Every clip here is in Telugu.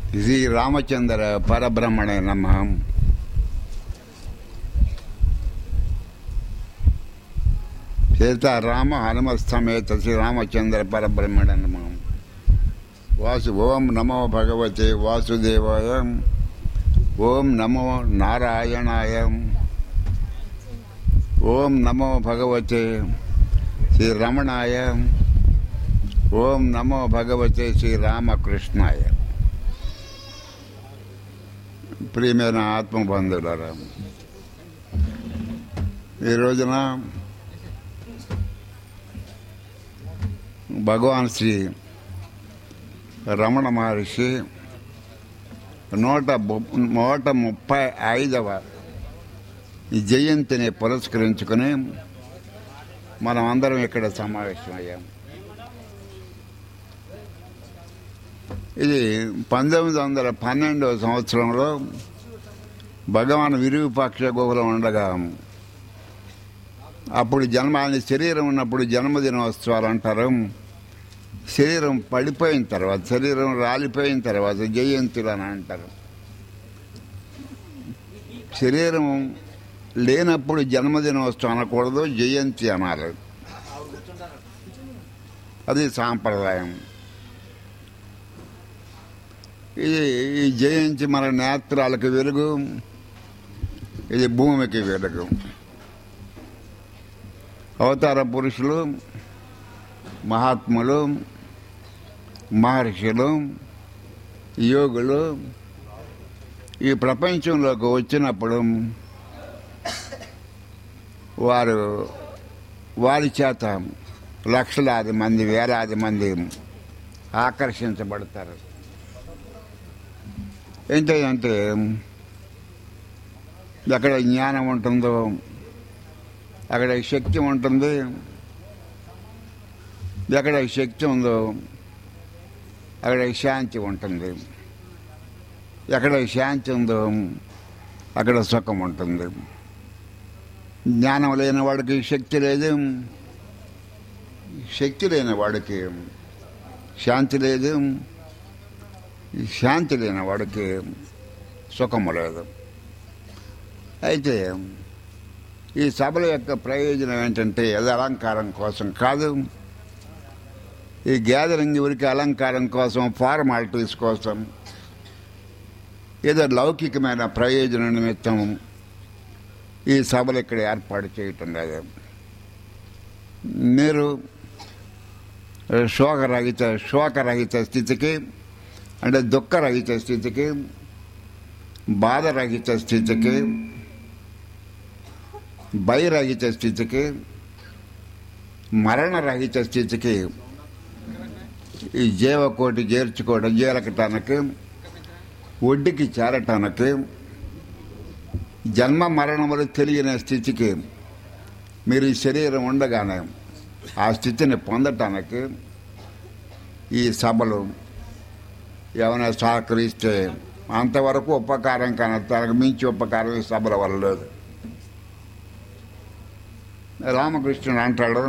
శ్రీ రామచంద్ర పరబ్రహ్మణే నమ సీతారామ హనుమ సమేత శ్రీ రామచంద్ర పరబ్రహ్మణ నమ వాసు ఓం నమో భగవతే వాసుదేవాయ ఓం నమో నారాయణాయ ఓం నమో భగవతే శ్రీ రమణాయ ఓం నమో భగవతే శ్రీ రామకృష్ణాయ ప్రియమైన ఆత్మబంధువులారా ఈ రోజున భగవాన్ శ్రీ రమణ మహర్షి నూట ము- నూట ముప్పై ఐదవ ఈ జయంతిని పురస్కరించుకుని మనం అందరం ఇక్కడ సమావేశమయ్యాం ఇది పంతొమ్మిది వందల పన్నెండవ సంవత్సరంలో భగవాన్ విరూపాక్ష గుహలో ఉండగా అప్పుడు జన్మ ఆయన శరీరం ఉన్నప్పుడు జన్మదినోత్సవాలు అంటారు శరీరం పడిపోయిన తర్వాత శరీరం రాలిపోయిన తర్వాత జయంతులు అని అంటారు శరీరం లేనప్పుడు జన్మదినోత్సవం అనకూడదు జయంతి అనాలి అది సాంప్రదాయం ఇది ఈ జయంతి మన నేత్రాలకు వెలుగు ఇది భూమికి వెలుగు అవతార పురుషులు మహాత్ములు మహర్షులు యోగులు ఈ ప్రపంచంలోకి వచ్చినప్పుడు వారు వారి చేత లక్షలాది మంది వేలాది మంది ఆకర్షించబడతారు ఏంటంటే ఎక్కడ జ్ఞానం ఉంటుందో అక్కడ శక్తి ఉంటుంది ఎక్కడ శక్తి ఉందో అక్కడ శాంతి ఉంటుంది ఎక్కడ శాంతి ఉందో అక్కడ సుఖం ఉంటుంది జ్ఞానం లేని వాడికి శక్తి లేదు శక్తి లేని వాడికి శాంతి లేదు శాంతి లేని వాడికి సుఖము లేదు అయితే ఈ సభల యొక్క ప్రయోజనం ఏంటంటే అది అలంకారం కోసం కాదు ఈ గ్యాదరింగ్ ఊరికి అలంకారం కోసం ఫార్మాలిటీస్ కోసం ఏదో లౌకికమైన ప్రయోజన నిమిత్తం ఈ సభలు ఇక్కడ ఏర్పాటు చేయటం లేదు మీరు శోకరహిత శోకరహిత స్థితికి అంటే దుఃఖరహిత స్థితికి బాధరహిత స్థితికి భయరహిత స్థితికి మరణరహిత స్థితికి ఈ జీవకోటి చేర్చుకోవడం చేరకటానికి ఒడ్డుకి చేరటానికి జన్మ మరణములు తెలియని స్థితికి మీరు ఈ శరీరం ఉండగానే ఆ స్థితిని పొందటానికి ఈ సభలు ఏమైనా సహకరిస్తే అంతవరకు ఉపకారం కానీ తనకు మించి ఉపకారం ఈ సభల వల్ల లేదు రామకృష్ణుడు అంటాడు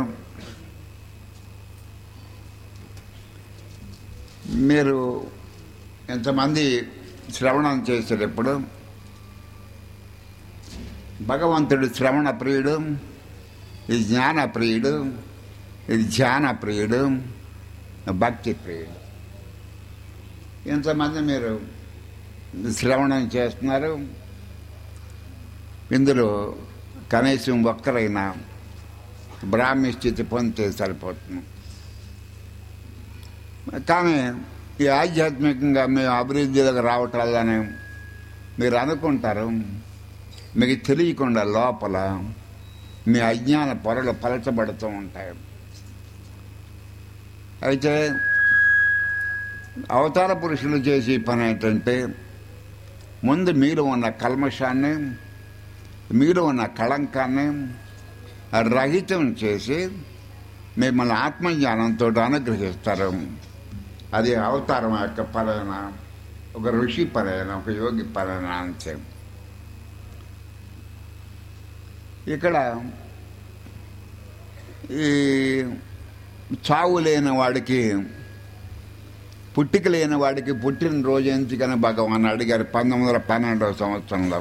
మీరు ఎంతమంది శ్రవణం చేసేటప్పుడు భగవంతుడు శ్రవణ ప్రియుడు ఇది జ్ఞాన ప్రియుడు ఇది ధ్యాన ప్రియుడు భక్తి ప్రియుడు ఎంతమంది మీరు శ్రవణం చేస్తున్నారు ఇందులో కనీసం ఒక్కరైనా బ్రాహ్మీ స్థితి పొందితే సరిపోతుంది కానీ ఈ ఆధ్యాత్మికంగా మేము అభివృద్ధిలోకి రావటాలని మీరు అనుకుంటారు మీకు తెలియకుండా లోపల మీ అజ్ఞాన పొరలు పలచబడుతూ ఉంటాయి అయితే అవతార పురుషులు చేసే పని ఏంటంటే ముందు మీరు ఉన్న కల్మషాన్ని మీరు ఉన్న కళంకాన్ని రహితం చేసి మిమ్మల్ని ఆత్మజ్ఞానంతో అనుగ్రహిస్తారు అది అవతారం యొక్క పలన ఒక ఋషి పలన ఒక యోగి పలన అంతే ఇక్కడ ఈ చావు లేని వాడికి పుట్టిక లేని వాడికి పుట్టినరోజు ఎందుకని భగవాన్ అడిగారు పంతొమ్మిది వందల పన్నెండవ సంవత్సరంలో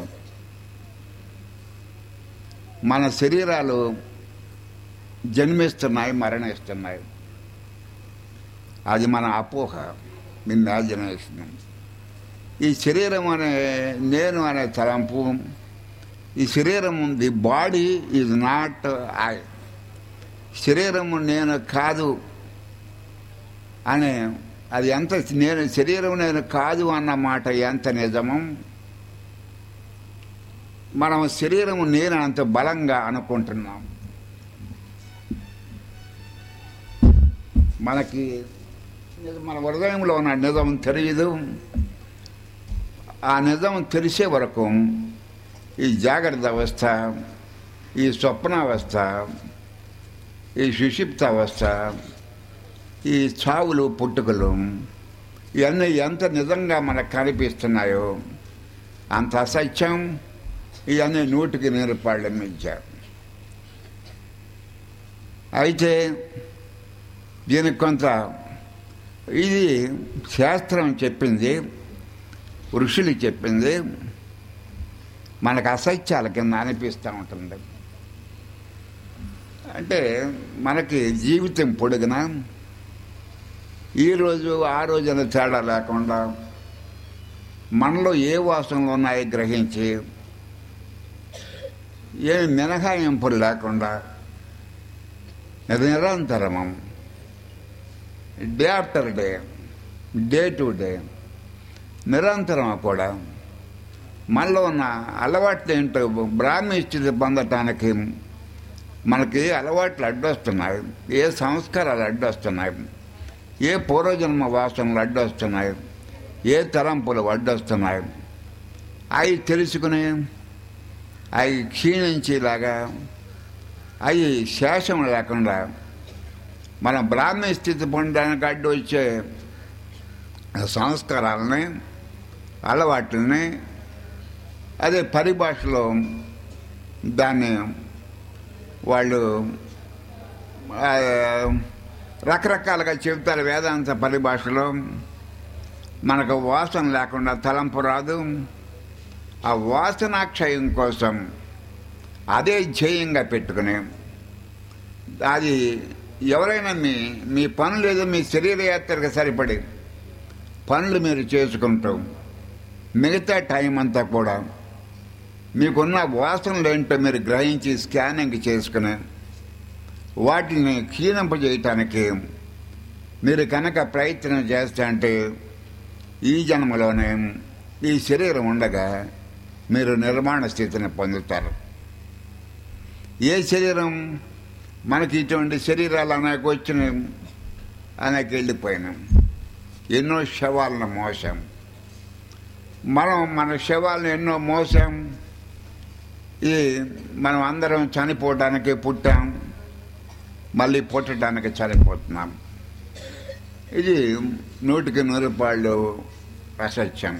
మన శరీరాలు జన్మిస్తున్నాయి మరణిస్తున్నాయి అది మన అపోహ ఇమాజినేషన్ ఈ శరీరం అనే నేను అనే తలంపు ఈ శరీరం the body is not I శరీరము నేను కాదు అనే అది ఎంత నేను శరీరం నేను కాదు అన్న మాట ఎంత నిజమో మనం శరీరము నేను అంత బలంగా అనుకుంటున్నాం మనకి మన హృదయంలో ఉన్న నిజం తెలియదు ఆ నిజం తెలిసే వరకు ఈ జాగ్రత్త అవస్థ ఈ స్వప్నావస్థ ఈ సుషిప్త అవస్థ ఈ చావులు పుట్టుకలు ఇవన్నీ ఎంత నిజంగా మనకు కనిపిస్తున్నాయో అంత అసత్యం ఇవన్నీ నూటికి నీరుపాళ్ళ మించ అయితే దీనికి కొంత ఇది శాస్త్రం చెప్పింది ఋషులు చెప్పింది మనకు అసత్యాల కింద అనిపిస్తూ ఉంటుంది అంటే మనకి జీవితం పొడుగున ఈరోజు ఆ రోజున తేడా లేకుండా మనలో ఏ వాసనలు ఉన్నాయో గ్రహించి ఏ మినహాయింపులు లేకుండా నిరంతరము day after day day to day నిరంతరం కూడా మనలో ఉన్న అలవాట్లు ఏంటో బ్రాహ్మీ స్థితి పొందటానికి మనకి అలవాట్లు అడ్డొస్తున్నాయి ఏ సంస్కారాలు అడ్డొస్తున్నాయి ఏ పూర్వజన్మ వాసనలు అడ్డొస్తున్నాయి ఏ తలంపులు అడ్డొస్తున్నాయి అవి తెలుసుకుని అవి క్షీణించేలాగా అవి శేషం లేకుండా మన బ్రాహ్మీ స్థితి పొందడానికి అడ్డు వచ్చే సంస్కారాలని అలవాట్లని అదే పరిభాషలో దాన్ని వాళ్ళు ఆ, రకరకాలుగా చెబుతారు వేదాంత పరిభాషలో మనకు వాసన లేకుండా తలంపు రాదు ఆ వాసనాక్షయం కోసం అదే ధ్యేయంగా పెట్టుకుని అది ఎవరైనా మీ మీ పనులు ఏదో మీ శరీర యాత్రకు సరిపడి పనులు మీరు చేసుకుంటూ మిగతా టైం అంతా కూడా మీకున్న వాసనలు ఏంటో మీరు గ్రహించి స్కానింగ్ చేసుకుని వాటిని క్షీణింపజేయటానికి మీరు కనుక ప్రయత్నం చేస్తే అంటే ఈ జన్మలోనే ఈ శరీరం ఉండగా మీరు నిర్మాణ స్థితిని పొందుతారు ఏ శరీరం మనకి ఇటువంటి శరీరాలు అనేక వచ్చినాయి అనేక వెళ్ళిపోయినాం ఎన్నో శవాలను మోసాం మనం మన శవాలను ఎన్నో మోసాం ఈ మనం అందరం చనిపోవడానికి పుట్టాం మళ్ళీ పుట్టడానికి చనిపోతున్నాం ఇది నూటికి నూరు రూపాయలు అసత్యం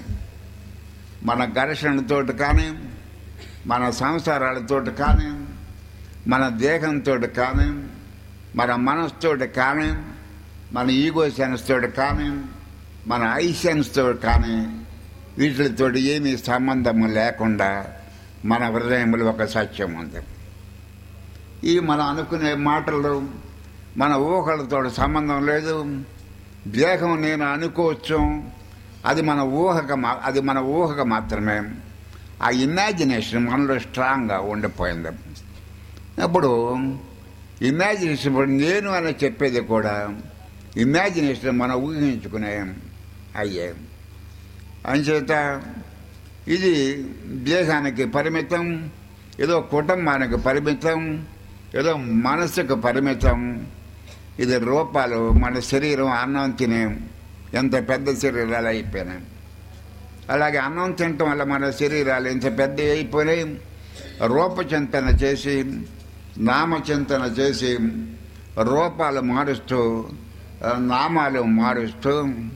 మన ఘర్షణతోటి కానీ మన సంసారాలతోటి కానీ మన దేహంతో కానీ మన మనసుతోటి కానీ మన ఈగో సెన్స్ తోటి కానీ మన ఐ సెన్స్ తోటి కానీ వీటితో ఏమీ సంబంధము లేకుండా మన హృదయంలో ఒక సత్యం ఉంది ఈ మనం అనుకునే మాటలు మన ఊహలతో సంబంధం లేదు దేహం నేను అనుకోవచ్చు అది మన ఊహక మా- అది మన ఊహక మాత్రమే ఆ ఇమాజినేషన్ మనలో స్ట్రాంగ్గా ఉండిపోయింది అప్పుడు ఇమాజినేషన్ ఇప్పుడు నేను అని చెప్పేది కూడా ఇమాజినేషన్ మనం ఊహించుకునే అయ్యే అంచేత ఇది దేహానికి పరిమితం ఏదో కుటుంబానికి పరిమితం ఏదో మనసుకు పరిమితం ఇది రూపాలు మన శరీరం అన్నం తినే ఎంత పెద్ద శరీరాలు అయిపోయినాయి అలాగే అన్నం తినటం వల్ల మన శరీరాలు ఎంత పెద్ద అయిపోయినాయి రూపచింతన చేసి నామచింతన చేసి రూపాలు మారుస్తూ ఆ, నామాలు మారుస్తూ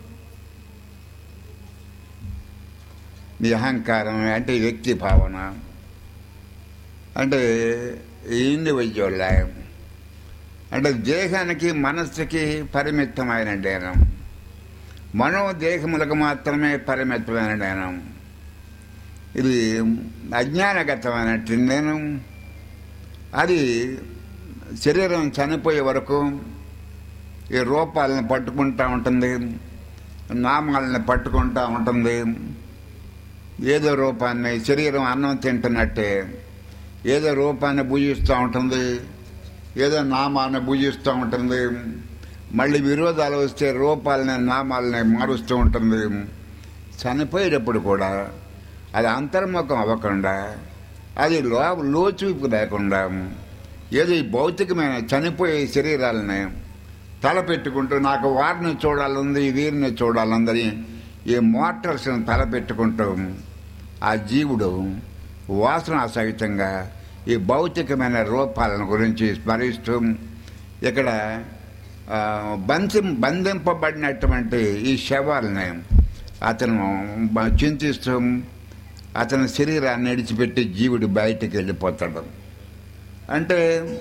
మీ అహంకారం అంటే వ్యక్తి భావన అంటే ఇండివిజువల్ లైఫ్ అంటే దేహానికి మనస్సుకి పరిమితమైన దేహం మనోదేహములకు మాత్రమే పరిమితమైన నేను ఇది అజ్ఞానగతమైనట్టు నేను అది శరీరం చనిపోయే వరకు ఈ రూపాలను పట్టుకుంటా ఉంటుంది నామాలని పట్టుకుంటా ఉంటుంది ఏదో రూపాన్ని శరీరం అన్నం తింటున్నట్టే ఏదో రూపాన్ని భుజిస్తూ ఉంటుంది ఏదో నామాన్ని భుజిస్తూ ఉంటుంది మళ్ళీ విరోధాలు వస్తే రూపాలని నామాలని మారుస్తూ ఉంటుంది చనిపోయేటప్పుడు కూడా అది అంతర్ముఖం అవ్వకుండా అది లో లోచూపు లేకుండా ఏదో ఈ భౌతికమైన చనిపోయే శరీరాలని తలపెట్టుకుంటూ నాకు వారిని చూడాలంది వీరిని చూడాలందని ఈ మోటార్స్ని తలపెట్టుకుంటూ ఆ జీవుడు వాసన సహితంగా ఈ భౌతికమైన రూపాలను గురించి స్మరిస్తూ ఇక్కడ ఆ, బంధి బంధింపబడినటువంటి ఈ శవాలని అతను బ- చింతిస్తూ అతని శరీరాన్ని విడిచిపెట్టి జీవుడు బయటికి వెళ్ళిపోతాడు అంటే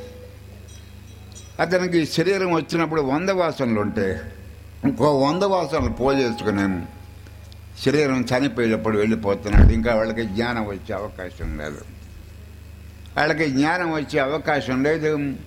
అతనికి శరీరం వచ్చినప్పుడు వంద వాసనలు ఉంటాయి ఇంకో వంద వాసనలు పోజేసుకుని శరీరం చనిపోయేటప్పుడు వెళ్ళిపోతున్నాడు ఇంకా వాళ్ళకి జ్ఞానం వచ్చే అవకాశం లేదు వాళ్ళకి జ్ఞానం వచ్చే అవకాశం లేదు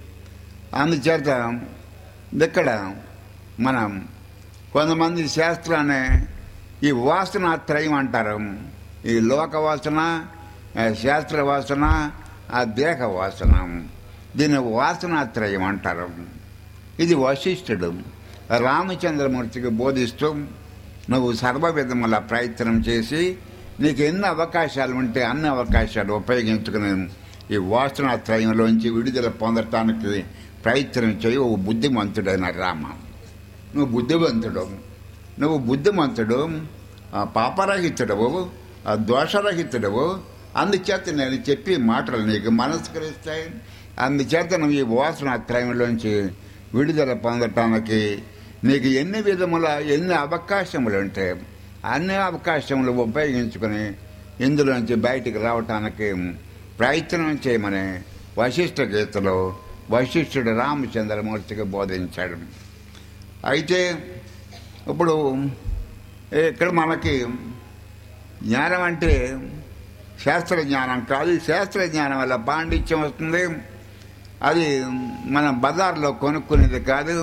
అందుచేత ఇక్కడ మనం కొంతమంది శాస్త్రాన్ని ఈ వాసన త్రయం అంటారు ఈ లోక వాసన ఆ శాస్త్ర వాసన ఆ దేహ వాసన దీన్ని వాసనాత్రయం అంటారు ఇది వశిష్ఠుడు రామచంద్రమూర్తికి బోధిస్తూ నువ్వు సర్వవిధముల ప్రయత్నం చేసి నీకు ఎన్ని అవకాశాలు ఉంటే అన్ని అవకాశాలు ఉపయోగించుకుని ఈ వాసనాత్రయంలోంచి విడుదల పొందటానికి ప్రయత్నం చేయి ఓ బుద్ధిమంతుడైన రామ నువ్వు బుద్ధివంతుడు నువ్వు బుద్ధిమంతుడు ఆ పాపరహితుడవు ఆ దోషరహితుడవు అందుచేత నేను చెప్పి మాటలు నీకు మనస్కరిస్తాయి అందుచేత నువ్వు ఈ వాసనాత్రయంలోంచి విడుదల పొందటానికి నీకు ఎన్ని విధముల ఎన్ని అవకాశములు ఉంటే అన్ని అవకాశములు ఉపయోగించుకుని ఇందులోంచి బయటికి రావటానికి ప్రయత్నం చేయమని వశిష్ఠ గీతలో వశిష్ఠుడు రామచంద్రమూర్తికి బోధించాడు అయితే ఇప్పుడు ఇక్కడ మనకి జ్ఞానం అంటే శాస్త్ర జ్ఞానం కాదు ఈ శాస్త్ర జ్ఞానం వల్ల పాండిత్యం వస్తుంది అది మనం బజార్లో కొనుక్కునేది కాదు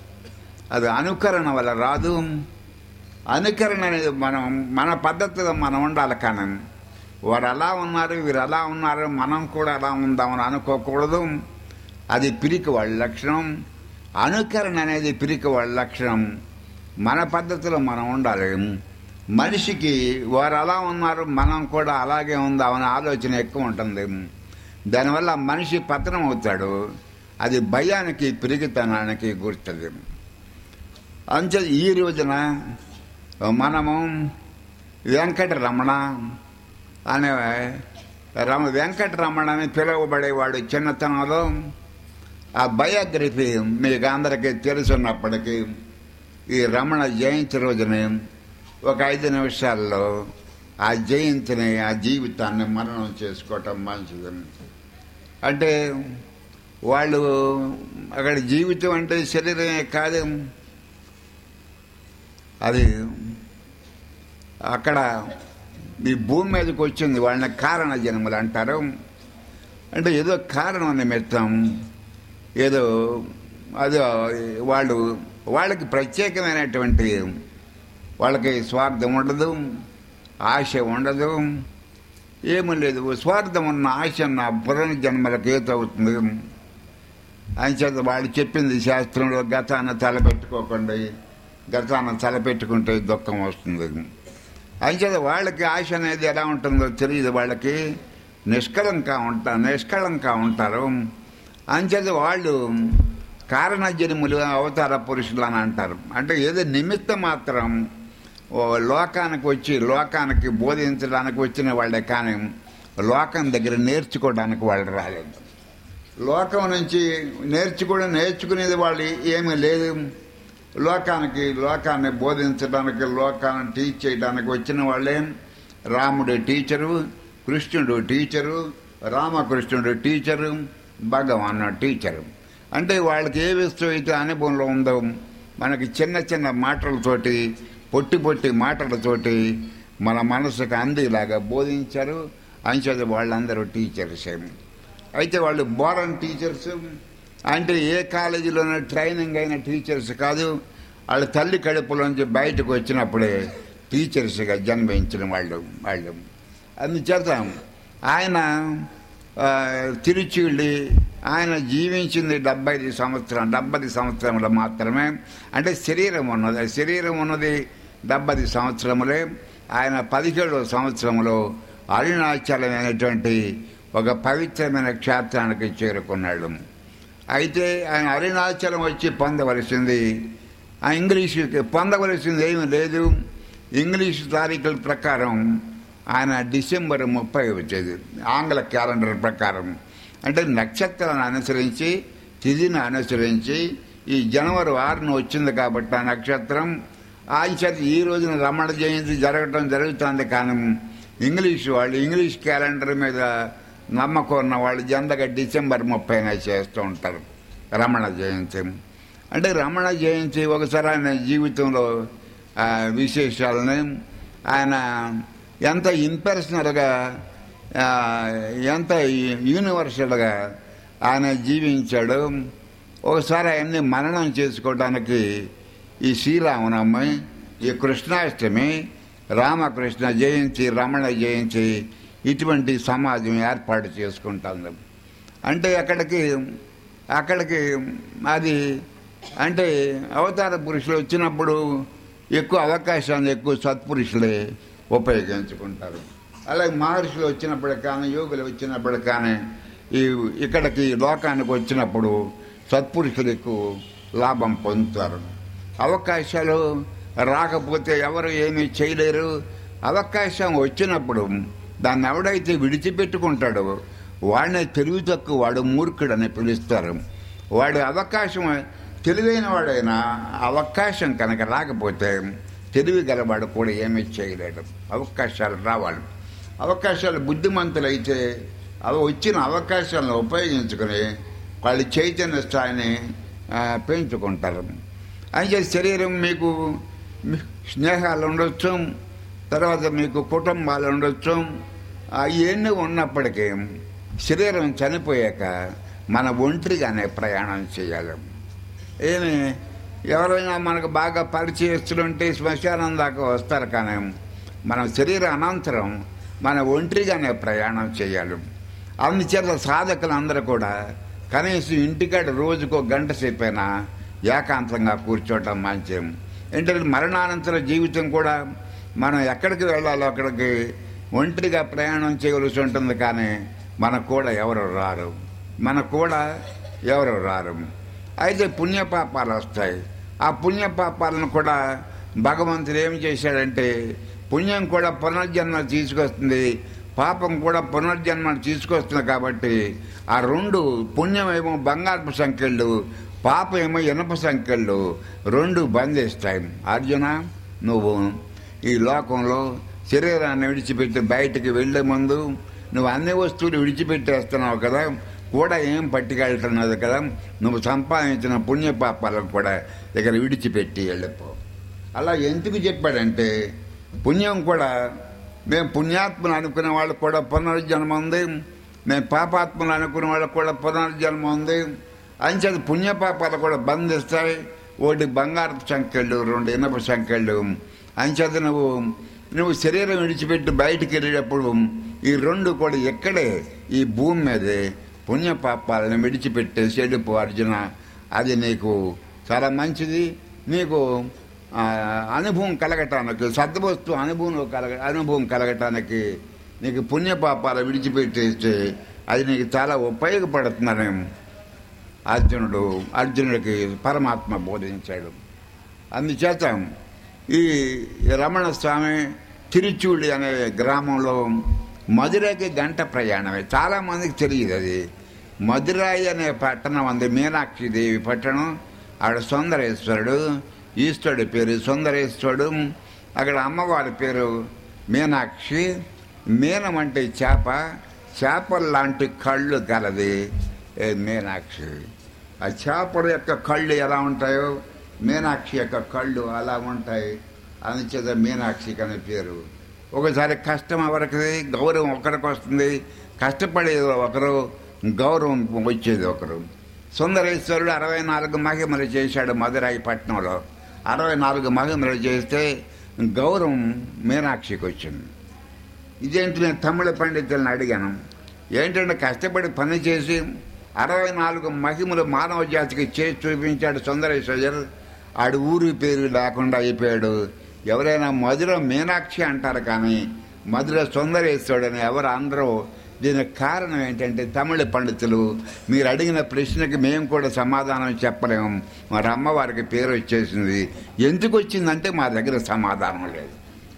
అది అనుకరణ వల్ల రాదు అనుకరణ అనేది మనం మన పద్ధతిలో మనం ఉండాలి కానీ వారు అలా ఉన్నారు వీరు అలా ఉన్నారు మనం కూడా అలా ఉందామని అనుకోకూడదు అది పిరికి వాళ్ళ లక్షణం అనుకరణ అనేది పిరికి వాళ్ళ లక్షణం మన పద్ధతిలో మనం ఉండాలి మనిషికి వారు అలా ఉన్నారు మనం కూడా అలాగే ఉందామనే ఆలోచన ఎక్కువ ఉంటుంది దానివల్ల మనిషి పతనం అవుతాడు అది భయానికి పిరిగితనానికి గుర్తుంది అంతే ఈ రోజున మనము వెంకటరమణ అనే రమ వెంకటరమణ అని పిలువబడేవాడు చిన్నతనంలో ఆ బయోగ్రఫీ మీకు అందరికీ తెలుసున్నప్పటికీ ఈ రమణ జయంతి రోజుని ఒక ఐదు నిమిషాల్లో ఆ జయంతిని ఆ జీవితాన్ని మననం చేసుకోవటం మంచిది అంటే వాళ్ళు అక్కడ జీవితం అంటే శరీరమే కాదు అది అక్కడ ఈ భూమి మీదకి వచ్చింది వాళ్ళని కారణ జన్మలు అంటారు అంటే ఏదో కారణం నిమిత్తం ఏదో అదో వాళ్ళు వాళ్ళకి ప్రత్యేకమైనటువంటి వాళ్ళకి స్వార్థం ఉండదు ఆశ ఉండదు ఏమీ లేదు స్వార్థం ఉన్న ఆశ ఉన్న పునర్జన్మలకు ఏతవుతుంది అంచేత వాళ్ళు చెప్పింది శాస్త్రంలో గతాన్ని తలపెట్టుకోకుండా గతాన్ని తలపెట్టుకుంటే దుఃఖం వస్తుంది అంచేత వాళ్ళకి ఆశ అనేది ఎలా ఉంటుందో తెలియదు వాళ్ళకి నిష్కళంక ఉంటా నిష్కళంక ఉంటారు అంచేత వాళ్ళు కారణ జన్ములు అవతార పురుషులు అని అంటారు అంటే ఏదో నిమిత్త మాత్రం ఓ లోకానికి వచ్చి లోకానికి బోధించడానికి వచ్చిన వాళ్ళే కానీ లోకం దగ్గర నేర్చుకోవడానికి వాళ్ళు రాలేదు లోకం నుంచి నేర్చుకోవడం నేర్చుకునేది వాళ్ళు ఏమీ లేదు లోకానికి లోకాన్ని బోధించడానికి లోకాన్ని టీచ్ చేయడానికి వచ్చిన వాళ్ళే రాముడు టీచరు కృష్ణుడు టీచరు రామకృష్ణుడు టీచరు భగవాన్ టీచరు అంటే వాళ్ళకి ఏ వస్తువు అయితే అనుభవంలో ఉందో మనకి చిన్న చిన్న మాటలతోటి పొట్టి పొట్టి మాటలతోటి మన మనసుకు అందేలాగా బోధించారు అంచేది వాళ్ళందరూ టీచర్స్ అయితే వాళ్ళు బోరన్ టీచర్స్ అంటే ఏ కాలేజీలోనూ ట్రైనింగ్ అయిన టీచర్స్ కాదు వాళ్ళ తల్లి కడుపులోంచి బయటకు వచ్చినప్పుడే టీచర్స్గా జన్మించిన వాళ్ళు వాళ్ళు అందుచేత ఆయన ఆ, తిరుచిళ్ళి ఆయన జీవించింది డెబ్బై ఐదు సంవత్సరం డెబ్బై సంవత్సరములు మాత్రమే అంటే శరీరం ఉన్నది ఆ శరీరం ఉన్నది డెబ్బై సంవత్సరములే ఆయన పదిహేడవ సంవత్సరంలో అరుణాచలమైనటువంటి ఒక పవిత్రమైన క్షేత్రానికి చేరుకున్నాడు అయితే ఆయన అరుణాచలం వచ్చి పొందవలసింది ఆ ఇంగ్లీషుకి పొందవలసింది ఏమీ లేదు ఇంగ్లీష్ తారీఖుల ప్రకారం ఆయన డిసెంబర్ ముప్పై వచ్చేది ఆంగ్ల క్యాలెండర్ ప్రకారం అంటే నక్షత్రాన్ని అనుసరించి తిథిని అనుసరించి ఈ జనవరి ఆరున వచ్చింది కాబట్టి ఆ నక్షత్రం ఆ చేత ఈ రోజున రమణ జయంతి జరగటం జరుగుతుంది కానీ ఇంగ్లీష్ వాళ్ళు ఇంగ్లీష్ క్యాలెండర్ మీద నమ్మకం ఉన్న వాళ్ళు జనరల్గా డిసెంబర్ ముప్పైన చేస్తూ ఉంటారు రమణ జయంతి అంటే రమణ జయంతి ఒకసారి ఆయన జీవితంలో ఆ, విశేషాలని ఆయన ఎంత ఇంపర్సనల్గా ఆ, ఎంత యూనివర్సల్గా ఆయన జీవించాడు ఒకసారి ఆయన్ని మననం చేసుకోవడానికి ఈ శ్రీరామనవమి ఈ కృష్ణాష్టమి రామకృష్ణ జయంతి రమణ జయంతి ఇటువంటి సమాజం ఏర్పాటు చేసుకుంటుంది అంటే అక్కడికి అక్కడికి అది అంటే అవతార పురుషులు వచ్చినప్పుడు ఎక్కువ అవకాశాన్ని ఎక్కువ సత్పురుషులే ఉపయోగించుకుంటారు అలాగే మహర్షులు వచ్చినప్పుడు కానీ యోగులు వచ్చినప్పుడు కానీ ఈ ఇక్కడికి లోకానికి వచ్చినప్పుడు సత్పురుషులు ఎక్కువ లాభం పొందుతారు అవకాశాలు రాకపోతే ఎవరు ఏమీ చేయలేరు అవకాశం వచ్చినప్పుడు దాన్ని ఎవడైతే విడిచిపెట్టుకుంటాడో వాడిని తెలివి తక్కువ వాడు మూర్ఖుడని పిలుస్తారు వాడు అవకాశం తెలివైన వాడైనా అవకాశం కనుక రాకపోతే తెలివి గలవాడు కూడా ఏమీ చేయలేడు అవకాశాలు రావాలి అవకాశాలు బుద్ధిమంతులైతే అవి వచ్చిన అవకాశాలను ఉపయోగించుకుని వాళ్ళ చైతన్య స్థాయిని ఆ, పెంచుకుంటారు అయితే శరీరం మీకు మీ స్నేహాలు ఉండొచ్చు తర్వాత మీకు కుటుంబాలు ఉండొచ్చు అవన్నీ ఉన్నప్పటికీ శరీరం చనిపోయాక మన ఒంటరిగానే ప్రయాణం చేయాలి ఏమి ఎవరైనా మనకు బాగా పరిచయస్తులుంటే శ్మశానం దాకా వస్తారు కానీ మన శరీర అనంతరం మన ఒంటరిగానే ప్రయాణం చేయాలి అందుచేత సాధకులందరూ కూడా కనీసం ఇంటికాడ రోజుకో గంట సేపైనా ఏకాంతంగా కూర్చోవటం మంచిది ఏంటంటే మరణానంతర జీవితం కూడా మనం ఎక్కడికి వెళ్ళాలో అక్కడికి ఒంటరిగా ప్రయాణం చేయవలసి ఉంటుంది కానీ మనకు కూడా ఎవరు రారు మనకు కూడా ఎవరు రారు అయితే పుణ్యపాపాలు వస్తాయి ఆ పుణ్యపాపాలను కూడా భగవంతుడు ఏం చేశాడంటే పుణ్యం కూడా పునర్జన్మ తీసుకొస్తుంది పాపం కూడా పునర్జన్మ తీసుకొస్తుంది కాబట్టి ఆ రెండు పుణ్యం ఏమో బంగారపు సంఖ్యలు పాపం ఏమో ఇనప సంఖ్యలు రెండు బంధిస్తాయి అర్జున నువ్వు ఈ లోకంలో శరీరాన్ని విడిచిపెట్టి బయటికి వెళ్లే ముందు నువ్వు అన్ని వస్తువులు విడిచిపెట్టేస్తున్నావు కదా కూడా ఏం పట్టుకెళ్తున్నది కదా నువ్వు సంపాదించిన పుణ్యపాపాలను కూడా ఇక్కడ విడిచిపెట్టి వెళ్ళిపో అలా ఎందుకు చెప్పాడంటే పుణ్యం కూడా మేము పుణ్యాత్మలు అనుకునే వాళ్ళకు కూడా పునర్జన్మ ఉంది మేము పాపాత్మలు అనుకునే వాళ్ళకు కూడా పునర్జన్మ ఉంది అంచేది పుణ్యపాపాలు కూడా బంధిస్తాయి ఒకటి బంగారపు సంఖ్యలు రెండు ఇనప సంఖ్యలు అంచేత నువ్వు నువ్వు శరీరం విడిచిపెట్టి బయటికి వెళ్ళేటప్పుడు ఈ రెండు కూడా ఎక్కడే ఈ భూమి మీదే పుణ్యపాపాలను విడిచిపెట్టేసి వెళ్ళిపో అర్జున అది నీకు చాలా మంచిది నీకు ఆ, అనుభవం కలగటానికి సద్వస్తు అనుభవం కలగ అనుభవం కలగటానికి నీకు పుణ్యపాపాలు విడిచిపెట్టేస్తే అది నీకు చాలా ఉపయోగపడుతుందని అర్జునుడు అర్జునుడికి పరమాత్మ బోధించాడు అందుచేత ఈ రమణ స్వామి తిరుచూడి అనే గ్రామంలో మధురైకి గంట ప్రయాణమే చాలా మందికి తెలియదు అది మధురాయి అనే పట్టణం ఉంది మీనాక్షి దేవి పట్టణం ఆవిడ సుందరేశ్వరుడు ఈశ్వరుడి పేరు సుందరేశ్వరుడు అక్కడ అమ్మవారి పేరు మీనాక్షి మీనం అంటే చేప చేపల లాంటి కళ్ళు కలది ఏ మీనాక్షి ఆ చేపల యొక్క కళ్ళు ఎలా ఉంటాయో మీనాక్షి యొక్క కళ్ళు అలా ఉంటాయి అందుచేత మీనాక్షికి అనే పేరు ఒకసారి కష్టం ఎవరికి గౌరవం ఒకరికి వస్తుంది కష్టపడేది ఒకరు గౌరవం వచ్చేది ఒకరు సుందరేశ్వరుడు అరవై నాలుగు మహిమలు చేశాడు మదురాయి పట్టణంలో అరవై నాలుగు మహిమలు చేస్తే గౌరవం మీనాక్షికి వచ్చింది ఇదేంటి నేను తమిళ పండితులను అడిగాను ఏంటంటే కష్టపడి పని చేసి అరవై నాలుగు మహిమలు మానవ జాతికి చేసి చూపించాడు సుందరేశ్వర్ ఆడు ఊరి పేరు లేకుండా అయిపోయాడు ఎవరైనా మధుర మీనాక్షి అంటారు కానీ మధుర సుందరేశ్వరుడు అని ఎవరు అందరూ దీనికి కారణం ఏంటంటే తమిళ పండితులు మీరు అడిగిన ప్రశ్నకి మేము కూడా సమాధానం చెప్పలేము మరి అమ్మవారికి పేరు వచ్చేసింది ఎందుకు వచ్చిందంటే మా దగ్గర సమాధానం లేదు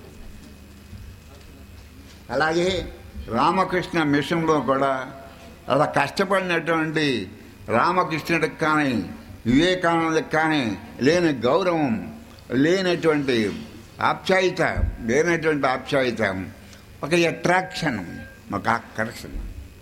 అలాగే రామకృష్ణ మిషన్లో కూడా అలా కష్టపడినటువంటి రామకృష్ణుడికి కానీ వివేకానందకి కానీ లేని గౌరవం లేనటువంటి ఆప్యాయత లేనటువంటి ఆప్యాయత ఒక అట్రాక్షన్ ఒక ఆకర్షణ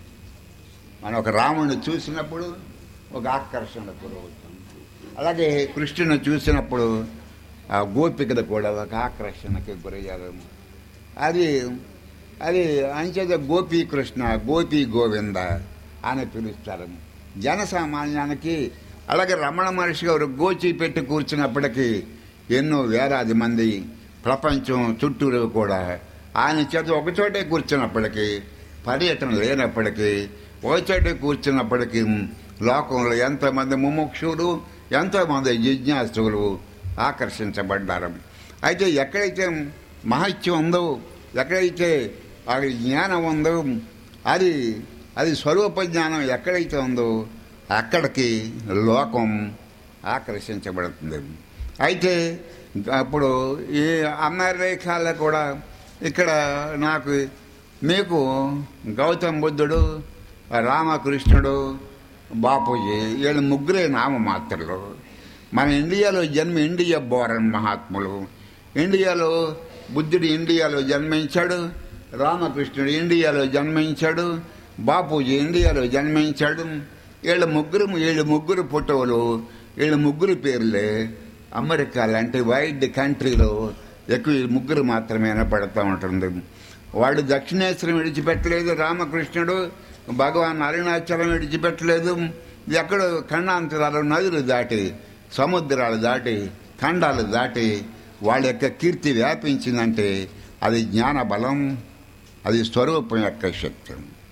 మనం ఒక రాముడిని చూసినప్పుడు ఒక ఆకర్షణ గురవుతాం అలాగే కృష్ణుని చూసినప్పుడు ఆ గోపికలు కూడా ఒక ఆకర్షణకి గురయ్యారు అది అది అంచేత గోపీ కృష్ణ గోపీ గోవింద అని పిలుస్తారు జనసామాన్యానికి అలాగే రమణ మహర్షి గారు గోచి పెట్టి కూర్చున్నప్పటికీ ఎన్నో వేలాది మంది ప్రపంచం చుట్టూరు కూడా ఆయన చేత ఒకచోటే కూర్చున్నప్పటికీ పర్యటన లేనప్పటికీ ఒకచోటే కూర్చున్నప్పటికీ లోకంలో ఎంతోమంది ముముక్షులు ఎంతోమంది జిజ్ఞాసులు ఆకర్షించబడ్డారు అయితే ఎక్కడైతే మహత్యం ఉందో ఎక్కడైతే ఆ జ్ఞానం ఉందో అది అది స్వరూప జ్ఞానం ఎక్కడైతే ఉందో అక్కడికి లోకం ఆకర్షించబడుతుంది అయితే అప్పుడు ఈ అమెరికాలో కూడా ఇక్కడ నాకు మీకు గౌతమ్ బుద్ధుడు రామకృష్ణుడు బాపూజీ వీళ్ళు ముగ్గురే నామమాత్రలు మన ఇండియాలో జన్మ ఇండియా బోరన్ మహాత్ములు ఇండియాలో బుద్ధుడు ఇండియాలో జన్మించాడు రామకృష్ణుడు ఇండియాలో జన్మించాడు బాపూజీ ఇండియాలో జన్మించాడు వీళ్ళ ముగ్గురు వీళ్ళ ముగ్గురు ఫోటోలు వీళ్ళ ముగ్గురు పేర్లే అమెరికా లాంటి వైడ్ కంట్రీలో ఎక్కువ ఈ ముగ్గురు మాత్రమే వినపడుతూ ఉంటుంది వాళ్ళు దక్షిణేశ్వరం విడిచిపెట్టలేదు రామకృష్ణుడు భగవాన్ అరుణాచలం విడిచిపెట్టలేదు ఎక్కడో ఖండాంతరాలు నదులు దాటి సముద్రాలు దాటి ఖండాలు దాటి వాళ్ళ యొక్క కీర్తి వ్యాపించిందంటే అది జ్ఞాన బలం అది స్వరూపం యొక్క శక్తి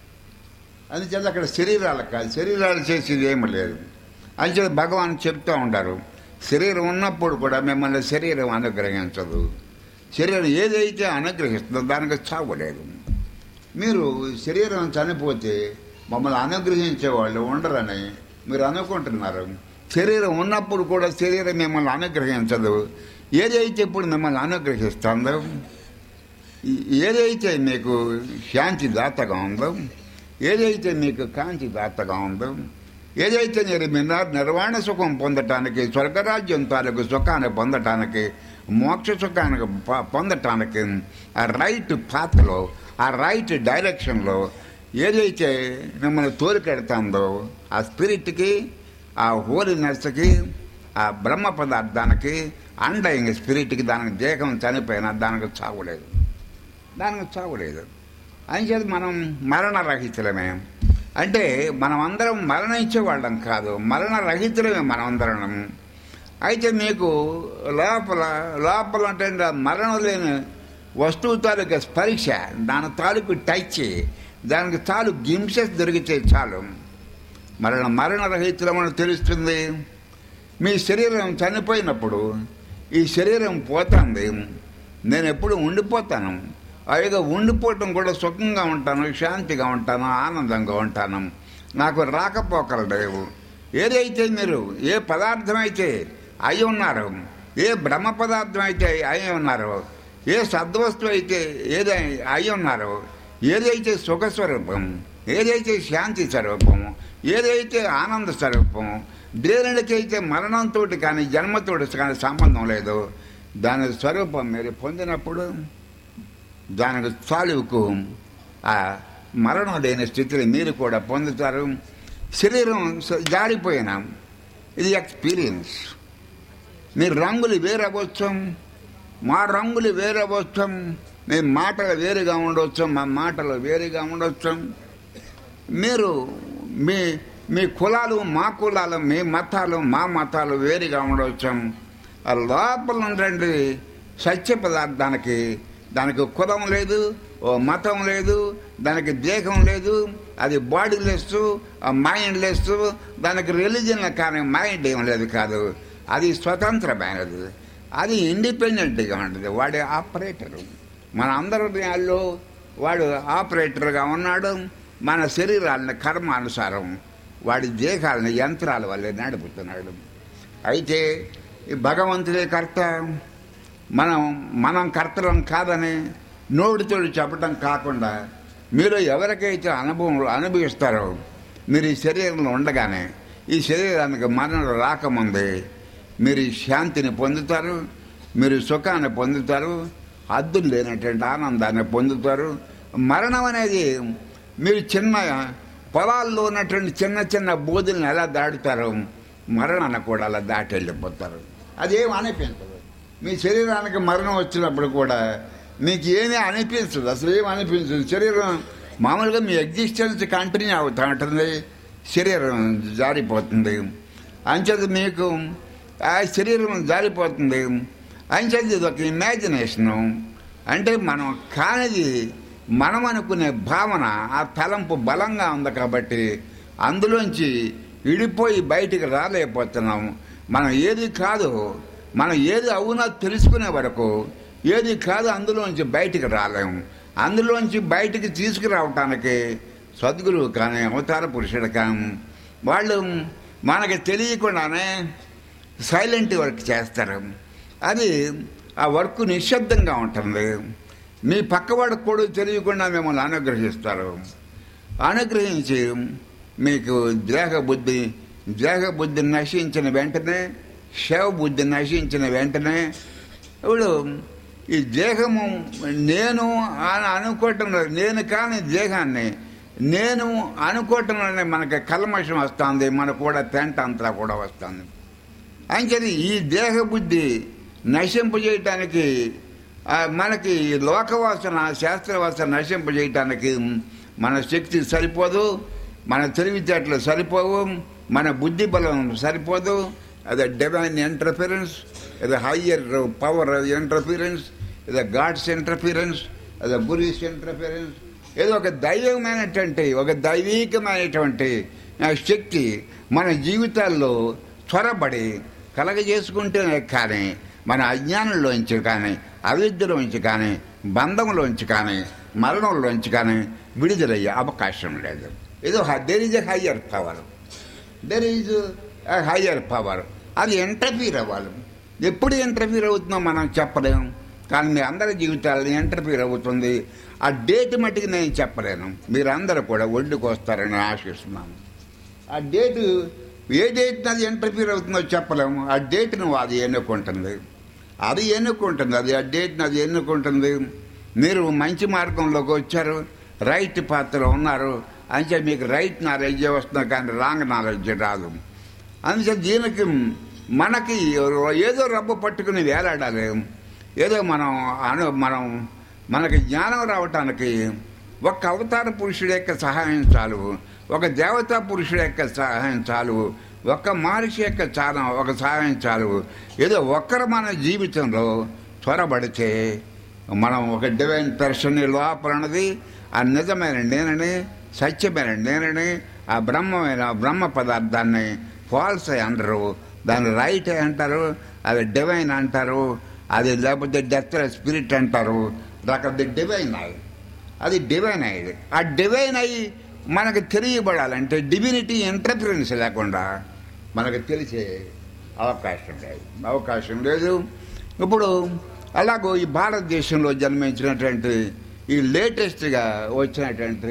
అందుచేత అక్కడ శరీరాలు కాదు శరీరాలు చేసేది ఏమి లేదు అందుచేత భగవాన్ చెప్తూ ఉంటారు శరీరం ఉన్నప్పుడు కూడా మిమ్మల్ని శరీరం అనుగ్రహించదు శరీరం ఏదైతే అనుగ్రహిస్తుందో దానికి చావలేదు మీరు శరీరం చనిపోతే మమ్మల్ని అనుగ్రహించే వాళ్ళు ఉండరని మీరు అనుకుంటున్నారు శరీరం ఉన్నప్పుడు కూడా శరీరం మిమ్మల్ని అనుగ్రహించదు ఏదైతే ఇప్పుడు మిమ్మల్ని అనుగ్రహిస్తుందో ఏదైతే మీకు శాంతి దాతగా ఉందో ఏదైతే మీకు కాంతి దాతగా ఉందో ఏదైతే మీరు మిన్నారు నిర్వాణ సుఖం పొందటానికి స్వర్గరాజ్యం తాలూకు సుఖాన్ని పొందటానికి మోక్ష సుఖానికి ప- పొందటానికి ఆ రైట్ పాత్రలో ఆ రైట్ డైరెక్షన్లో ఏదైతే మిమ్మల్ని తోలికెడుతుందో ఆ స్పిరిట్కి ఆ హోలీనెస్కి ఆ బ్రహ్మ పదార్థానికి అండయింగ్ స్పిరిట్కి దానికి దేహం చనిపోయినా దానికి చావులేదు దానికి చావులేదు అంచేత మనం మరణరహితులమే అంటే మనం అందరం మరణించే వాళ్ళం కాదు మరణరహితులమే మనం అందరం అయితే మీకు లోపల లోపల అంటే మరణం లేని వస్తువు తాలూకు స్పర్శ దాని తాలూకు టచ్ దానికి చాలు గింసెస్ దొరికితే చాలు మరణ మరణరహితులమని తెలుస్తుంది మీ శరీరం చనిపోయినప్పుడు ఈ శరీరం పోతుంది నేను ఎప్పుడు ఉండిపోతాను పైగా ఉండిపోవటం కూడా సుఖంగా ఉంటాను శాంతిగా ఉంటాను ఆనందంగా ఉంటాను నాకు రాకపోకలు లేవు ఏదైతే మీరు ఏ పదార్థం అయితే అయి ఉన్నారు ఏ బ్రహ్మ పదార్థం అయితే అయి ఉన్నారు ఏ సద్వస్తువు అయితే ఏదై అయి ఉన్నారు ఏదైతే సుఖ స్వరూపం ఏదైతే శాంతి స్వరూపం ఏదైతే ఆనంద స్వరూపం దేనికైతే మరణంతో కానీ జన్మతోటి కానీ సంబంధం లేదు దాని స్వరూపం మీరు పొందినప్పుడు దానికి తాలూకు ఆ మరణం లేని స్థితిని మీరు కూడా పొందుతారు శరీరం స- జారిపోయిన ఇది ఎక్స్పీరియన్స్ మీరు రంగులు వేరవచ్చు మా రంగులు వేరే వచ్చాం మీ మాటలు వేరుగా ఉండొచ్చు మా మాటలు వేరుగా ఉండొచ్చు మీరు మీ మీ కులాలు మా కులాలు మీ మతాలు మా మతాలు వేరుగా ఉండవచ్చు ఆ లోపల ఉన్నటువంటి సత్య పదార్థానికి దానికి కులం లేదు ఓ మతం లేదు దానికి దేహం లేదు అది బాడీ లెస్ ఆ మైండ్ లెస్ దానికి రిలీజన్ కానీ మైండ్ ఏం లేదు కాదు అది స్వతంత్రమైనది అది ఇండిపెండెంట్గా ఉంటుంది వాడి ఆపరేటరు మన అందరిలో వాడు ఆపరేటర్గా ఉన్నాడు మన శరీరాలను కర్మానుసారం వాడి దేహాలను యంత్రాల వల్లే నడుపుతున్నాడు అయితే ఈ భగవంతుడే కర్త మనం మనం కర్తలం కాదని నోటితో చెప్పడం కాకుండా మీరు ఎవరికైతే అనుభవం అనుభవిస్తారో మీరు ఈ శరీరంలో ఉండగానే ఈ శరీరానికి మరణం రాకముందే మీరు ఈ శాంతిని పొందుతారు మీరు సుఖాన్ని పొందుతారు హద్దులు లేనటువంటి ఆనందాన్ని పొందుతారు మరణం అనేది మీరు చిన్న పొలాల్లో ఉన్నటువంటి చిన్న చిన్న బోధులను ఎలా దాటుతారో మరణాన్ని కూడా అలా దాటి వెళ్ళిపోతారు అదేం అనిపించదు మీ శరీరానికి మరణం వచ్చినప్పుడు కూడా మీకు ఏమీ అనిపించదు అసలు ఏం అనిపించదు శరీరం మామూలుగా మీ ఎగ్జిస్టెన్స్ కంటిన్యూ అవుతూ ఉంటుంది శరీరం జారిపోతుంది అంచేది మీకు ఆ శరీరం జారిపోతుంది అంచేది ఇది ఒక ఇమాజినేషను అంటే మనం కానిది మనం అనుకునే భావన ఆ తలంపు బలంగా ఉంది కాబట్టి అందులోంచి విడిపోయి బయటికి రాలేకపోతున్నాం మనం ఏది కాదు మనం ఏది అవునా తెలుసుకునే వరకు ఏది కాదు అందులోంచి బయటికి రాలేము అందులోంచి బయటికి తీసుకురావటానికి సద్గురువు కానీ అవతార పురుషుడు కానీ వాళ్ళు మనకి తెలియకుండానే సైలెంట్ వర్క్ చేస్తారు అది ఆ వర్క్ నిశ్శబ్దంగా ఉంటుంది మీ పక్కవాడికి కూడా తెలియకుండా మిమ్మల్ని అనుగ్రహిస్తారు అనుగ్రహించి మీకు దేహ బుద్ధి దేహ బుద్ధి నశించిన వెంటనే శవ బుద్ధి నశించిన వెంటనే ఇప్పుడు ఈ దేహము నేను అని అనుకోవటం లేదు. నేను కాని దేహాన్ని నేను అనుకోవటంలోనే మనకి కల్మషం వస్తుంది మనకు కూడా తెంట అంతా కూడా వస్తుంది అంచేది ఈ దేహ బుద్ధి నశింపజేయటానికి ఆ, మనకి లోకవాసన శాస్త్రవాసన నశింపజేయటానికి మన శక్తి సరిపోదు మన తెలివితేటలు సరిపోవు మన బుద్ధి బలం సరిపోదు అది డివైన్ ఇంటర్ఫిరెన్స్ ఇది హయ్యర్ పవర్ ఇంటర్ఫిరెన్స్ ఇది గాడ్స్ ఇంటర్ఫిరెన్స్ అది గురీస్ ఇంటర్ఫిరెన్స్ ఏదో ఒక దైవమైనటువంటి ఒక దైవీకమైనటువంటి ఆ శక్తి మన జీవితాల్లో త్వరపడి కలగజేసుకుంటేనే కానీ మన అజ్ఞానంలోంచి కానీ అవిద్యలోంచి కానీ బంధంలోంచి కానీ మరణంలోంచి కానీ విడుదలయ్యే అవకాశం లేదు ఏదో there is a higher power there is a higher power అది ఇంటర్ఫీర్ అవ్వాలి ఎప్పుడు ఇంటర్ఫీర్ అవుతుందో మనం చెప్పలేం కానీ మీ అందరి జీవితాలను ఇంటర్ఫీర్ అవుతుంది ఆ డేట్ మట్టుకు నేను చెప్పలేను మీరందరూ కూడా ఒడ్డుకు వస్తారని ఆశిస్తున్నాను ఆ డేటు ఏ డేట్ అది ఇంటర్ఫీర్ అవుతుందో చెప్పలేము ఆ డేట్ను అది ఎన్నుకుంటుంది అది ఎన్నుకుంటుంది అది ఆ డేట్ని అది ఎన్నుకుంటుంది మీరు మంచి మార్గంలోకి వచ్చారు రైట్ పాత్రలో ఉన్నారు అంటే మీకు రైట్ నాలెడ్జ్ వస్తుంది కానీ రాంగ్ నాలెడ్జ్ రాదు అందుకే దీనికి మనకి ఏదో రబ్బ పట్టుకుని వేలాడాలి ఏదో మనం అను మనం మనకి జ్ఞానం రావటానికి ఒక అవతార పురుషుడి యొక్క సహాయం చాలు ఒక దేవతా పురుషుడి యొక్క సహాయం చాలు ఒక్క మహర్షి యొక్క చాలా ఒక సహాయం చాలు ఏదో ఒక్కరు మన జీవితంలో త్వరబడితే మనం ఒక డివైన్ పర్సన్ లోపల ఉన్నది ఆ నిజమైన నేనని సత్యమైన నేనని ఆ బ్రహ్మమైన బ్రహ్మ పదార్థాన్ని ఫాల్స్ అంటారు దాన్ని రైట్ అంటారు అది డివైన్ అంటారు అది లేకపోతే డెత్ స్పిరిట్ అంటారు రకది డివైన్ అయ్యి అది డివైన్ అయ్యేది ఆ డివైన్ అయ్యి మనకు తెలియబడాలంటే డివినిటీ ఇంటర్ఫరెన్స్ లేకుండా మనకు తెలిసే అవకాశం లేదు అవకాశం లేదు ఇప్పుడు అలాగో ఈ భారతదేశంలో జన్మించినటువంటి ఈ లేటెస్ట్గా వచ్చినటువంటి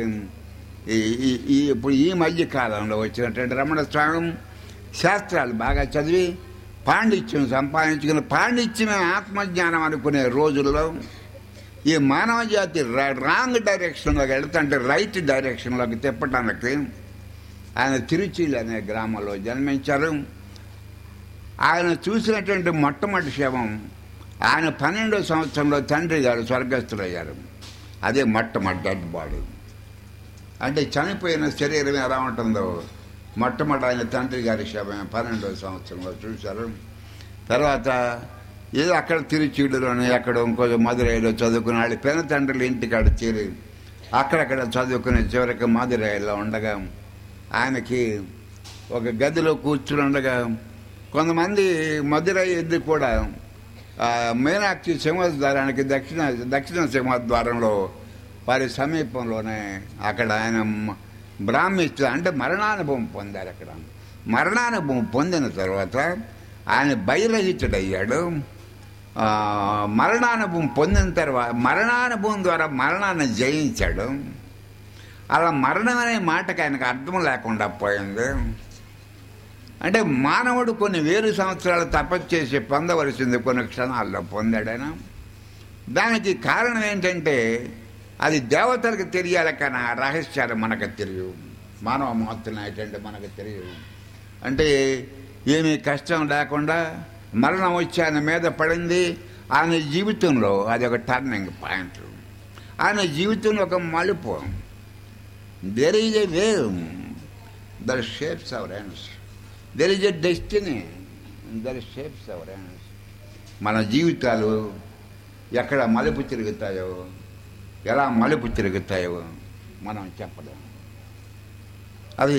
ఈ ఈ- ఈ ఇప్పుడు ఈ మధ్య కాలంలో వచ్చినటువంటి రమణ స్వామి శాస్త్రాలు బాగా చదివి పాండిత్యం సంపాదించుకుని పాండిత్యమే ఆత్మజ్ఞానం అనుకునే రోజుల్లో ఈ మానవ జాతి రా- రాంగ్ డైరెక్షన్లోకి వెళ్తుంటే రైట్ డైరెక్షన్లోకి తిప్పటానికి ఆయన తిరుచిల్ అనే గ్రామంలో జన్మించారు ఆయన చూసినటువంటి మొట్టమొదటి శవం ఆయన పన్నెండో సంవత్సరంలో తండ్రి గారు స్వర్గస్థులయ్యారు అదే మొట్టమొదటి డెడ్ బాడీ అంటే చనిపోయిన శరీరం ఎలా ఉంటుందో మొట్టమొదటి ఆయన తండ్రి గారి శవం పన్నెండో సంవత్సరంలో చూశారు తర్వాత ఏదో అక్కడ తిరుచీడులోని అక్కడ ఇంకో మధురైలో చదువుకుని వాళ్ళు పెన తండ్రులు ఇంటికాడ చేరి అక్కడక్కడ చదువుకుని చివరికి మధురైలో ఉండగా ఆయనకి ఒక గదిలో కూర్చుని ఉండగా కొంతమంది మధురై ఎద్దు కూడా ఆ, మీనాక్షి సింహద్వారానికి దక్షిణ దక్షిణ సింహద్వారంలో వారి సమీపంలోనే అక్కడ ఆయన మ- బ్రాహ్మిస్తూ అంటే మరణానుభవం పొందారు అక్కడ మరణానుభవం పొందిన తర్వాత ఆయన బయరహితుడయ్యాడు ఆ, మరణానుభవం పొందిన తర్వాత మరణానుభవం ద్వారా మరణాన్ని జయించాడు అలా మరణం అనే మాటకి ఆయనకు అర్థం లేకుండా పోయింది అంటే మానవుడు కొన్ని వేలు సంవత్సరాలు తపస్సు చేసి పొందవలసింది కొన్ని క్షణాల్లో పొందాడైనా దానికి కారణం ఏంటంటే అది దేవతలకు తెలియాలి కానీ ఆ రహస్యాలు మనకు తెలియవు మానవ మాత్రం ఏంటంటే మనకు తెలియవు అంటే ఏమీ కష్టం లేకుండా మరణం వచ్చి ఆయన మీద పడింది ఆయన జీవితంలో అది ఒక టర్నింగ్ పాయింట్ ఆయన జీవితంలో ఒక మలుపు there is a wave that shapes our hands there is a destiny that shapes our hands మన జీవితాలు ఎక్కడ మలుపు తిరుగుతాయో ఎలా మలుపు తిరుగుతాయో మనం చెప్పలేం అది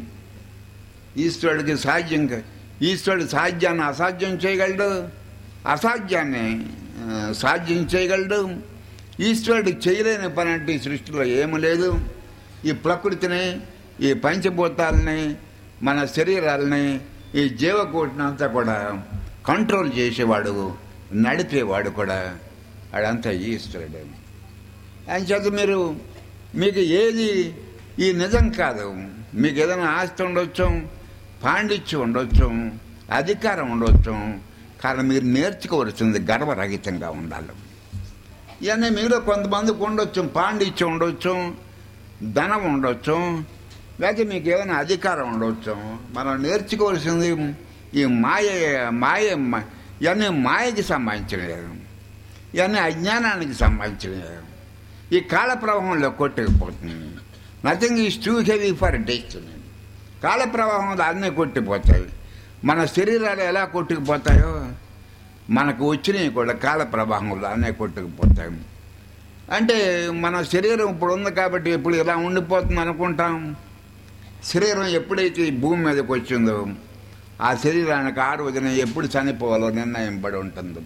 ఈశ్వరుడికి సాధ్యం కా- ఈశ్వరుడు సాధ్యాన్ని అసాధ్యం చేయగలడు అసాధ్యాన్ని ఆ, సాధ్యం చేయగలడు ఈశ్వరుడు చేయలేని పని అంటే ఈ సృష్టిలో ఏమీ లేదు ఈ ప్రకృతిని ఈ పంచభూతాలని మన శరీరాలని ఈ జీవకోటిని అంతా కూడా కంట్రోల్ చేసేవాడు నడిపేవాడు కూడా వాడంతా ఈశ్వరుడే అంచేత మీరు మీకు ఏది ఈ నిజం కాదు మీకు ఏదైనా ఆస్తి ఉండొచ్చు పాండిత్యం ఉండొచ్చు అధికారం ఉండొచ్చు కానీ మీరు నేర్చుకోవలసింది గర్వరహితంగా ఉండాలి ఇవన్నీ మీలో కొంతమందికి ఉండొచ్చు పాండిత్యం ఉండొచ్చు ధనం ఉండొచ్చు లేకపోతే మీకు ఏదైనా అధికారం ఉండొచ్చు మనం నేర్చుకోవాల్సింది ఈ మాయ మాయ ఇవన్నీ మాయకి సంబంధించినవి ఇవన్నీ అజ్ఞానానికి సంబంధించినవి ఈ కాల ప్రవాహంలో కొట్టుకుపోతుంది nothing is too heavy for destiny కాల ప్రవాహంలో అన్నీ కొట్టిపోతాయి మన శరీరాలు ఎలా కొట్టుకుపోతాయో మనకు వచ్చినవి కూడా కాల ప్రవాహంలో అన్నీ కొట్టుకుపోతాయి అంటే మన శరీరం ఇప్పుడు ఉంది కాబట్టి ఇప్పుడు ఇలా ఉండిపోతుంది అనుకుంటాం శరీరం ఎప్పుడైతే ఈ భూమి మీదకి వచ్చిందో ఆ శరీరానికి ఆ రోజున ఎప్పుడు చనిపోవాలో నిర్ణయం పడి ఉంటుంది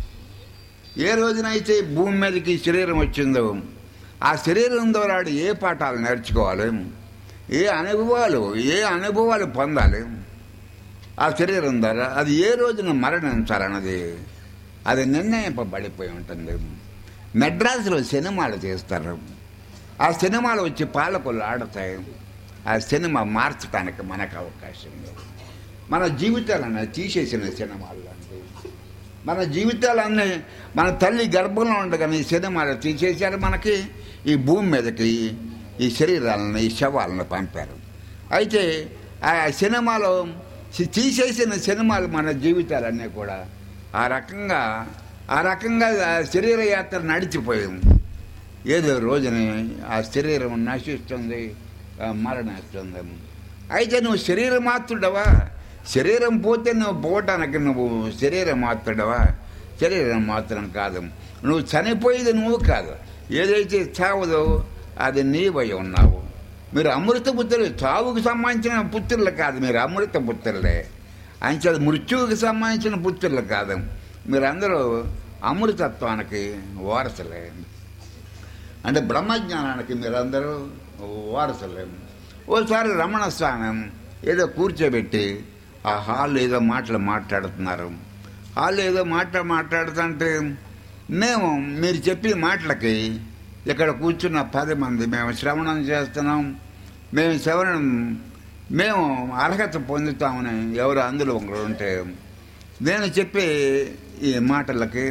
ఏ రోజునైతే ఈ భూమి మీదకి ఈ శరీరం వచ్చిందో ఆ శరీరం ద్వారా వాడు ఏ పాఠాలు నేర్చుకోవాలి ఏ అనుభవాలు ఏ అనుభవాలు పొందాలి ఆ శరీరం ద్వారా అది ఏ రోజున మరణించాలన్నది అది నిర్ణయింపబడిపోయి ఉంటుంది మెడ్రాస్లో సినిమాలు చేస్తారు ఆ సినిమాలు వచ్చి పాలకులు ఆడతాయి ఆ సినిమా మార్చడానికి మనకు అవకాశం లేదు మన జీవితాలన్నీ తీసేసిన సినిమాలు లాంటివి మన జీవితాలన్నీ మన తల్లి గర్భంలో ఉండగానే ఈ సినిమాలు తీసేశారు మనకి ఈ భూమి మీదకి ఈ శరీరాలను ఈ శవాలను పంపారు అయితే ఆ సినిమాలో సి- తీసేసిన సినిమాలు మన జీవితాలన్నీ కూడా ఆ రకంగా ఆ రకంగా ఆ శరీర యాత్ర నడిచిపోయింది ఏదో రోజుని ఆ శరీరం నశిస్తుంది ఆ మరణిస్తుంది అయితే నువ్వు శరీర మాత్రుడవా శరీరం పోతే నువ్వు పోవటానికి నువ్వు శరీర మాత్రుడవా శరీరం మాత్రం కాదు నువ్వు చనిపోయేది నువ్వు కాదు ఏదైతే చావదో అది నీవై ఉన్నావు మీరు అమృత పుత్రులు చావుకు సంబంధించిన పుత్రులు కాదు మీరు అమృత పుత్రులే అంచేది మృత్యువుకి సంబంధించిన పుత్రులు కాదు మీరందరూ అమృతత్వానికి వారసులే అంటే బ్రహ్మజ్ఞానానికి మీరందరూ వారసులే ఓసారి రమణ స్వామి ఏదో కూర్చోబెట్టి ఆ హాల్ ఏదో మాటలు మాట్లాడుతున్నారు హాల్ ఏదో మాట మాట్లాడుతుంటే మేము మీరు చెప్పిన మాటలకి ఇక్కడ కూర్చున్న పది మంది మేము శ్రవణం చేస్తున్నాం మేము శ్రవణం మేము అర్హత పొందుతామని ఎవరు అందులో ఒకరు ఉంటే నేను చెప్పే ఈ మాటలకి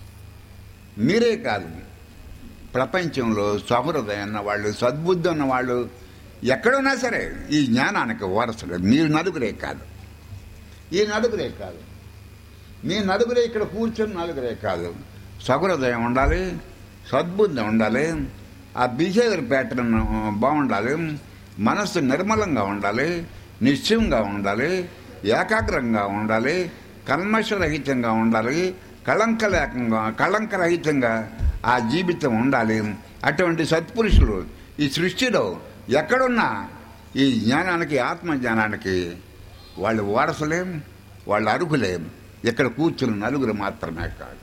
మీరే కాదు ప్రపంచంలో సహృదయం ఉన్న వాళ్ళు సద్బుద్ధి ఉన్న వాళ్ళు ఎక్కడున్నా సరే ఈ జ్ఞానానికి వారసులు మీరు నలుగురే కాదు ఈ నలుగురే కాదు మీ నలుగురే ఇక్కడ కూర్చొని నలుగురే కాదు సహృదయం ఉండాలి సద్బుద్ధి ఉండాలి ఆ బిహేవియర్ ప్యాటర్న్ బాగుండాలి మనస్సు నిర్మలంగా ఉండాలి నిశ్చయంగా ఉండాలి ఏకాగ్రంగా ఉండాలి కల్మషరహితంగా ఉండాలి కళంకలేకంగా కళంకరహితంగా ఆ జీవితం ఉండాలి అటువంటి సత్పురుషులు ఈ సృష్టిలో ఎక్కడున్నా ఈ జ్ఞానానికి ఆత్మజ్ఞానానికి వాళ్ళు వారసులేం వాళ్ళు అర్హులేం ఇక్కడ కూర్చుని నలుగురు మాత్రమే కాదు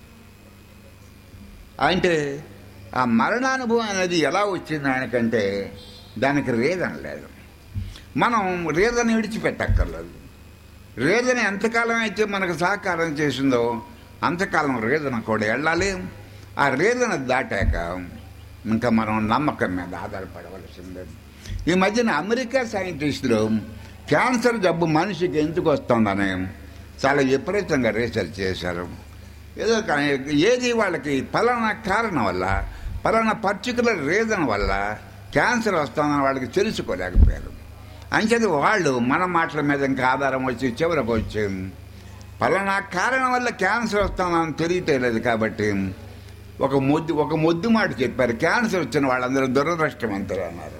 అంటే ఆ మరణానుభవం అనేది ఎలా వచ్చింది ఆయనకంటే దానికి రీజన్ లేదు మనం రీజన్ విడిచిపెట్టక్కర్లేదు రీజన్ ఎంతకాలం అయితే మనకు సహకారం చేసిందో అంతకాలం రీజన్ కూడా వెళ్ళాలి ఆ రీజన్ దాటాక ఇంకా మనం నమ్మకం మీద ఆధారపడవలసిందే ఈ మధ్యన అమెరికా సైంటిస్టులు క్యాన్సర్ జబ్బు మనిషికి ఎందుకు వస్తుందని చాలా విపరీతంగా రీసెర్చ్ చేశారు ఏదో కానీ ఏది వాళ్ళకి ఫలానా కారణం వల్ల ఫలానా పర్టికులర్ రీజన్ వల్ల క్యాన్సర్ వస్తుందని వాళ్ళకి తెలుసుకోలేకపోయారు అంచేది వాళ్ళు మన మాటల మీద ఇంకా ఆధారం వచ్చి చివరకు వచ్చి ఫలానా కారణం వల్ల క్యాన్సర్ వస్తుందని తెలియటలేదు కాబట్టి ఒక మొద్దు ఒక మొద్దు మాట చెప్పారు క్యాన్సర్ వచ్చిన వాళ్ళందరూ దురదృష్టవంతులు అన్నారు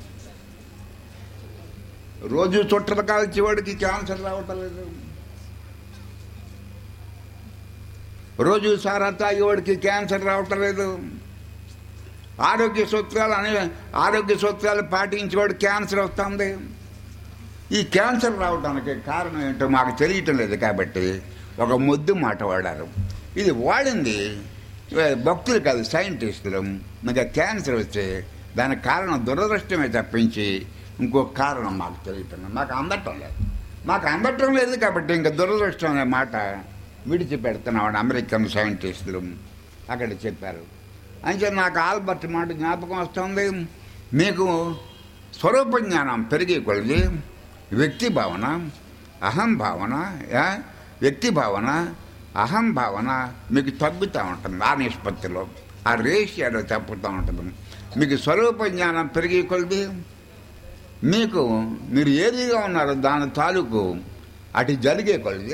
రోజు చుట్టలు కాల్చి వాడికి క్యాన్సర్ రావటం లేదు రోజు సారా తాగేవాడికి క్యాన్సర్ రావటం లేదు ఆరోగ్య సూత్రాలు అనే ఆరోగ్య సూత్రాలు పాటించేవాడు క్యాన్సర్ వస్తుంది ఈ క్యాన్సర్ రావడానికి కారణం ఏంటో మాకు తెలియటం లేదు కాబట్టి ఒక ముద్దు మాట వాడారు ఇది వాడింది ఏ, భక్తులు కాదు సైంటిస్టులు ఇంకా క్యాన్సర్ వస్తే దానికి కారణం దురదృష్టమే తప్పించి ఇంకో కారణం మాకు తెలియటం లేదు. మాకు అందటం లేదు మాకు అందటం లేదు కాబట్టి ఇంకా దురదృష్టం అనే మాట విడిచిపెడుతున్నామని అమెరికన్ సైంటిస్టులు అక్కడ చెప్పారు అంటే నాకు ఆల్బర్ట్ మాట జ్ఞాపకం వస్తుంది మీకు స్వరూప జ్ఞానం పెరిగే కొలిది వ్యక్తి భావన అహం భావన యా? వ్యక్తి భావన అహం భావన మీకు తగ్గుతూ ఉంటుంది ఆ నిష్పత్తిలో ఆ రేషియోలో తప్పుతూ ఉంటుంది మీకు స్వరూప జ్ఞానం పెరిగే కొలిది మీకు మీరు ఏదిగా ఉన్నారో దాని తాలూకు అటు జరిగే కొలిది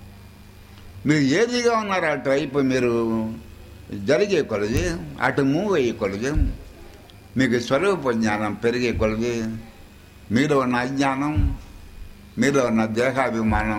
మీరు ఏదిగా ఉన్నారో అటువైపు మీరు జరిగే కొలది అటు మూవ్ అయ్యే కొలది మీకు స్వరూప జ్ఞానం పెరిగే కొలది మీలో ఉన్న అజ్ఞానం మీలో ఉన్న దేహాభిమానం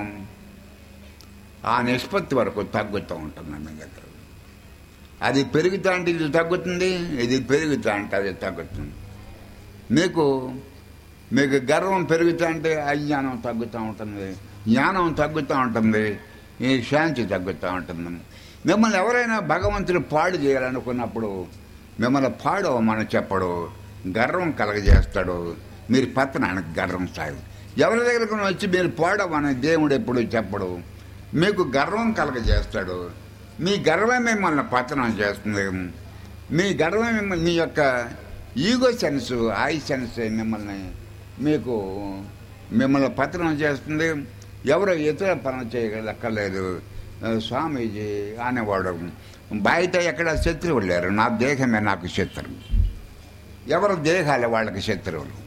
ఆ నిష్పత్తి వరకు తగ్గుతూ ఉంటుంది మీ దగ్గర అది పెరుగుతా అంటే ఇది తగ్గుతుంది ఇది పెరుగుతా అంటే అది తగ్గుతుంది మీకు మీకు గర్వం పెరుగుతా అంటే అజ్ఞానం తగ్గుతూ ఉంటుంది జ్ఞానం తగ్గుతూ ఉంటుంది ఈ శాంతి తగ్గుతూ ఉంటుంది మిమ్మల్ని ఎవరైనా భగవంతుడు పాడు చేయాలనుకున్నప్పుడు మిమ్మల్ని పాడవమని చెప్పడు గర్వం కలగజేస్తాడు మీరు పతనానికి గర్వం సాగు ఎవరి దగ్గరకు వచ్చి మీరు పాడవని దేవుడు ఎప్పుడు చెప్పడు మీకు గర్వం కలగజేస్తాడు మీ గర్వం మిమ్మల్ని పతనం చేస్తుంది మీ గర్వం మిమ్మల్ని మీ యొక్క ఈగో సెన్స్ ఐ సెన్స్ మిమ్మల్ని మీకు మిమ్మల్ని పతనం చేస్తుంది ఎవరో ఇతర పనులు చేయగలక్కర్లేదు స్వామీజీ అనేవాడు బయట ఎక్కడ శత్రువులు లేరు నా దేహమే నాకు శత్రువు ఎవరు దేహాలే వాళ్ళకి శత్రువులు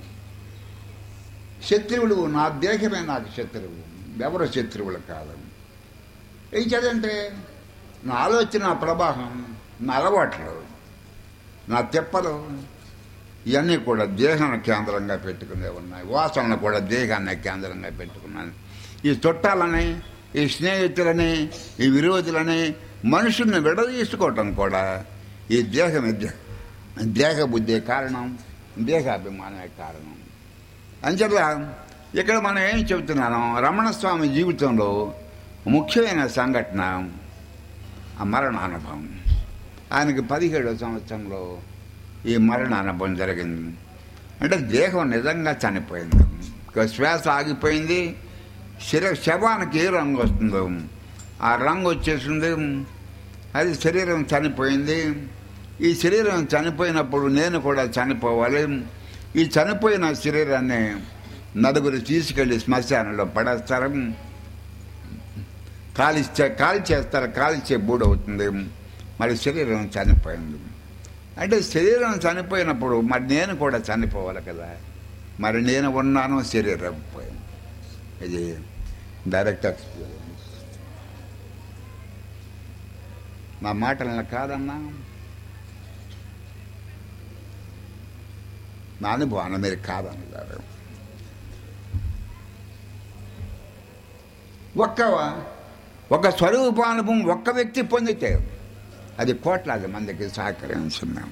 శత్రువులు నా దేహమే నాకు శత్రువు ఎవరు శత్రువులు కాదు ఏం చదంటే నా ఆలోచన నా ప్రవాహం నా అలవాట్లు నా తెప్పలు ఇవన్నీ కూడా దేహాన్ని కేంద్రంగా పెట్టుకునే ఉన్నాయి వాసనలు కూడా దేహాన్ని కేంద్రంగా పెట్టుకున్నాను ఈ చుట్టాలని ఈ స్నేహితులని ఈ విరోధులని మనుషుల్ని విడదీసుకోవటం కూడా ఈ దేహం దేహ బుద్ధి కారణం దేహాభిమానమే కారణం అంచేత ఇక్కడ మనం ఏం చెబుతున్నాను రమణస్వామి జీవితంలో ముఖ్యమైన సంఘటన ఆ మరణానుభవం ఆయనకి పదిహేడో సంవత్సరంలో ఈ మరణానుభవం జరిగింది అంటే దేహం నిజంగా చనిపోయింది ఇక శ్వాస ఆగిపోయింది శర శవానికి ఏ రంగు వస్తుందో ఆ రంగు వచ్చేసింది అది శరీరం చనిపోయింది ఈ శరీరం చనిపోయినప్పుడు నేను కూడా చనిపోవాలి ఈ చనిపోయిన శరీరాన్ని నలుగురు తీసుకెళ్లి శ్మశానంలో పడేస్తారు కాలిస్తే కాల్ చేస్తారు కాల్చే బూడవుతుంది మరి శరీరం చనిపోయింది అంటే శరీరం చనిపోయినప్పుడు మరి నేను కూడా చనిపోవాలి కదా మరి నేను ఉన్నాను శరీరం పోయింది ఇది డైరెక్ట్ ఎక్స్పీరియన్స్ నా మాటలను కాదన్నా నా అనుభవాన్ని మీరు కాదన్నారు ఒక్క ఒక స్వరూపానుభవం ఒక్క వ్యక్తి పొందితే అది కోట్లాది మందికి సహకరించున్నాం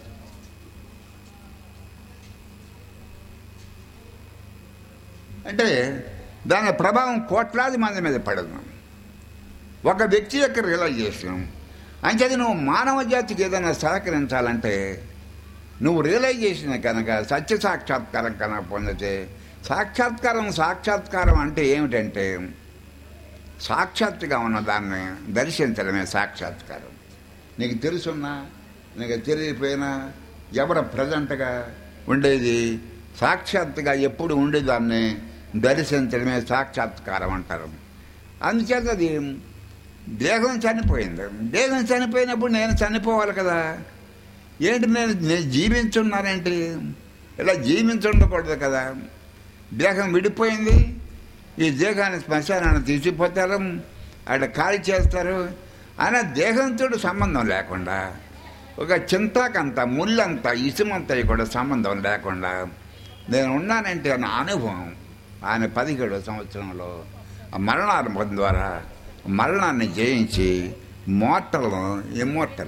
అంటే దాని ప్రభావం కోట్లాది మంది మీద పడదు ఒక వ్యక్తి యొక్క రియలైజేషన్ అంచేది నువ్వు మానవ జాతికి ఏదైనా సహకరించాలంటే నువ్వు రియలైజేషన్ కనుక సత్య సాక్షాత్కారం కనుక పొందితే సాక్షాత్కారం సాక్షాత్కారం అంటే ఏమిటంటే సాక్షాత్తుగా ఉన్న దాన్ని దర్శించడమే సాక్షాత్కారం నీకు తెలుసున్నా నీకు తెలియపోయినా ఎవరు ప్రజెంట్గా ఉండేది సాక్షాత్తుగా ఎప్పుడు ఉండేదాన్ని దర్శించడమే సాక్షాత్కారం అంటారు అందుచేత అది దేహం చనిపోయింది దేహం చనిపోయినప్పుడు నేను చనిపోవాలి కదా ఏంటి నేను నేను జీవించున్నానేంటి ఇలా జీవించుండకూడదు కదా దేహం విడిపోయింది ఈ దేహాన్ని శ్మశానాన్ని తీసిపోతారు అక్కడ ఖాళీ చేస్తారు అయినా దేహంతో సంబంధం లేకుండా ఒక చింతాకంత ముళ్ళంత ఇసుమంత కూడా సంబంధం లేకుండా నేను ఉన్నానంటే నా అనుభవం ఆయన పదిహేడో సంవత్సరంలో ఆ మరణానుభవం ద్వారా మరణాన్ని జయించి మోటలను ఇమ్మోటల్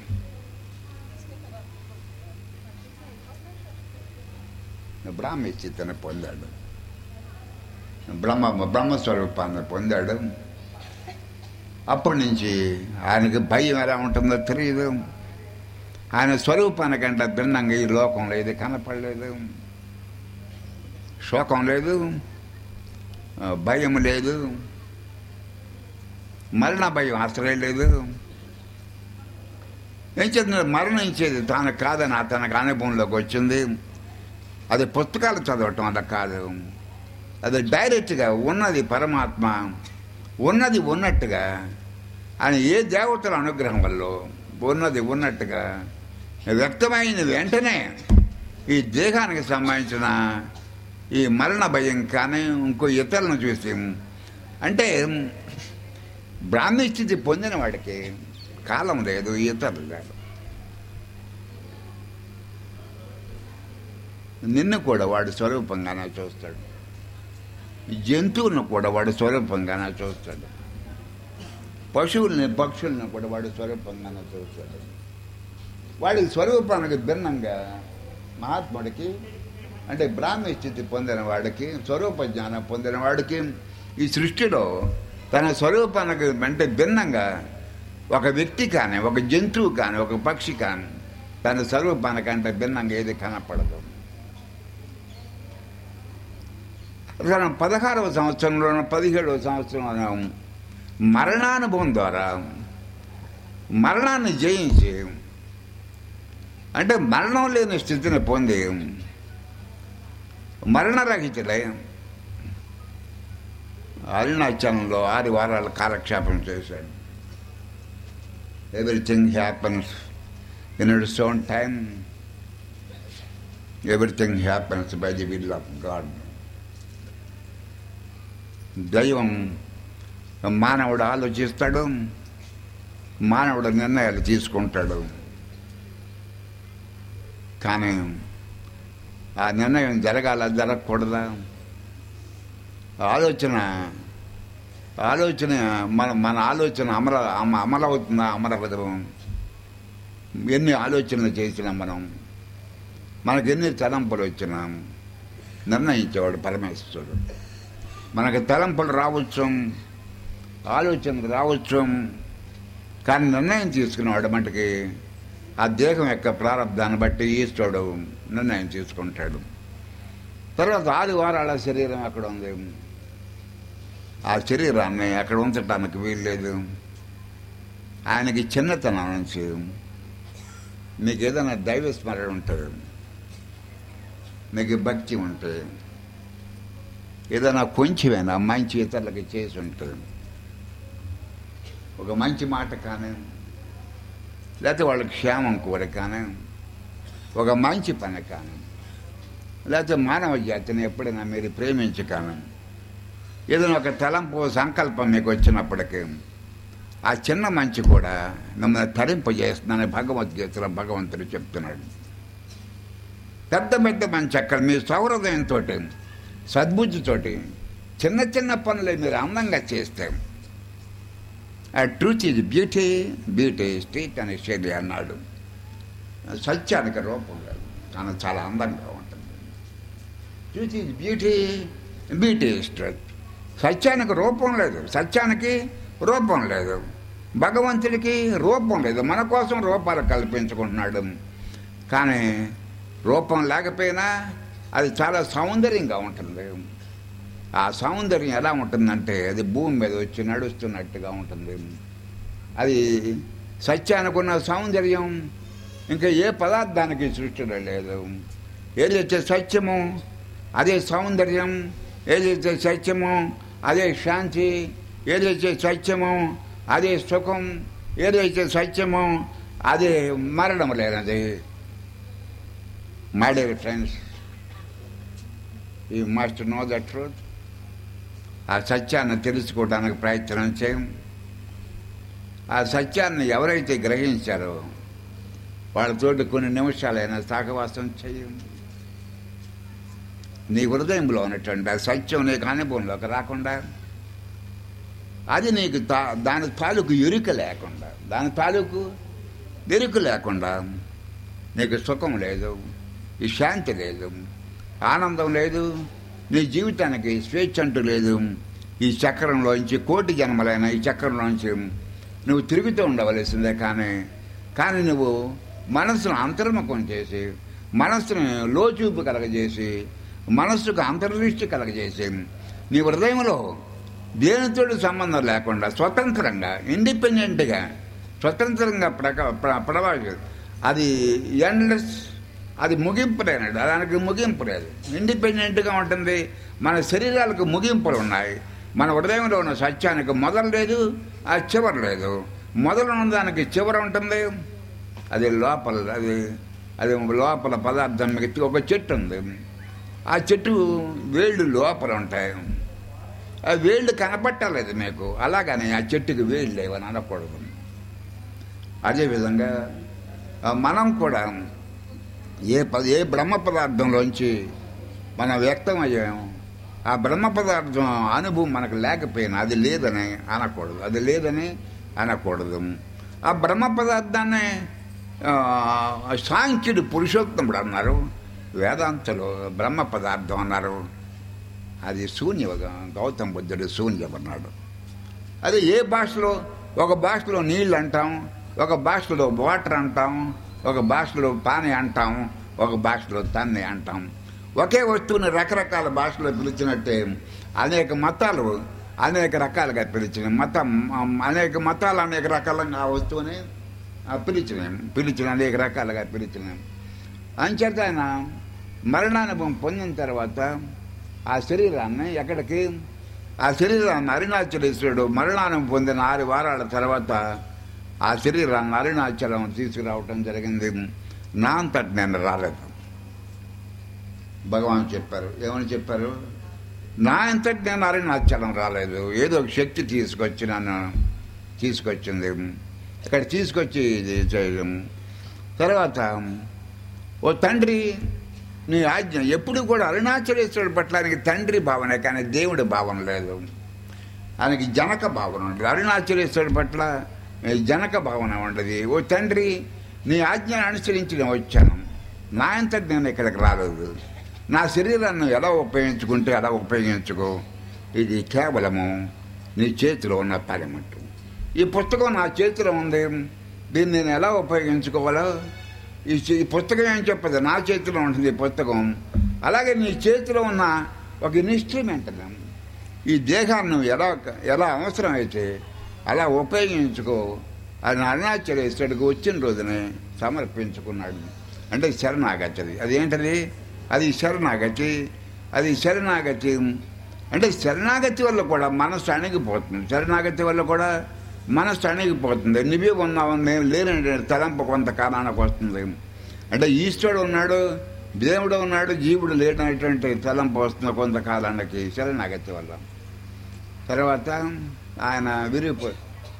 బ్రాహ్మ చిత్తని పొందాడు బ్రహ్మ బ్రహ్మస్వరూపాన్ని పొందాడు అప్పటి నుంచి ఆయనకి భయం ఎలా ఉంటుందో తెలియదు ఆయన స్వరూపానికంటే భిన్నంగా ఈ లోకంలో ఏది కనపడలేదు శోకం లేదు భయం లేదు మరణ భయం అసలే లేదు ఏం చేస్తున్నారు మరణించేది తాను కాదని తనకు అనుభవంలోకి వచ్చింది అది పుస్తకాలు చదవటం అలా కాదు అది డైరెక్ట్గా ఉన్నది పరమాత్మ ఉన్నది ఉన్నట్టుగా ఆయన ఏ దేవతల అనుగ్రహం వల్ల ఉన్నది ఉన్నట్టుగా వ్యక్తమైన వెంటనే ఈ దేహానికి సంబంధించిన ఈ మరణ భయం కానీ ఇంకో ఇతరులను చూసి అంటే బ్రాహ్మీ స్థితి పొందిన వాడికి కాలం లేదు ఇతరులు లేదు నిన్ను కూడా వాడు స్వరూపంగానే చూస్తాడు జంతువులను కూడా వాడు స్వరూపంగానే చూస్తాడు పశువుల్ని పక్షుల్ని కూడా వాడు స్వరూపంగానే చూస్తాడు వాడి స్వరూపానికి భిన్నంగా మహాత్ముడికి అంటే బ్రాహ్మీ స్థితి పొందిన వాడికి స్వరూప జ్ఞానం పొందిన వాడికి ఈ సృష్టిలో తన స్వరూపానికి అంటే భిన్నంగా ఒక వ్యక్తి కానీ ఒక జంతువు కానీ ఒక పక్షి కానీ తన స్వరూపానికంటే భిన్నంగా ఏది కనపడదు అసలు పదహారవ సంవత్సరంలో పదిహేడవ సంవత్సరంలో మరణానుభవం ద్వారా మరణాన్ని జయించి అంటే మరణం లేని స్థితిని పొంది మరణరహితులై అరుణాచలంలో ఆరు వారాల కాలక్షేపం చేశాడు everything happens in its own time everything happens by the will of God దైవం మానవుడు ఆలోచిస్తాడు మానవుడు నిర్ణయాలు తీసుకుంటాడు కానీ ఆ నిర్ణయం జరగాల జరగకూడదా ఆలోచన ఆలోచన మన మన ఆలోచన అమల అమ- అమలవుతుందా అమలవదు ఎన్ని ఆలోచనలు చేసినా మనం మనకు ఎన్ని తలంపులు వచ్చినా నిర్ణయించేవాడు పరమేశ్వరుడు మనకు తలంపులు రావచ్చు ఆలోచనలు రావచ్చు కానీ నిర్ణయం తీసుకునేవాడు మటుకి ఆ దేహం యొక్క ప్రారంధాన్ని బట్టి ఈశ్వరుడు నిర్ణయం తీసుకుంటాడు తర్వాత ఆరు వారాల శరీరం అక్కడ ఉంది ఆ శరీరాన్ని అక్కడ ఉంచటానికి వీల్లేదు ఆయనకి చిన్నతనం నుంచి మీకు ఏదైనా దైవ స్మరణ ఉంటుంది మీకు భక్తి ఉంటే ఏదైనా కొంచెమైనా మంచి ఇతరులకి చేసి ఉంటుంది ఒక మంచి మాట కానీ లేకపోతే వాళ్ళ క్షేమం కోరి కానీ ఒక మంచి పని కానీ లేకపోతే మానవ జాతిని ఎప్పుడైనా మీరు ప్రేమించి కానీ ఏదైనా ఒక తలంపు సంకల్పం మీకు వచ్చినప్పటికీ ఆ చిన్న మంచి కూడా మిమ్మల్ని తరింపజేస్తుందని భగవద్గీతలో భగవంతుడు చెప్తున్నాడు పెద్ద పెద్ద మంచి అక్కడ మీ సౌహృదయంతో సద్బుద్ధితోటి చిన్న చిన్న పనులు మీరు అందంగా చేస్తే ఆ truth is beauty beauty truth అనే శైలి అన్నాడు సత్యానికి రూపం లేదు కానీ చాలా అందంగా ఉంటుంది truth is beauty beauty truth సత్యానికి రూపం లేదు సత్యానికి రూపం లేదు భగవంతుడికి రూపం లేదు మన కోసం రూపాలు కల్పించుకుంటున్నాడు కానీ రూపం లేకపోయినా అది చాలా సౌందర్యంగా ఉంటుంది ఆ సౌందర్యం ఎలా ఉంటుందంటే అది భూమి మీద వచ్చి నడుస్తున్నట్టుగా ఉంటుంది అది సత్యానుకున్న సౌందర్యం ఇంకా ఏ పదార్థానికి సృష్టిలో లేదు ఏదైతే సత్యము అదే సౌందర్యం ఏదైతే సత్యమో అదే శాంతి ఏదైతే సత్యమో అదే సుఖం ఏదైతే సత్యమో అదే మరణం లేనది my dear friends you must know the truth ఆ సత్యాన్ని తెలుసుకోవడానికి ప్రయత్నం చేయం ఆ సత్యాన్ని ఎవరైతే గ్రహించారో వాళ్ళతోటి కొన్ని నిమిషాలైనా సహవాసం చేయం నీ హృదయంలో ఉన్నటువంటి ఆ సత్యం నీకు అనుభవంలోకి రాకుండా అది నీకు తా దాని తాలూకు ఎరుక లేకుండా దాని తాలూకు ఎరుక లేకుండా నీకు సుఖం లేదు ఈ శాంతి లేదు ఆనందం లేదు నీ జీవితానికి స్వేచ్ఛ అంటూ లేదు ఈ చక్రంలోంచి కోటి జన్మలైన ఈ చక్రంలోంచి నువ్వు తిరుగుతూ ఉండవలసిందే కానీ కానీ నువ్వు మనస్సును అంతర్ముఖం చేసి మనస్సును లోచూపు కలగజేసి మనస్సుకు అంతర్దృష్టి కలగజేసి నీ హృదయంలో దేనితోటి సంబంధం లేకుండా స్వతంత్రంగా ఇండిపెండెంట్గా స్వతంత్రంగా ప్రక ప్ర- ప్రవాహి అది ఎండ్లెస్ అది ముగింపు లేనడు దానికి ముగింపు లేదు ఇండిపెండెంట్గా ఉంటుంది మన శరీరాలకు ముగింపులు ఉన్నాయి మన హృదయంలో ఉన్న సత్యానికి మొదలు లేదు ఆ చివరి లేదు మొదలు ఉన్న దానికి చివర ఉంటుంది అది లోపల అది అది లోపల పదార్థం మిగతా ఒక చెట్టు ఉంది ఆ చెట్టు వేళ్ళు లోపల ఉంటాయి ఆ వేళ్ళు కనపట్టలేదు మీకు అలాగని ఆ చెట్టుకి వేళ్ళు లేవని అనకూడదు అదేవిధంగా ఆ మనం కూడా ఏ ప ఏ బ్రహ్మ పదార్థంలోంచి మనం వ్యక్తం అయ్యాము ఆ బ్రహ్మ పదార్థం అనుభవం మనకు లేకపోయినా అది లేదని అనకూడదు అది లేదని అనకూడదు ఆ బ్రహ్మ పదార్థాన్ని ఆ, సాంఖ్యుడు పురుషోత్తముడు అన్నారు వేదాంతలో బ్రహ్మ పదార్థం అన్నారు అది శూన్య గౌతమ బుద్ధుడు శూన్యం అన్నాడు అది ఏ భాషలో ఒక భాషలో నీళ్ళు అంటాం ఒక భాషలో వాటర్ అంటాం ఒక భాషలో పాని అంటాం ఒక భాషలో తన్ని అంటాం ఒకే వస్తువుని రకరకాల భాషలో పిలిచినట్టే అనేక మతాలు అనేక రకాలుగా పిలిచిన మతం అనేక మతాలు అనేక రకాలుగా ఆ వస్తువుని ఆ పిలిచినాం పిలిచిన అనేక రకాలుగా పిలిచినాం అంచేత ఆయన మరణానుభవం పొందిన తర్వాత ఆ శరీరాన్ని ఎక్కడికి ఆ శరీరాన్ని అరుణాచలేశ్వరుడు మరణానం పొందిన ఆరు వారాల తర్వాత ఆ శరీరాన్ని అరుణాచలం తీసుకురావటం జరిగింది నా అంతటి నేను రాలేదు భగవాన్ చెప్పారు ఏమని చెప్పారు నా అంతటి నేను అరుణాచలం రాలేదు ఏదో ఒక శక్తి తీసుకొచ్చి నన్ను తీసుకొచ్చింది ఇక్కడ తీసుకొచ్చి ఇది చేయడం తర్వాత ఓ తండ్రి నీ ఆజ్ఞ ఎప్పుడు కూడా అరుణాచలేశ్వరుడు పట్ల ఆయనకి తండ్రి భావన కానీ దేవుడి భావన లేదు ఆయనకి జనక భావన ఉంటుంది అరుణాచలేశ్వరుడి పట్ల జనక భావన ఉండదు ఓ తండ్రి నీ ఆజ్ఞను అనుసరించి నేను వచ్చాను నా అంతటి నేను ఇక్కడికి రాలేదు నా శరీరాన్ని ఎలా ఉపయోగించుకుంటే ఎలా ఉపయోగించుకో ఇది కేవలము నీ చేతిలో ఉన్న పనిముట్టు ఈ పుస్తకం నా చేతిలో ఉంది దీన్ని నేను ఎలా ఉపయోగించుకోవాలో ఈ చే- ఈ పుస్తకం ఏం చెప్పదు నా చేతిలో ఉంటుంది ఈ పుస్తకం అలాగే నీ చేతిలో ఉన్న ఒక ఇన్స్ట్రుమెంట్ ఈ దేహాన్ని నువ్వు ఎలా ఎలా అవసరమైతే అలా ఉపయోగించుకో అది అరుణాచలేశ్వరుడికి వచ్చిన రోజునే సమర్పించుకున్నాడు అంటే శరణాగతి అదేంటది అది శరణాగతి అది శరణాగతి అంటే శరణాగతి వల్ల కూడా మనసు అణిగిపోతుంది శరణాగతి వల్ల కూడా మనసు అణిగిపోతుంది నువ్వే ఉన్నావు నేను లేని తలంపు కొంతకాలానికి వస్తుంది అంటే ఈశ్వరుడు ఉన్నాడు దేవుడు ఉన్నాడు జీవుడు లేనటువంటి తలంపు వస్తుంది కొంతకాలానికి శరణాగతి వల్ల తర్వాత ఆయన విరిగిపో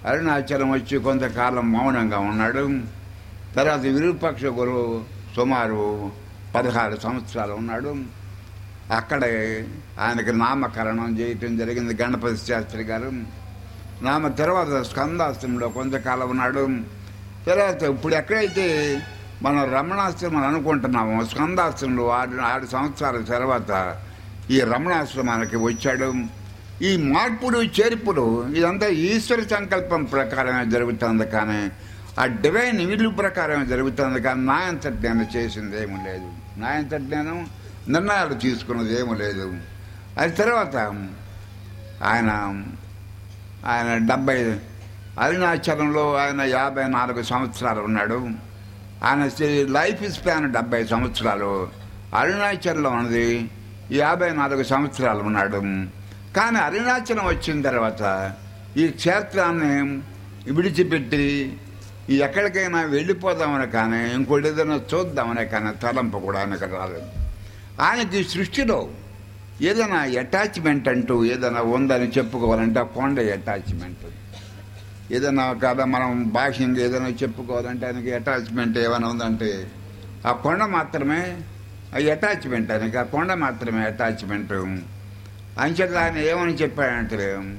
అరుణాచలం వచ్చి కొంతకాలం మౌనంగా ఉన్నాడు తర్వాత విరూపాక్ష గురువు సుమారు పదహారు సంవత్సరాలు ఉన్నాడు అక్కడే ఆయనకి నామకరణం చేయటం జరిగింది గణపతి శాస్త్రి గారు నామ తర్వాత స్కందాశ్రమంలో కొంతకాలం ఉన్నాడు తర్వాత ఇప్పుడు ఎక్కడైతే మనం రమణాశ్రమం అని అనుకుంటున్నామో స్కందాశ్రమంలో ఆరు ఆరు సంవత్సరాల తర్వాత ఈ రమణాశ్రమానికి వచ్చాడు ఈ మార్పులు చేర్పులు ఇదంతా ఈశ్వర సంకల్పం ప్రకారమే జరుగుతుంది కానీ ఆ డివైన్ విల్లు ప్రకారమే జరుగుతుంది కానీ నా అంతటి నేను చేసింది ఏమీ లేదు నా అంతటి నేను నిర్ణయాలు తీసుకున్నది ఏమీ లేదు అది తర్వాత ఆయన ఆయన డెబ్బై అరుణాచలంలో ఆయన యాభై నాలుగు సంవత్సరాలు ఉన్నాడు ఆయన సి- లైఫ్ స్పాన్ డెబ్బై సంవత్సరాలు అరుణాచలంలో ఉన్నది యాభై నాలుగు సంవత్సరాలు ఉన్నాడు కానీ అరుణాచలం వచ్చిన తర్వాత ఈ క్షేత్రాన్ని విడిచిపెట్టి ఈ ఎక్కడికైనా వెళ్ళిపోదామని కానీ ఇంకోటి ఏదైనా చూద్దామని కానీ తలంపు కూడా ఆయనకు రాలేదు ఆయనకి సృష్టిలో ఏదైనా అటాచ్మెంట్ అంటూ ఏదైనా ఉందని చెప్పుకోవాలంటే ఆ కొండ అటాచ్మెంట్ ఏదైనా కదా మనం భాష్యంగా ఏదైనా చెప్పుకోవాలంటే ఆయనకి అటాచ్మెంట్ ఏమైనా ఉందంటే ఆ కొండ మాత్రమే ఆ అటాచ్మెంట్ ఆయనకి ఆ కొండ మాత్రమే అటాచ్మెంట్ అంచేత ఆయన ఏమని చెప్పాడంటే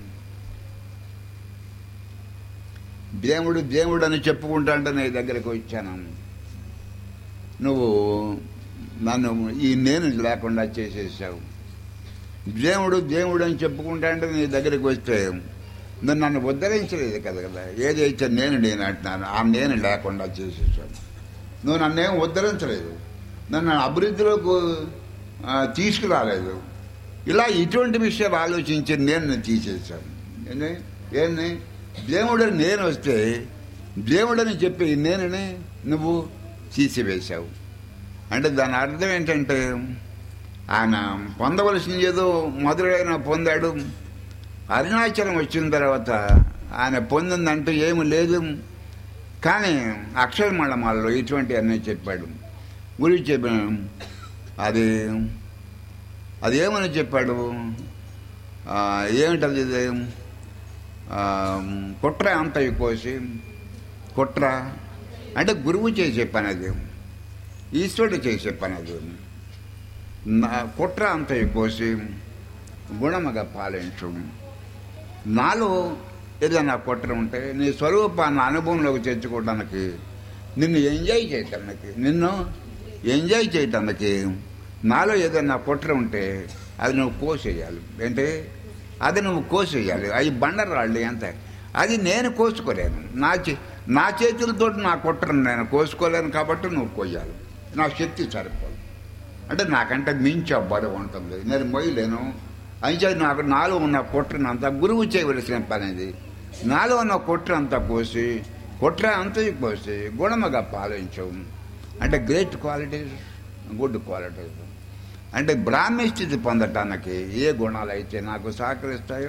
దేవుడు దేవుడు అని చెప్పుకుంటాంటే నీ దగ్గరికి వచ్చాను నువ్వు నన్ను ఈ నేను లేకుండా చేసేసావు దేవుడు దేవుడు అని చెప్పుకుంటా అంటే నీ దగ్గరికి వస్తే నువ్వు నన్ను ఉద్ధరించలేదు కదా కదా ఏదైతే నేను నేను అంటున్నాను ఆ నేను లేకుండా చేసేసాను నువ్వు నన్నేం ఉద్ధరించలేదు నన్ను అభివృద్ధిలోకి ఆ, తీసుకురాలేదు ఇలా ఇటువంటి విషయాలు ఆలోచించి నేను తీసేశాను ఏంటి ఏంది దేవుడు నేను వస్తే దేవుడని చెప్పి నేనని నువ్వు తీసివేశావు అంటే దాని అర్థం ఏంటంటే ఆయన పొందవలసింది ఏదో మొదలైన పొందాడు అరుణాచలం వచ్చిన తర్వాత ఆయన పొందిందంటూ ఏమి లేదు కానీ అక్షరమళమాలలో ఇటువంటి అన్నీ చెప్పాడు గురి చెప్పిన అది అదేమని చెప్పాడు ఆ, ఏమిటది ఇది ఆ, కుట్ర అంత కోసి కుట్ర అంటే గురువు చేసే పని అది ఈశ్వరుడు చేసే పని అది నా కుట్ర అంత కోసి గుణముగా పాలించు నాలో ఏదైనా కుట్ర ఉంటే నీ స్వరూపాన్ని అనుభవంలోకి తెచ్చుకోవడానికి నిన్ను ఎంజాయ్ చేయటానికి నిన్ను ఎంజాయ్ చేయటానికి నాలో ఏదైనా కుట్ర ఉంటే అది నువ్వు కోసేయాలి ఏంటి అది నువ్వు కోసేయాలి అవి బండరాళ్ళు ఎంత అది నేను కోసుకోలేను నా చే నా చేతులతో నా కుట్రను నేను కోసుకోలేను కాబట్టి నువ్వు కొయ్యాలి నా శక్తి సరిపోదు అంటే నాకంటే మించి బరువు ఉంటుంది నేను మొయ్యలేను అయితే నాకు నాలో ఉన్న కుట్రను అంతా గురువు చేయవలసిన పని ఇది నాలో ఉన్న కుట్ర అంతా కోసి కుట్ర అంతా కోసి గుణముగా పాలించవు అంటే గ్రేట్ క్వాలిటీస్ గుడ్ క్వాలిటీస్ అంటే బ్రాహ్మీ స్థితి పొందటానికి ఏ గుణాలు అయితే నాకు సహకరిస్తాయో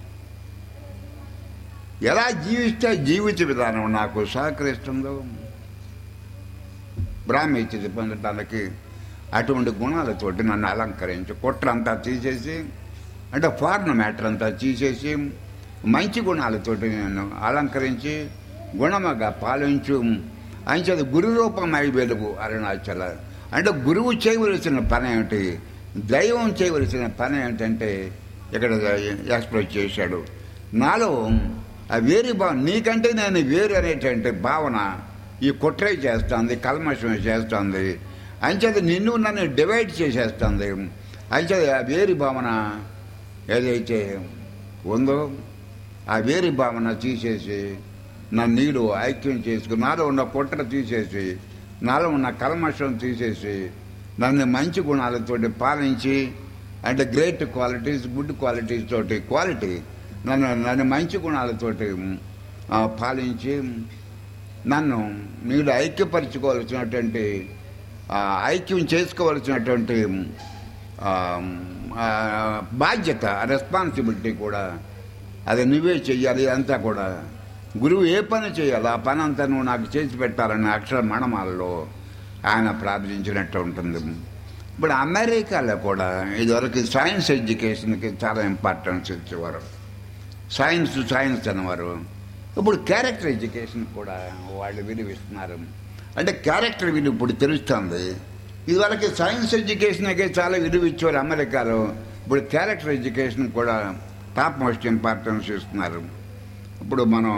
ఎలా జీవిస్తే జీవిత విధానం నాకు సహకరిస్తుందో బ్రాహ్మీ స్థితి పొందటానికి అటువంటి గుణాలతోటి నన్ను అలంకరించి కుట్రంతా తీసేసి అంటే ఫారిన్ మ్యాటర్ అంతా తీసేసి మంచి గుణాలతోటి నేను అలంకరించి గుణముగా పాలించు అంచేత గురు రూపమై వెలుగు అరుణాచల అంటే గురువు చేయవలసిన పని ఏమిటి దైవం చేయవలసిన పని ఏమిటంటే ఇక్కడ ఎక్స్ప్రెస్ చేశాడు నాలో ఆ వేరు భావన నీకంటే నేను వేరు అనేటువంటి భావన ఈ కుట్రై చేస్తుంది కల్మషం చేస్తుంది అంచేత నిన్ను నన్ను డివైడ్ చేసేస్తుంది అంచేత ఆ వేరు భావన ఏదైతే ఉందో ఆ వేరు భావన తీసేసి నా నీడు ఐక్యం చేసుకుని నాలో ఉన్న కుట్ర తీసేసి నాలో ఉన్న కల్మషం తీసేసి నన్ను మంచి గుణాలతోటి పాలించి అంటే గ్రేట్ క్వాలిటీస్ గుడ్ క్వాలిటీస్ తోటి క్వాలిటీ నన్ను నన్ను మంచి గుణాలతోటి ఆ, పాలించి నన్ను నీడు ఐక్యపరచుకోవాల్సినటువంటి ఆ, ఐక్యం చేసుకోవాల్సినటువంటి ఆ, ఆ, బాధ్యత రెస్పాన్సిబిలిటీ కూడా అది నువ్వే చెయ్యాలి అంతా కూడా గురువు ఏ పని చేయాలి ఆ పని అంతా నువ్వు నాకు చేసి పెట్టాలని అక్షర మణమాలలో ఆయన ప్రార్థించినట్టు ఉంటుంది ఇప్పుడు అమెరికాలో కూడా ఇదివరకు సైన్స్ ఎడ్యుకేషన్కి చాలా ఇంపార్టెన్స్ ఇచ్చేవారు సైన్స్ సైన్స్ అనేవారు ఇప్పుడు క్యారెక్టర్ ఎడ్యుకేషన్ కూడా వాళ్ళు విలువిస్తున్నారు అంటే క్యారెక్టర్ విలువ ఇప్పుడు తెలుస్తుంది ఇదివరకు సైన్స్ ఎడ్యుకేషన్కే చాలా విలువ ఇచ్చేవారు అమెరికాలో ఇప్పుడు క్యారెక్టర్ ఎడ్యుకేషన్ కూడా టాప్ మోస్ట్ ఇంపార్టెన్స్ ఇస్తున్నారు ఇప్పుడు మనం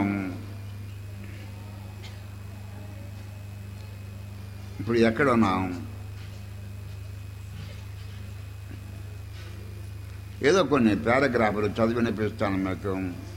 ఇప్పుడు ఎక్కడ ఉన్నాం ఏదో కొన్ని పారాగ్రాఫ్లు చదివి వినిపిస్తాను మీకు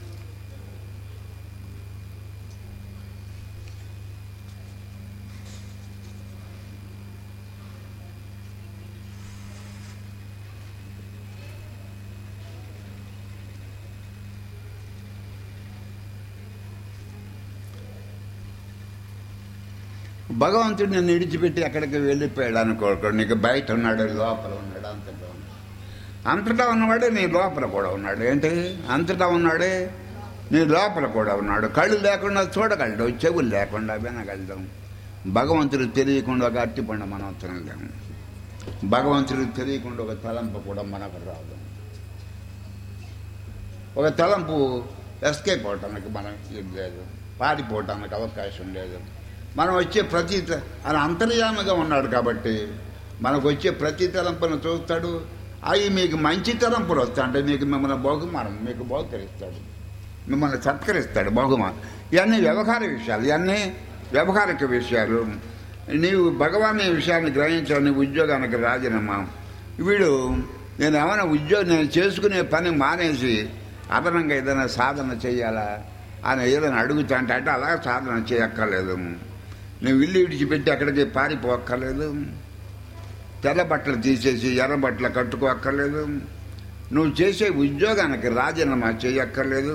భగవంతుడు నిన్ను విడిచిపెట్టి ఎక్కడికి వెళ్ళిపోయాడు అనుకోకూడదు నీకు బయట ఉన్నాడు లోపల ఉన్నాడు అంతటా ఉన్నాడు అంతటా ఉన్నవాడే నీ లోపల కూడా ఉన్నాడు ఏంటి అంతటా ఉన్నాడే నీ లోపల కూడా ఉన్నాడు కళ్ళు లేకుండా చూడగలడు చెవులు లేకుండా వినగలడు భగవంతుడు తెలియకుండా ఒక అట్టిపండు మనం తినలేము భగవంతుడు తెలియకుండా ఒక తలంపు కూడా మనకు రాదు ఒక తలంపు ఎస్కేప్ అవటానికి మనం ఇది లేదు పారిపోవటానికి అవకాశం లేదు మనం వచ్చే ప్రతి త- ఆయన అంతర్యామిగా ఉన్నాడు కాబట్టి మనకు వచ్చే ప్రతి తలంపును చూస్తాడు అవి మీకు మంచి తలంపులు వస్తాయి అంటే మీకు మిమ్మల్ని బహుమానం మీకు బహుకరిస్తాడు మిమ్మల్ని సత్కరిస్తాడు బహుమానం ఇవన్నీ వ్యవహార విషయాలు ఇవన్నీ వ్యవహారిక విషయాలు నీవు భగవాన్ ఈ విషయాన్ని గ్రహించావు నీ ఉద్యోగానికి రాజీనామా వీడు నేను ఏమైనా ఉద్యోగం నేను చేసుకునే పని మానేసి అదనంగా ఏదైనా సాధన చేయాలా అని ఏదైనా అడుగుతా అంటే అంటే అలా సాధన చేయక్కర్లేదు నువ్వు ఇల్లు విడిచిపెట్టి అక్కడికి పారిపోక్కర్లేదు తెల్ల బట్టలు తీసేసి ఎర్ర బట్టలు కట్టుకోక్కర్లేదు నువ్వు చేసే ఉద్యోగానికి రాజీనామా చేయక్కర్లేదు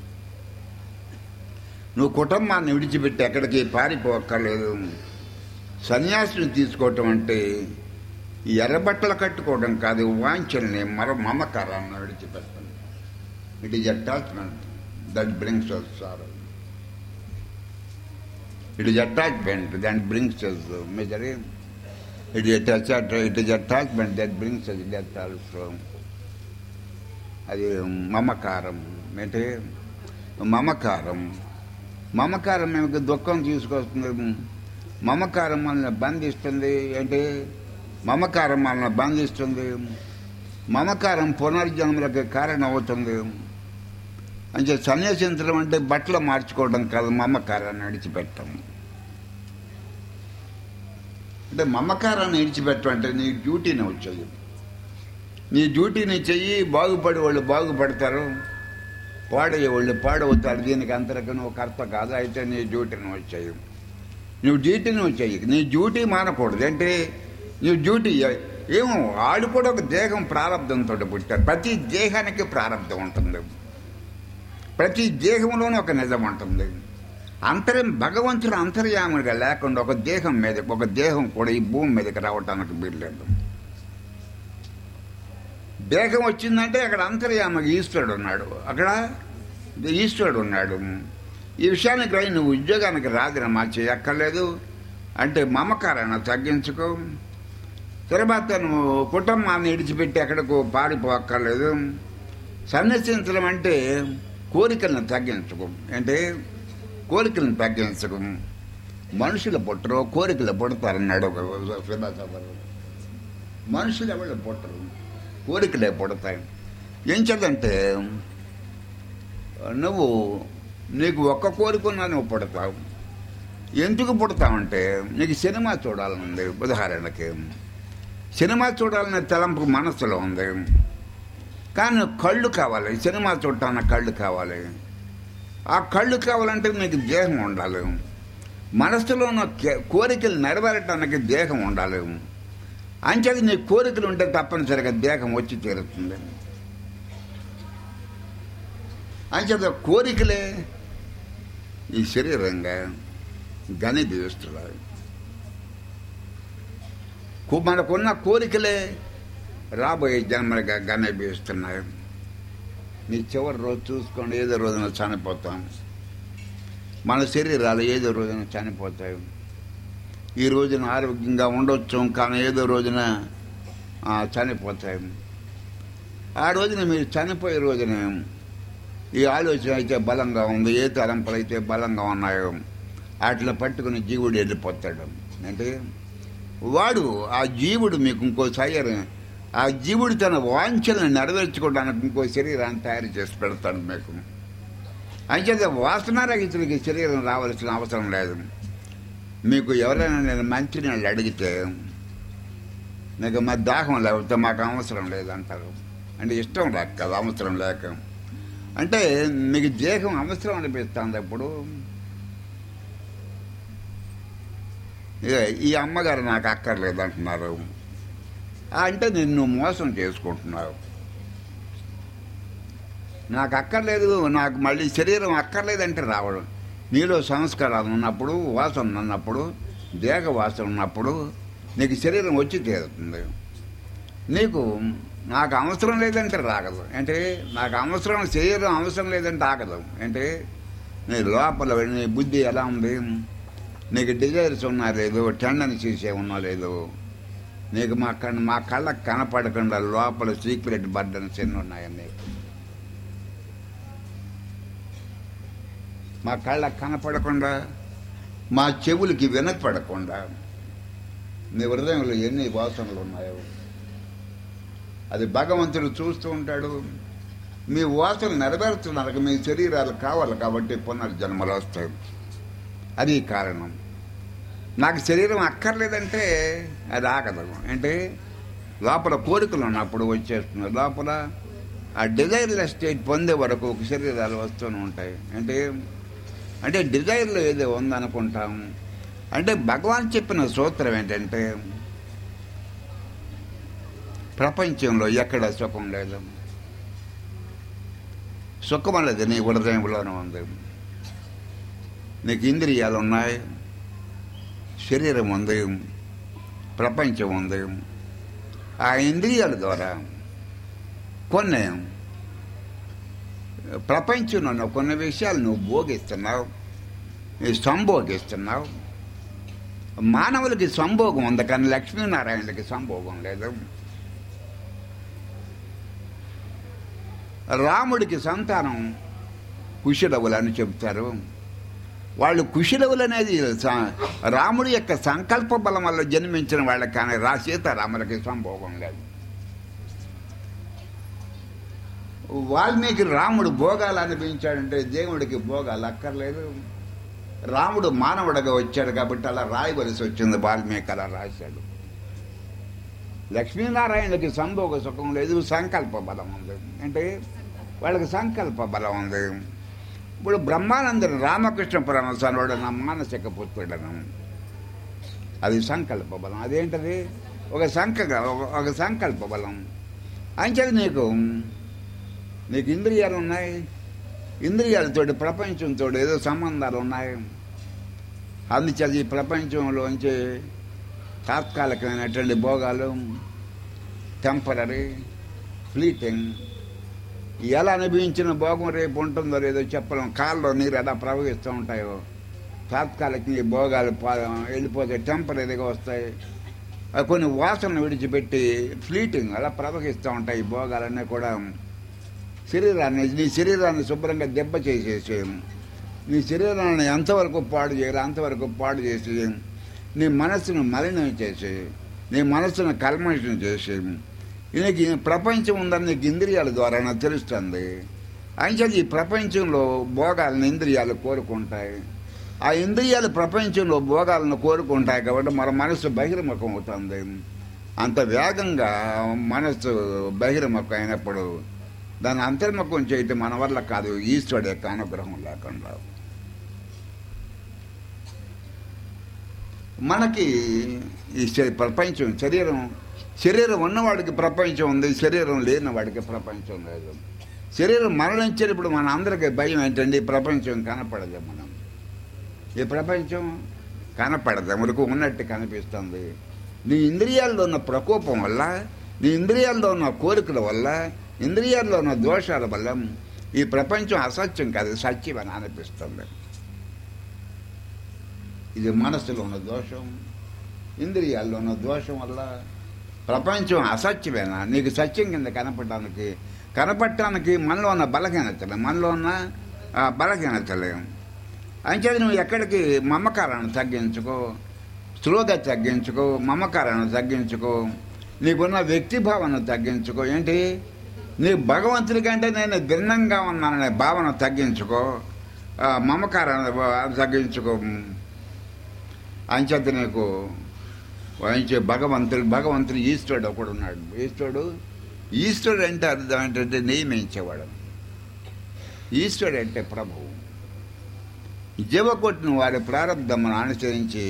నువ్వు కుటుంబాన్ని విడిచిపెట్టి ఎక్కడికి పారిపోక్కర్లేదు సన్యాసిని తీసుకోవటం అంటే ఈ ఎర్రబట్టలు కట్టుకోవడం కాదు వాంఛల్ని మరో మమకారాన్ని విడిచిపెట్టడం it is attachment that brings us sorrow it is attachment that brings us misery it is it is attachment that brings us death also అది మమకారం అంటే మమకారం మమకారం మీకు దుఃఖం తీసుకొస్తుంది మమకారం మనల్ని బంధిస్తుంది ఏంటి మమకారం మనల్ని బంధిస్తుంది మమకారం పునర్జన్మలకు కారణం అవుతుంది అంటే సన్యాసించడం అంటే బట్టలు మార్చుకోవడం కాదు మమకారాన్ని విడిచిపెట్టడం అంటే మమకారాన్ని విడిచిపెట్టడం అంటే నీ డ్యూటీని వచ్చేది నీ డ్యూటీని చెయ్యి బాగుపడే వాళ్ళు బాగుపడతారు పాడయ్యే వాళ్ళు పాడవుతారు దీనికి అంతరకు నువ్వు కర్త కాదు అయితే నీ డ్యూటీని వచ్చేయి నువ్వు డ్యూటీని వచ్చేయి నీ డ్యూటీ మానకూడదు అంటే నువ్వు డ్యూటీ ఏమో వాళ్ళు కూడా ఒక దేహం ప్రారంభంతో పుట్టారు ప్రతి దేహానికి ప్రారంభం ఉంటుంది ప్రతి దేహంలోనూ ఒక నిజం ఉంటుంది అంతరం భగవంతుడు అంతర్యాముడిగా లేకుండా ఒక దేహం మీద ఒక దేహం కూడా ఈ భూమి మీదకి రావటానికి వీల్లేదు దేహం వచ్చిందంటే అక్కడ అంతర్యామకి ఈశ్వరుడు ఉన్నాడు అక్కడ ఈశ్వరుడు ఉన్నాడు ఈ విషయాన్ని గ్రహి నువ్వు ఉద్యోగానికి రాజీనామా చేయక్కర్లేదు అంటే మమకారాన్ని తగ్గించుకో తర్వాత నువ్వు కుటుంబాన్ని విడిచిపెట్టి ఎక్కడికో పారిపోక్కర్లేదు సన్యసించడం అంటే కోరికలను తగ్గించుకో అంటే కోరికలను తగ్గించుకో మనుషులు పుట్టరు కోరికలు పుడతారన్నాడు ఒక ఫిలాసఫర్ మనుషులు ఎవరు పుట్టరు కోరికలే పుడతాయి ఏం చేద్దంటే నువ్వు నీకు ఒక్క కోరిక ఉన్నా నువ్వు పుడతావు ఎందుకు పుడతావంటే నీకు సినిమా చూడాలని ఉంది ఉదాహరణకి సినిమా చూడాలనే తలంపు మనసులో ఉంది కానీ కళ్ళు కావాలి సినిమా చూడటానికి కళ్ళు కావాలి ఆ కళ్ళు కావాలంటే నీకు దేహం ఉండాలి మనసులో ఉన్న కే- కోరికలు నెరవేరటానికి దేహం ఉండాలి అంచేది నీ కోరికలు ఉంటే తప్పనిసరిగా దేహం వచ్చి తీరుతుంది అంచేత కోరికలే ఈ శరీరంగా గని దీవిస్తున్నాయి కు- మనకున్న కోరికలే రాబోయే జన్మలుగా గని బీస్తున్నాయి నీ చివరి రోజు చూసుకోండి ఏదో రోజున చనిపోతాం మన శరీరాలు ఏదో రోజున చనిపోతాయి ఈ రోజున ఆరోగ్యంగా ఉండొచ్చు కానీ ఏదో రోజున ఆ, చనిపోతాయి ఆ రోజున మీరు చనిపోయే రోజున ఈ ఆలోచన అయితే బలంగా ఉంది ఏ తలంపులు అయితే బలంగా ఉన్నాయో వాటిని పట్టుకుని జీవుడు వెళ్ళిపోతాడు అంటే వాడు ఆ జీవుడు మీకు ఇంకో శరీరం ఆ జీవుడు తన వాంఛలను నెరవేర్చుకోవడానికి ఇంకో శరీరాన్ని తయారు చేసి పెడతాడు మీకు అంచేత వాసనారహితుడికి శరీరం రావాల్సిన అవసరం లేదు మీకు ఎవరైనా నేను మంచినీళ్ళు అడిగితే నీకు మా దాహం లేకపోతే మాకు అవసరం లేదంటారు అంటే ఇష్టం లేక కదా అవసరం లేక అంటే మీకు దేహం అవసరం అనిపిస్తుంది అప్పుడు ఇక ఈ అమ్మగారు నాకు అక్కర్లేదు అంటున్నారు అంటే నిన్ను మోసం చేసుకుంటున్నావు నాకు అక్కర్లేదు నాకు మళ్ళీ శరీరం అక్కర్లేదంటే రావడం నీలో సంస్కారాలు ఉన్నప్పుడు వాసన ఉన్నప్పుడు దేహ వాసన ఉన్నప్పుడు నీకు శరీరం వచ్చి తీరుతుంది నీకు నాకు అవసరం లేదంటే రాగదు అంటే నాకు అవసరం శరీరం అవసరం లేదంటే ఆగదు అంటే నీ లోపల నీ బుద్ధి ఎలా ఉంది నీకు డిజైర్స్ ఉన్నా లేదు టెండెన్సీస్ ఏమన్నా లేదు నీకు మా కళ్ళ మా కళ్ళకు కనపడకుండా లోపల సీక్రెట్ బర్డన్స్ ఎన్ని ఉన్నాయని నీకు మా కళ్ళకు కనపడకుండా మా చెవులకి వినపడకుండా నీ హృదయంలో ఎన్ని వాసనలు ఉన్నాయో అది భగవంతుడు చూస్తూ ఉంటాడు మీ వాసన నెరవేరుతున్నారు మీ శరీరాలు కావాలి కాబట్టి పునర్జన్మలు వస్తాయి అది కారణం నాకు శరీరం అక్కర్లేదంటే అది ఆగదు అంటే లోపల కోరికలు ఉన్నప్పుడు వచ్చేస్తుంది లోపల ఆ డిజైర్ల స్టేట్ పొందే వరకు ఒక శరీరాలు వస్తూనే ఉంటాయి అంటే అంటే డిజైర్లో ఏదో ఉందనుకుంటాం అంటే భగవాన్ చెప్పిన సూత్రం ఏంటంటే ప్రపంచంలో ఎక్కడ సుఖం లేదు సుఖం అనేది నీ హృదయంలోనే ఉంది నీకు ఇంద్రియాలు ఉన్నాయి శరీరం ఉంది ప్రపంచం ఉంది ఆ ఇంద్రియాల ద్వారా కొన్ని ప్రపంచంలో ఉన్న కొన్ని విషయాలు నువ్వు భోగిస్తున్నావు ఈ సంభోగిస్తున్నావు మానవులకి సంభోగం ఉంది కానీ లక్ష్మీనారాయణకి సంభోగం లేదు రాముడికి సంతానం కుశలవులు అని చెబుతారు వాళ్ళు కుశలవులు అనేది స- రాముడి యొక్క సంకల్ప బలం వల్ల జన్మించిన వాళ్ళకి కానీ రా సీతారాములకి సంభోగం లేదు వాల్మీకి రాముడు భోగాలు అనిపించాడంటే దేవుడికి భోగాలు అక్కర్లేదు రాముడు మానవుడిగా వచ్చాడు కాబట్టి అలా రాయవలసి వచ్చింది వాల్మీకి అలా రాశాడు లక్ష్మీనారాయణకి సంభోగ సుఖం లేదు సంకల్ప బలం ఉంది అంటే వాళ్ళకి సంకల్ప బలం ఉంది ఇప్పుడు బ్రహ్మానందుడు రామకృష్ణ పరమహంస వాడు నా మానసిక పుత్రుడను అది సంకల్ప బలం అదేంటది ఒక సంక ఒక సంకల్ప బలం అంచేది నీకు నీకు ఇంద్రియాలు ఉన్నాయి ఇంద్రియాలతోటి ప్రపంచంతో ఏదో సంబంధాలు ఉన్నాయి అందుచేత ఈ ప్రపంచంలోంచి తాత్కాలికమైనటువంటి భోగాలు టెంపరీ ఫ్లీటింగ్ ఎలా అనుభవించిన భోగం రేపు ఉంటుందో లేదో చెప్పలేం కాల్లో నీరు ఎలా ప్రవహిస్తూ ఉంటాయో తాత్కాలికంగా ఈ భోగాలు పా- వెళ్ళిపోతే టెంపరీగా వస్తాయి అవి కొన్ని వాసనలు విడిచిపెట్టి ఫ్లీటింగ్ అలా ప్రవహిస్తూ ఉంటాయి ఈ భోగాలన్నీ కూడా శరీరాన్ని నీ శరీరాన్ని శుభ్రంగా దెబ్బ చేసేసి నీ శరీరాన్ని ఎంతవరకు పాడు చేయాలి అంతవరకు పాడు చేసి నీ మనస్సును మలినం చేసి నీ మనస్సును కల్మషం చేసి నీకు ఈ ప్రపంచం ఉందని నీకు ఇంద్రియాల ద్వారా నాకు తెలుస్తుంది అంచేది ఈ ప్రపంచంలో భోగాలను ఇంద్రియాలు కోరుకుంటాయి ఆ ఇంద్రియాలు ప్రపంచంలో భోగాలను కోరుకుంటాయి కాబట్టి మన మనస్సు బహిర్ముఖం అవుతుంది అంత వేగంగా మనస్సు బహిర్ముఖం అయినప్పుడు దాన్ని అంతర్ముఖం చేయటం మన వల్ల కాదు ఈశ్వరుడు యొక్క అనుగ్రహం లేకుండా మనకి ఈ శ- ప్రపంచం శరీరం శరీరం ఉన్నవాడికి ప్రపంచం ఉంది శరీరం లేని వాడికి ప్రపంచం లేదు శరీరం మరణించినప్పుడు మన అందరికీ భయం ఏంటండి ఈ ప్రపంచం కనపడదు మనం ఈ ప్రపంచం కనపడదు మనకు ఉన్నట్టు కనిపిస్తుంది నీ ఇంద్రియాల్లో ఉన్న ప్రకోపం వల్ల నీ ఇంద్రియాల్లో ఉన్న కోరికల వల్ల ఇంద్రియాల్లో ఉన్న దోషాల వల్ల ఈ ప్రపంచం అసత్యం కాదు సత్యం అని అనిపిస్తుంది ఇది మనసులో ఉన్న దోషం ఇంద్రియాల్లో ఉన్న దోషం వల్ల ప్రపంచం అసత్యమేనా నీకు సత్యం కింద కనపడడానికి కనపడటానికి మనలో ఉన్న బలహీనతలు మనలో ఉన్న ఆ, బలహీనతలు అంచేది నువ్వు ఎక్కడికి మమకారాన్ని తగ్గించుకో స్లోగా తగ్గించుకో మమకారాన్ని తగ్గించుకో నీకున్న వ్యక్తి భావన తగ్గించుకో ఏంటి నీ భగవంతుడి కంటే నేను భిన్నంగా ఉన్నాననే భావన తగ్గించుకో ఆ, మమకారాన్ని బ- తగ్గించుకో అంచేత నీకు వాయించే భగవంతుడు భగవంతుడు ఈశ్వరుడు ఒకడు ఉన్నాడు ఈశ్వరుడు ఈశ్వరుడు అంటే అర్థం ఏంటంటే నియమించేవాడు ఈశ్వరుడు అంటే ప్రభువు జీవకొట్టిన వారి ప్రారంభమును అనుసరించి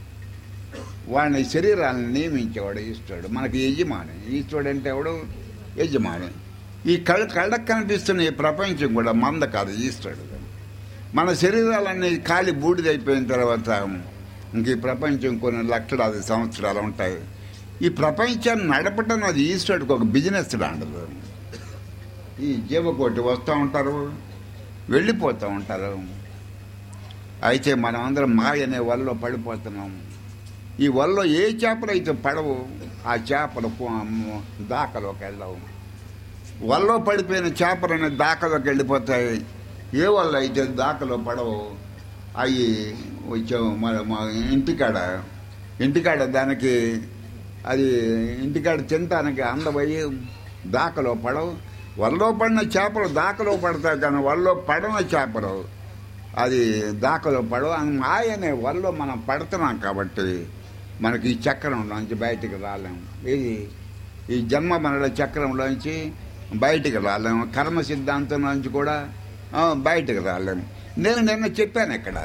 వాడిని శరీరాలను నియమించేవాడు ఈశ్వరుడు మనకి యజమాని ఈశ్వరుడు అంటే ఎవడు యజమాని ఈ కళ్ళ కళ్ళకు కనిపిస్తున్న ఈ ప్రపంచం కూడా మంద కాదు ఈశ్వరుడు మన శరీరాలన్నీ కాలి బూడిదైపోయిన తర్వాత ఇంక ఈ ప్రపంచం కొన్ని లక్షలాది సంవత్సరాలు ఉంటాయి ఈ ప్రపంచాన్ని నడపటం అది ఈశ్వరుడికి ఒక బిజినెస్ లాంటిది ఈ జీవకోటి వస్తూ ఉంటారు వెళ్ళిపోతూ ఉంటారు అయితే మనం అందరం మాయ అనే వలలో పడిపోతున్నాం ఈ వలలో ఏ చేపలు అయితే పడవు ఆ చేపలు పో- దాకలోకి వెళ్ళవు వలలో పడిపోయిన చేపలనే దాకలోకి వెళ్ళిపోతాయి ఏ వల్ల అయితే దాకలో పడవు అవి వచ్చాము మన మా ఇంటికాడ ఇంటికాడ దానికి అది ఇంటికాడ తినటానికి అందబోయి దాకలో పడవు వలలో పడిన చేపలు దాకలో పడతాయి కానీ వలలో పడిన చేపలు అది దాకలో పడవు అని మాయనే వలలో మనం పడుతున్నాం కాబట్టి మనకి ఈ చక్రంలోంచి బయటికి రాలేము ఇది ఈ జన్మ మనల చక్రంలోంచి బయటికి రాలేము కర్మ సిద్ధాంతం నుంచి కూడా ఆ, బయటికి రాలేము నేను నిన్న చెప్పాను ఇక్కడ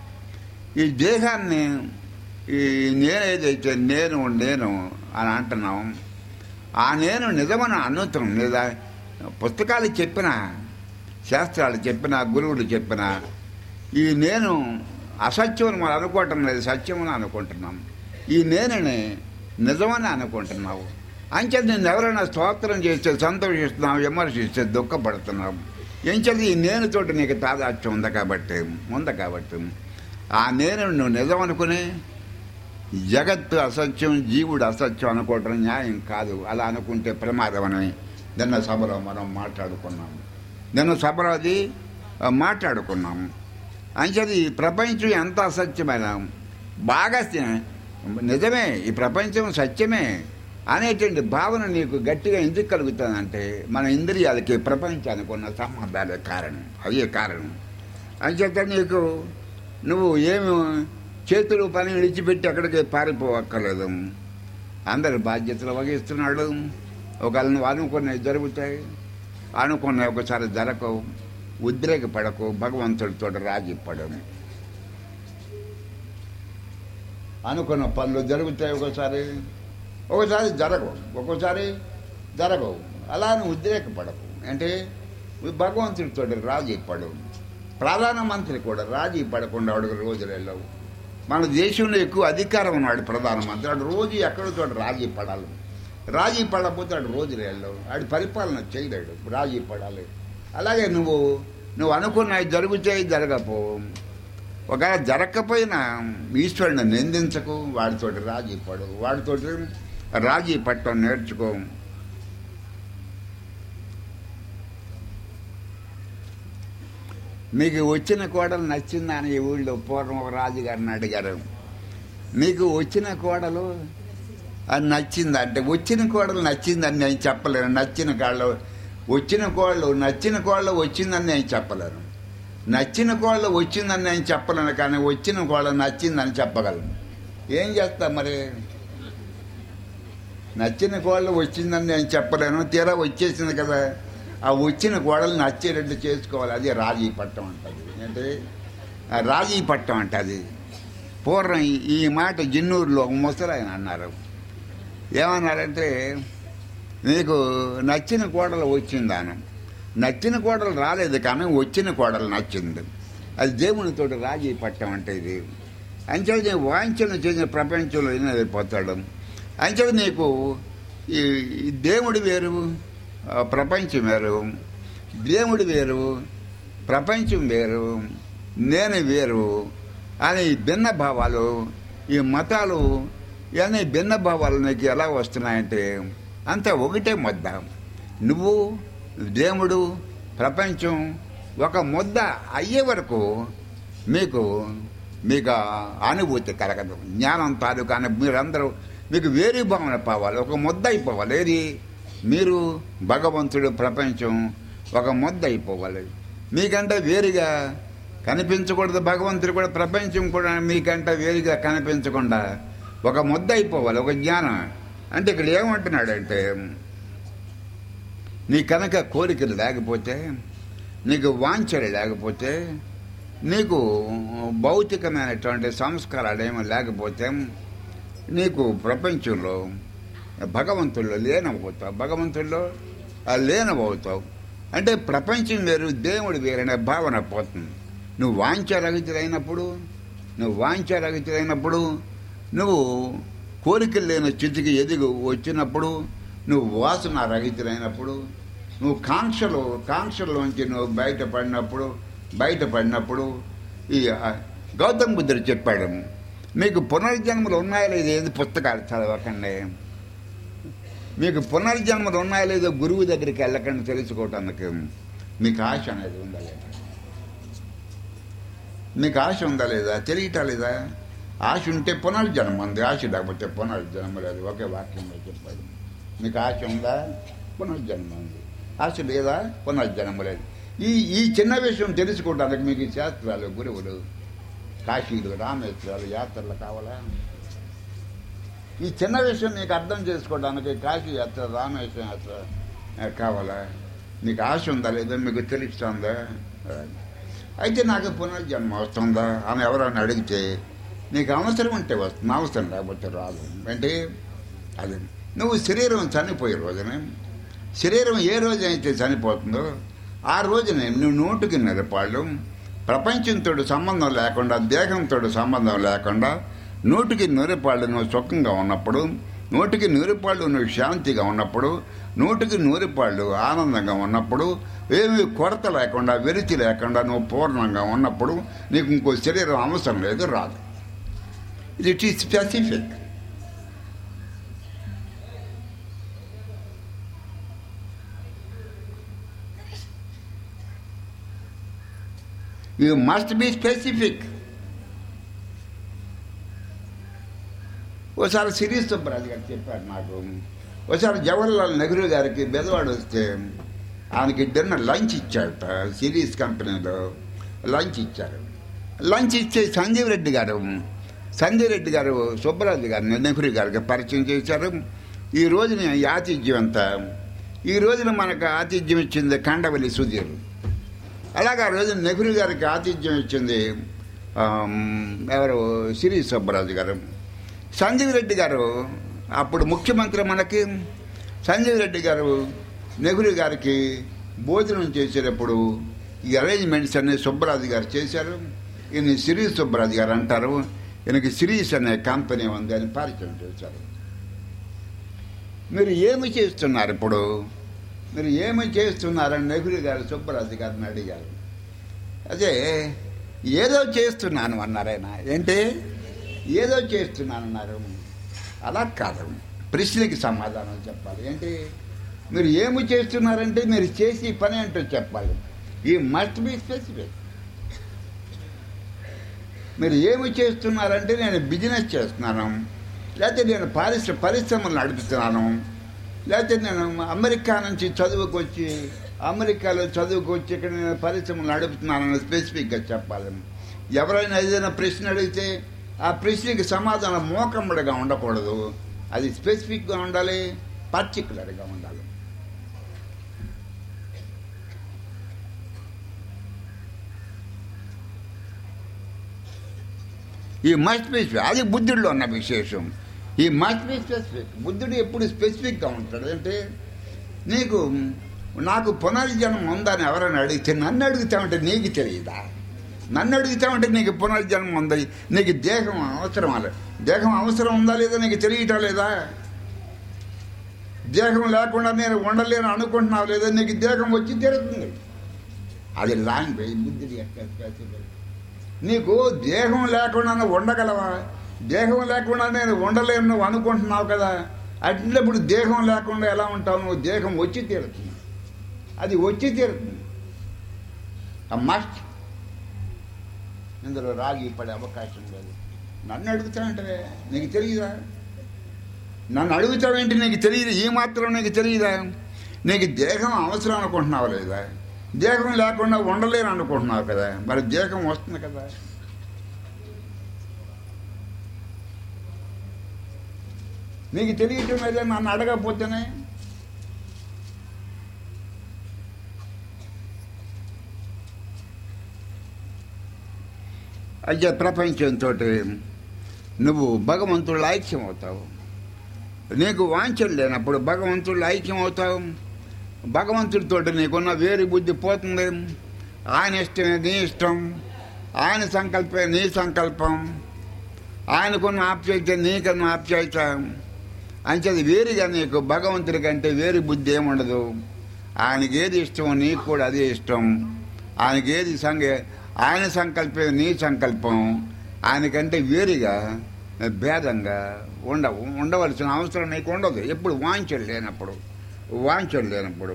ఈ దేహాన్ని ఈ నేనేదైతే నేను నేను అని అంటున్నాం ఆ నేను నిజమని అనుతున్నాం లేదా పుస్తకాలు చెప్పిన శాస్త్రాలు చెప్పిన గురువులు చెప్పిన ఈ నేను అసత్యం మనం అనుకోవటం లేదు సత్యమని అనుకుంటున్నాం ఈ నేనని నిజమని అనుకుంటున్నావు అంచేది నేను ఎవరైనా స్తోత్రం చేస్తే సంతోషిస్తున్నావు విమర్శిస్తే దుఃఖపడుతున్నావు ఎంచేది ఈ నేనుతోటి నీకు తాదాత్యం ఉంది కాబట్టి ఉంది కాబట్టి ఆ నేను నువ్వు నిజం అనుకుని జగత్తు అసత్యం జీవుడు అసత్యం అనుకోవటం న్యాయం కాదు అలా అనుకుంటే ప్రమాదం అని నిన్న సభలో మనం మాట్లాడుకున్నాం నిన్న సభలో అది ఆ, మాట్లాడుకున్నాం అంచేది ఈ ప్రపంచం ఎంత అసత్యమైన బాగా సి- నిజమే ఈ ప్రపంచం సత్యమే అనేటువంటి భావన నీకు గట్టిగా ఎందుకు కలుగుతుందంటే మన ఇంద్రియాలకి ప్రపంచానికి ఉన్న సంబంధాలే కారణం అదే కారణం అంచేత నీకు నువ్వు ఏమి చేతులు పని విడిచిపెట్టి అక్కడికి పారిపోవక్కర్లేదు అందరి బాధ్యతలు వహిస్తున్నాడు ఒకవేళ నువ్వు అనుకున్నవి జరుగుతాయి అనుకున్నవి ఒకసారి జరగవు ఉద్రేకపడకు భగవంతుడితో రాజీ పడము అనుకున్న పనులు జరుగుతాయి ఒకసారి ఒకసారి జరగవు ఒక్కోసారి జరగవు అలా అని ఉద్రేకపడకు అంటే భగవంతుడితో రాజీ పడు ప్రధానమంత్రి కూడా రాజీ పడకుండా వాడికి రోజులు వెళ్ళవు మన దేశంలో ఎక్కువ అధికారం ఉన్నాడు ప్రధానమంత్రి వాడు రోజు ఎక్కడితో రాజీ పడాలి రాజీ పడకపోతే వాడు రోజులు వెళ్ళవు వాడి పరిపాలన చేయలేడు రాజీ పడాలి అలాగే నువ్వు నువ్వు అనుకున్నవి జరుగుతాయి జరగపో ఒకవేళ జరగకపోయినా ఈశ్వరుని నిందించకు వాడితోటి రాజీ పడు వాడితోటి రాజీ పట్టం నేర్చుకో మీకు వచ్చిన కోడలు నచ్చిందా అని ఈ ఊళ్ళో పూర్వం ఒక రాజుగారిని అడిగారు మీకు వచ్చిన కోడలు అది నచ్చిందా అంటే వచ్చిన కోడలు నచ్చిందని నేను చెప్పలేను నచ్చిన కోడలు వచ్చిన కోళ్ళు నచ్చిన కోళ్ళు వచ్చిందని నేను చెప్పలేను నచ్చిన కోళ్ళు వచ్చిందని నేను చెప్పలేను కానీ వచ్చిన కోళ్ళ నచ్చిందని చెప్పగలను ఏం చేస్తా మరి నచ్చిన కోళ్ళు వచ్చిందని నేను చెప్పలేను తీరా వచ్చేసింది కదా ఆ వచ్చిన కోడలు నచ్చేటట్టు చేసుకోవాలి అది రాజీ పట్టం అంటది అంటే ఆ రాజీ పట్టం అంటది పూర్వం ఈ- ఈ మాట జిన్నూరులో ఒక ముసలాయన అన్నారు ఏమన్నారంటే నీకు నచ్చిన కోడలు వచ్చిందాను నచ్చిన కోడలు రాలేదు కానీ వచ్చిన కోడలు నచ్చింది అది దేవునితోటి రాజీ పట్టం అంటే ఇది అంచేది వాంఛన చేసిన ప్రపంచంలో అయిపోతాడు అంచేది నీకు ఈ ఈ దేవుడు వేరు ఆ ప్రపంచం వేరు దేవుడు వేరు ప్రపంచం వేరు నేను వేరు అని ఈ భిన్న భావాలు ఈ మతాలు ఇవన్నీ భిన్న భావాలు నీకు ఎలా వస్తున్నాయంటే అంతా ఒకటే ముద్ద నువ్వు దేవుడు ప్రపంచం ఒక ముద్ద అయ్యే వరకు మీకు మీకు ఆ అనుభూతి కలగదు జ్ఞానం తాలూకా అను మీరందరూ మీకు వేరే భావన పోవాలి ఒక ముద్ద అయిపోవాలి ఏది మీరు భగవంతుడు ప్రపంచం ఒక ముద్ద అయిపోవాలి మీకంటే వేరుగా కనిపించకూడదు భగవంతుడు కూడా ప్రపంచం కూడా మీకంటే వేరుగా కనిపించకుండా ఒక ముద్ద అయిపోవాలి ఒక జ్ఞానం అంటే ఇక్కడ ఏమంటున్నాడంటే నీ కనుక కోరికలు లేకపోతే నీకు వాంఛలు లేకపోతే నీకు భౌతికమైనటువంటి సంస్కారాలు ఏమీ లేకపోతే నీకు ప్రపంచంలో భగవంతుల్లో లీనమవుతావు భగవంతుల్లో ఆ లీనమవుతావు అంటే ప్రపంచం వేరు దేవుడు వేరనే భావన పోతుంది నువ్వు వాంఛరహితులైనప్పుడు నువ్వు వాంఛరహితులైనప్పుడు నువ్వు కోరికలు లేని స్థితికి ఎదిగి వచ్చినప్పుడు నువ్వు వాసన రహితులైనప్పుడు నువ్వు కాంక్షలు కాంక్షల్లోంచి నువ్వు బయటపడినప్పుడు బయటపడినప్పుడు ఈ ఆ, గౌతమ్ బుద్ధుడు చెప్పాడు మీకు పునర్జన్మలు ఉన్నాయో లేదో ఏది పుస్తకాలు చదవకండి మీకు పునర్జన్మలు ఉన్నాయో లేదో గురువు దగ్గరికి వెళ్ళకండి తెలుసుకోవటానికి మీకు ఆశ అనేది ఉందా లేదా మీకు ఆశ ఉందా లేదా తెలియటా లేదా ఆశ ఉంటే పునర్జన్మ ఉంది ఆశ లేకపోతే పునర్జన్మ లేదు ఒకే వాక్యంలో చెప్పాడు మీకు ఆశ ఉందా పునర్జన్మ ఉంది ఆశ లేదా పునర్జన్మ లేదు ఈ ఈ చిన్న విషయం తెలుసుకోవడానికి మీకు ఈ శాస్త్రాలు గురువులు కాశీలు రామేశ్వరాలు యాత్రలు కావాలా ఈ చిన్న విషయం మీకు అర్థం చేసుకోవడానికి కాశీ యాత్ర రామేశ్వరం యాత్ర ఆ, కావాలా మీకు ఆశ ఉందా లేదా మీకు తెలుస్తుందా అయితే నాకు పునర్జన్మ వస్తుందా అని ఎవరైనా అడిగితే నీకు అవసరం ఉంటే వస్తుంది అవసరం లేకపోతే రాదు అంటే అది నువ్వు శరీరం చనిపోయే రోజున శరీరం ఏ రోజు అయితే చనిపోతుందో ఆ రోజునే నువ్వు నోటికి నిలపాళ్ళు ప్రపంచంతో సంబంధం లేకుండా దేహంతో సంబంధం లేకుండా నోటికి నూరిపాళ్ళు నువ్వు సుఖంగా ఉన్నప్పుడు నోటికి నూరిపాళ్ళు నువ్వు శాంతిగా ఉన్నప్పుడు నోటికి నూరిపాళ్ళు ఆనందంగా ఉన్నప్పుడు ఏమీ కొరత లేకుండా వెలితి లేకుండా నువ్వు పూర్ణంగా ఉన్నప్పుడు నీకు ఇంకో శరీరం అవసరం లేదు రాదు it is specific you must be specific ఓసారి సిరీస్ సుబ్బరాజు గారు చెప్పారు నాకు ఒకసారి జవహర్లాల్ నెహ్రూ గారికి బెదవాడు వస్తే ఆయనకి డిన్నర్ లంచ్ ఇచ్చాడట సిరీస్ కంపెనీలో లంచ్ ఇచ్చారు లంచ్ ఇచ్చే సంజీవ్ రెడ్డి గారు సంజయ్ రెడ్డి గారు సుబ్బరాజు గారిని నెహ్రూ గారికి పరిచయం చేశారు ఈ రోజున ఈ ఆతిథ్యం అంతా ఈ రోజున మనకు ఆతిథ్యం ఇచ్చింది కండవల్లి సుధీర్ అలాగే ఆ రోజు నెహ్రూ గారికి ఆతిథ్యం ఇచ్చింది ఆమ్, ఎవరు సిరి సుబ్బరాజు గారు సంజీవ్ రెడ్డి గారు అప్పుడు ముఖ్యమంత్రి మనకి సంజీవ్ రెడ్డి గారు నెహ్రూ గారికి భోజనం చేసేటప్పుడు ఈ అరేంజ్మెంట్స్ అన్ని సుబ్బరాజు గారు చేశారు ఈయన సిరి సుబ్బరాజు గారు అంటారు ఈయనకి సిరీస్ అనే కంపెనీ ఉంది అని పరిచయం చేశారు మీరు ఏమి చేస్తున్నారు ఇప్పుడు మీరు ఏమి చేస్తున్నారని నెహ్రూ గారు సుబ్బరాజు గారిని అడిగారు అదే ఏదో చేస్తున్నాను అన్నారు ఆయన ఏంటి ఏదో చేస్తున్నానన్నారు అలా కాదు ప్రశ్నకి సమాధానం చెప్పాలి ఏంటి మీరు ఏమి చేస్తున్నారంటే మీరు చేసి పని ఏంటో చెప్పాలి ఈ మస్ట్ బి స్పెసిఫిక్ మీరు ఏమి చేస్తున్నారంటే నేను బిజినెస్ చేస్తున్నాను లేకపోతే నేను పారిశ్ర పరిశ్రమలు నడుపుతున్నాను లేకపోతే నేను అమెరికా నుంచి చదువుకొచ్చి అమెరికాలో చదువుకొచ్చి ఇక్కడ నేను పరిశ్రమలు నడుపుతున్నానని స్పెసిఫిక్గా చెప్పాలి ఎవరైనా ఏదైనా ప్రశ్న అడిగితే ఆ ప్రశ్నకి సమాధానం మోకమ్మడిగా ఉండకూడదు అది స్పెసిఫిక్గా ఉండాలి పర్టికులర్గా ఉండాలి ఈ మస్ట్ బి అది బుద్ధుడిలో ఉన్న విశేషం ఈ మస్ట్ బి స్పెసిఫిక్ బుద్ధుడు ఎప్పుడు స్పెసిఫిక్గా ఉంటాడు అంటే నీకు నాకు పునర్జన్మ ఉందని ఎవరైనా అడిగితే నన్ను అడుగుతామంటే నీకు తెలియదా నన్ను అడుగుతామంటే నీకు పునర్జన్మ ఉంది నీకు దేహం అవసరం అలా దేహం అవసరం ఉందా లేదా నీకు తెలియటం లేదా దేహం లేకుండా నేను ఉండలేను అనుకుంటున్నావు లేదా నీకు దేహం వచ్చి తీరుతుంది అది లాంగ్వేజ్ బుద్ధుడి యొక్క స్పెసిఫిక్ నీకు దేహం లేకుండా నువ్వు ఉండగలవా దేహం లేకుండా నేను ఉండలేను నువ్వు అనుకుంటున్నావు కదా అట్లప్పుడు దేహం లేకుండా ఎలా ఉంటావు నువ్వు దేహం వచ్చి తీరుతుంది అది వచ్చి తీరుతుంది ఆ మస్ట్ ఇందులో రాగి పడే అవకాశం లేదు నన్ను అడుగుతానంటే నీకు తెలియదా నన్ను అడుగుతావేంటి నీకు తెలియదు ఈ మాత్రం నీకు తెలియదా నీకు దేహం అవసరం అనుకుంటున్నావు లేదా దేహం లేకుండా ఉండలేను అనుకుంటున్నావు కదా మరి దేహం వస్తుంది కదా నీకు తెలియటం లేదా నన్ను అడగకపోతేనే అయితే ప్రపంచంతో నువ్వు భగవంతుడు ఐక్యం అవుతావు నీకు వాంఛలు లేనప్పుడు భగవంతుడు ఐక్యం అవుతావు భగవంతుడితో నీకున్న వేరు బుద్ధి పోతుంది ఆయన ఇష్టమే నీ ఇష్టం ఆయన సంకల్పమే నీ సంకల్పం ఆయనకున్న ఆప్యాయత నీకన్న ఆప్యాయత అంచేది వేరుగా నీకు భగవంతుడి కంటే వేరు బుద్ధి ఏముండదు ఆయనకి ఏది ఇష్టమో నీకు కూడా అదే ఇష్టం ఆయనకి ఏది సంగ ఆయన సంకల్పం నీ సంకల్పం ఆయనకంటే వేరుగా భేదంగా ఉండవు ఉండవలసిన అవసరం నీకు ఉండదు ఎప్పుడు వాంఛలు లేనప్పుడు వాంఛలు లేనప్పుడు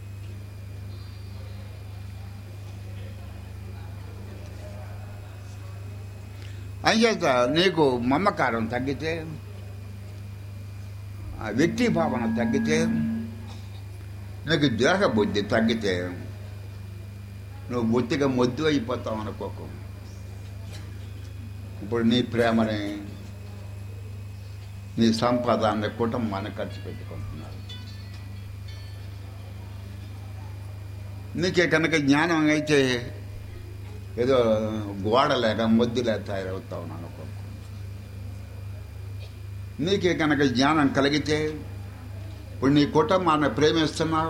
అంచేత నీకు మమకారం తగ్గితే ఆ వ్యక్తి భావన తగ్గితే నీకు దేహ బుద్ధి తగ్గితే నువ్వు బొత్తిగా మొద్దు అయిపోతావు అనుకోకు ఇప్పుడు నీ ప్రేమని నీ సంపాదన కుటుంబాన్ని ఖర్చు పెట్టుకుంటున్నారు నీకే కనుక జ్ఞానం అయితే ఏదో గోడ లేక మొద్దులే తయారవుతావు అనుకో నీకే కనుక జ్ఞానం కలిగితే ఇప్పుడు నీ కుటుంబాన్ని ప్రేమిస్తున్నావు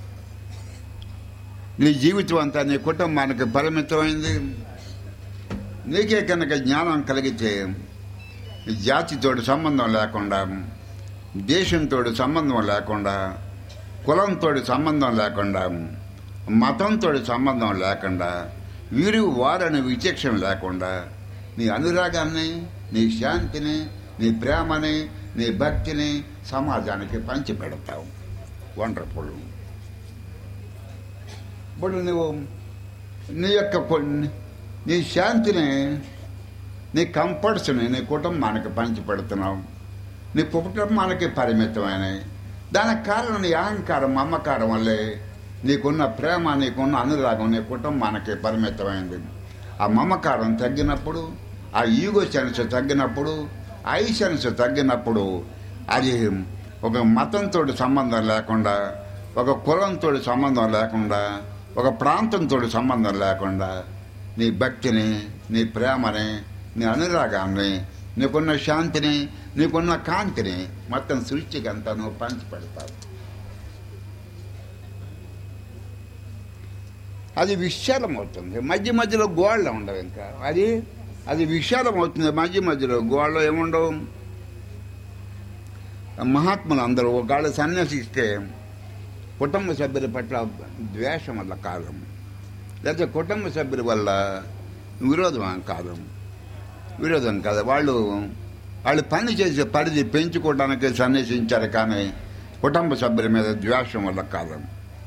నీ జీవితం అంతా నీ కుటుంబానికి పరిమితమైంది నీకే కనుక జ్ఞానం కలిగితే జాతితోటి సంబంధం లేకుండా దేశంతో సంబంధం లేకుండా కులంతో సంబంధం లేకుండా మతంతో సంబంధం లేకుండా వీరు వారని విచక్షణ లేకుండా నీ అనురాగాన్ని నీ శాంతిని నీ ప్రేమని నీ భక్తిని సమాజానికి పంచిపెడతావు వండర్ఫుల్ ఇప్పుడు నువ్వు నీ యొక్క కొన్ని- నీ శాంతిని నీ కంఫర్ట్స్ని నీ కుటుంబానికి పంచిపెడుతున్నావు నీ కుటుంబానికి పరిమితమైనవి దానికి కారణం నీ అహంకారం మమకారం వల్లే నీకున్న ప్రేమ నీకున్న అనురాగం నీ కుటుంబానికి పరిమితమైంది ఆ మమకారం తగ్గినప్పుడు ఆ ఈగో సెన్స్ తగ్గినప్పుడు ఐ సెన్స్ తగ్గినప్పుడు అది ఒక మతంతో సంబంధం లేకుండా ఒక కులంతో సంబంధం లేకుండా ఒక ప్రాంతంతో సంబంధం లేకుండా నీ భక్తిని నీ ప్రేమని నీ అనురాగాన్ని నీకున్న శాంతిని నీకున్న కాంతిని మొత్తం సృష్టికి అంతా నువ్వు పంచిపెడతావు అది విశాలమవుతుంది మధ్య మధ్యలో గోళ్ళు ఉండవు ఇంకా అది అది విశాలమవుతుంది మధ్య మధ్యలో గోళ్ళు ఏముండవు మహాత్ములు అందరూ ఒకళ్ళు సన్యాసిస్తే కుటుంబ సభ్యుల పట్ల ద్వేషం వల్ల కాదు లేకపోతే కుటుంబ సభ్యుల వల్ల విరోధం కాదు విరోధం కాదు వాళ్ళు వాళ్ళు పని చేసే పరిధి పెంచుకోవడానికి సన్నిసించారు కానీ కుటుంబ సభ్యుల మీద ద్వేషం వల్ల కాదు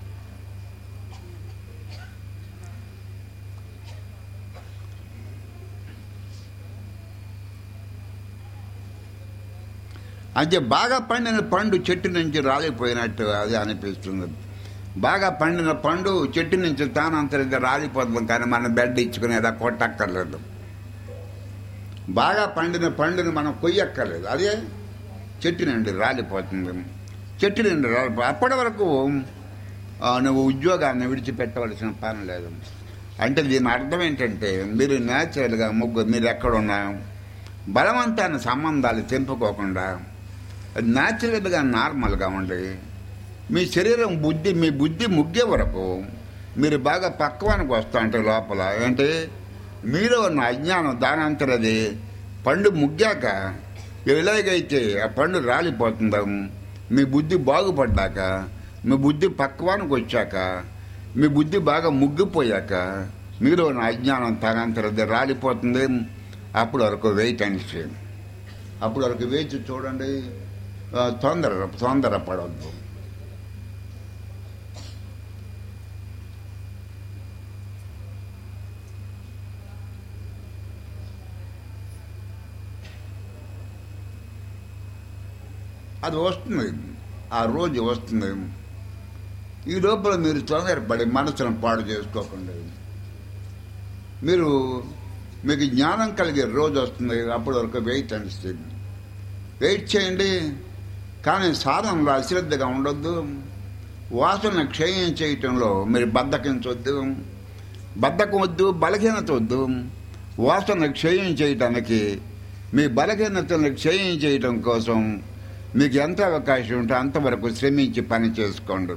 అంటే బాగా పండిన పండు చెట్టు నుంచి రాలిపోయినట్టు అది అనిపిస్తుంది బాగా పండిన పండు చెట్టు నుంచి తానంతరిగా రాలిపోతుంది కానీ మన బెడ్ ఇచ్చుకుని ఎలా కొట్టక్కర్లేదు బాగా పండిన పండుని మనం కొయ్యక్కర్లేదు అదే చెట్టు నుండి రాలిపోతుంది చెట్టు నుండి రాలిపో అప్పటి వరకు ఆ, నువ్వు ఉద్యోగాన్ని విడిచిపెట్టవలసిన పని లేదు అంటే దీని అర్థం ఏంటంటే మీరు న్యాచురల్గా ముగ్గురు మీరు ఎక్కడున్నా బలవంతాన సంబంధాలు తెంపుకోకుండా న్యాచురల్గా నార్మల్గా ఉండి మీ శరీరం బుద్ధి మీ బుద్ధి ముగ్గే వరకు మీరు బాగా పక్వానికి వస్తా అంటే లోపల ఏంటి మీలో ఉన్న అజ్ఞానం దానంతరది పండు ముగ్గాక ఎలాగైతే ఆ పండు రాలిపోతుందో మీ బుద్ధి బాగుపడ్డాక మీ బుద్ధి పక్వానికి వచ్చాక మీ బుద్ధి బాగా ముగ్గిపోయాక మీలో ఉన్న అజ్ఞానం తనంతరది రాలిపోతుంది అప్పుడు వరకు వెయిట్ అండ్ స్ట్రీమ్ అప్పుడు వరకు వేచి చూడండి ఆ, తొందర తొందరపడవద్దు అది వస్తుంది ఆ రోజు వస్తుంది ఈ లోపల మీరు తొందరపడి మనసును పాడు చేసుకోకుండా మీరు మీకు జ్ఞానం కలిగే రోజు వస్తుంది అప్పటి వరకు వెయిట్ అనిస్తుంది వెయిట్ చేయండి కానీ సాధనలో అశ్రద్ధగా ఉండొద్దు వాసన క్షయం చేయటంలో మీరు బద్దకించొద్దు బద్దకం వద్దు బలహీనత వద్దు వాసన క్షయం చేయటానికి మీ బలహీనతను క్షయం చేయటం కోసం మీకు ఎంత అవకాశం ఉంటే అంతవరకు శ్రమించి పని చేసుకోండి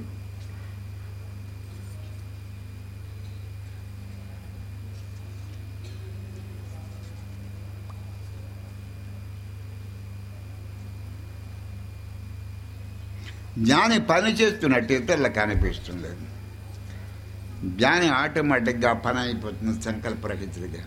జ్ఞాని పని చేస్తున్నట్టు ఇతరులకు అనిపిస్తుంది జ్ఞాని ఆటోమేటిక్గా పని అయిపోతుంది సంకల్పరహితుడిగా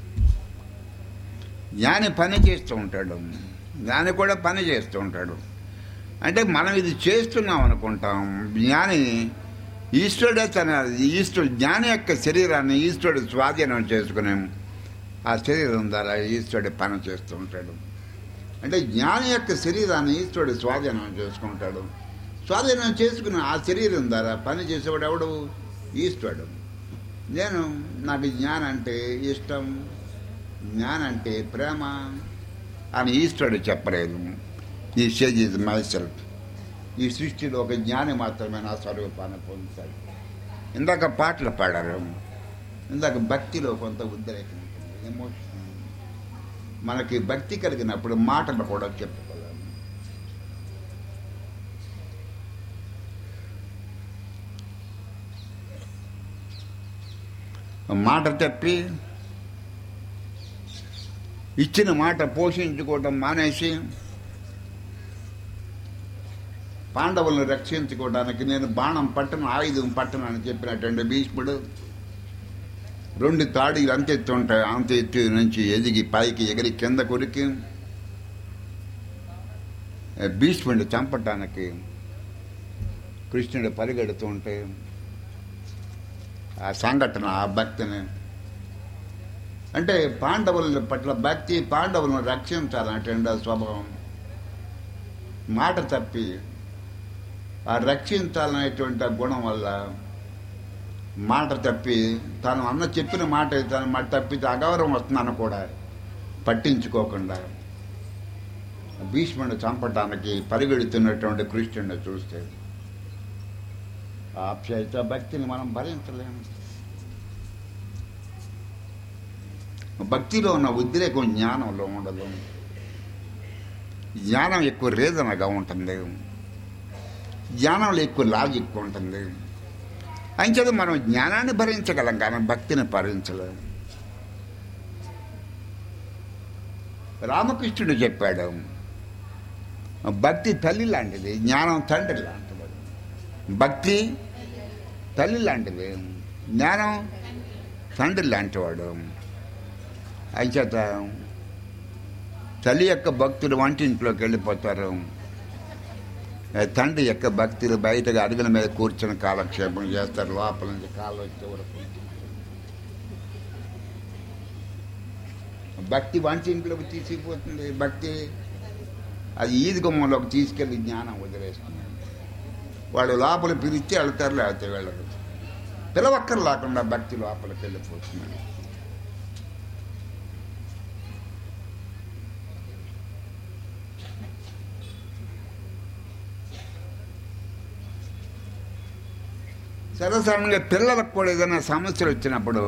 జ్ఞాని పని చేస్తూ ఉంటాడు జ్ఞాని కూడా పని చేస్తూ ఉంటాడు అంటే మనం ఇది చేస్తున్నాం అనుకుంటాం జ్ఞాని ఈశ్వరుడే తన ఈశ్వరుడు జ్ఞాని యొక్క శరీరాన్ని ఈశ్వరుడు స్వాధీనం చేసుకుని ఆ శరీరం ద్వారా ఈశ్వరుడు పని చేస్తూ ఉంటాడు అంటే జ్ఞాని యొక్క శరీరాన్ని ఈశ్వరుడు స్వాధీనం చేసుకుంటాడు స్వాధీనం చేసుకుని ఆ శరీరం ద్వారా పని చేసేవాడు ఎవడు ఈశ్వరుడు నేను నాకు జ్ఞానం అంటే ఇష్టం జ్ఞానం అంటే ప్రేమ అని ఈశ్వరుడు చెప్పలేదు ఈ స్టేజ్ ఇస్ మై సెల్ఫ్ ఈ సృష్టిలో ఒక జ్ఞాని మాత్రమే నా స్వరూపాన్ని పొందుతాడు ఇందాక పాటలు పాడారు ఇందాక భక్తిలో కొంత ఉద్రేకం ఉంటుంది ఎమోషన్ మనకి భక్తి కలిగినప్పుడు మాటలు కూడా చెప్పుకోలేము మాట తప్పి ఇచ్చిన మాట పోషించుకోవటం మానేసి పాండవులను రక్షించుకోవడానికి నేను బాణం పట్టను ఆయుధం పట్టను అని చెప్పినటువంటి భీష్ముడు రెండు తాడీలు అంత ఎత్తు ఉంటాయి అంత ఎత్తు నుంచి ఎదిగి పైకి ఎగిరి కింద కొరికి భీష్ముడిని చంపటానికి కృష్ణుడు పరిగెడుతూ ఉంటే ఆ సంఘటన ఆ భక్తిని అంటే పాండవుల పట్ల భక్తి పాండవులను రక్షించాలనేటువంటి ఆ స్వభావం మాట తప్పి ఆ రక్షించాలనేటువంటి ఆ గుణం వల్ల మాట తప్పి తను అన్న చెప్పిన మాట తను మాట తప్పితే అగౌరవం వస్తుందని కూడా పట్టించుకోకుండా భీష్ముడిని చంపటానికి పరిగెడుతున్నటువంటి కృష్ణుడిని చూస్తే ఆప్యాయత భక్తిని మనం భరించలేము భక్తిలో ఉన్న ఉద్రేకం జ్ఞానంలో ఉండదు జ్ఞానం ఎక్కువ రేదనగా ఉంటుంది జ్ఞానంలో ఎక్కువ లాజిక్ ఉంటుంది అంచేది మనం జ్ఞానాన్ని భరించగలం కానీ భక్తిని భరించలేము రామకృష్ణుడు చెప్పాడు భక్తి తల్లి లాంటిది జ్ఞానం తండ్రి లాంటిది భక్తి తల్లి లాంటిది జ్ఞానం తండ్రి లాంటివాడు అంచేత తల్లి యొక్క భక్తులు వంటింట్లోకి వెళ్ళిపోతారు తండ్రి యొక్క భక్తులు బయటగా అడుగుల మీద కూర్చొని కాలక్షేపం చేస్తారు లోపల నుంచి కాళ్ళు వచ్చే వరకు భక్తి వంటింట్లోకి తీసుకుపోతుంది భక్తి అది ఈది గుమ్మంలోకి తీసుకెళ్లి జ్ఞానం వదిలేస్తుంది వాళ్ళు లోపల పిలిచి వెళ్తారు లేకపోతే వెళ్ళరు పిలవక్కర్ లేకుండా భక్తి లోపలికి వెళ్ళిపోతుంది సర్వసాధారణంగా పిల్లలకు కూడా ఏదైనా సమస్యలు వచ్చినప్పుడు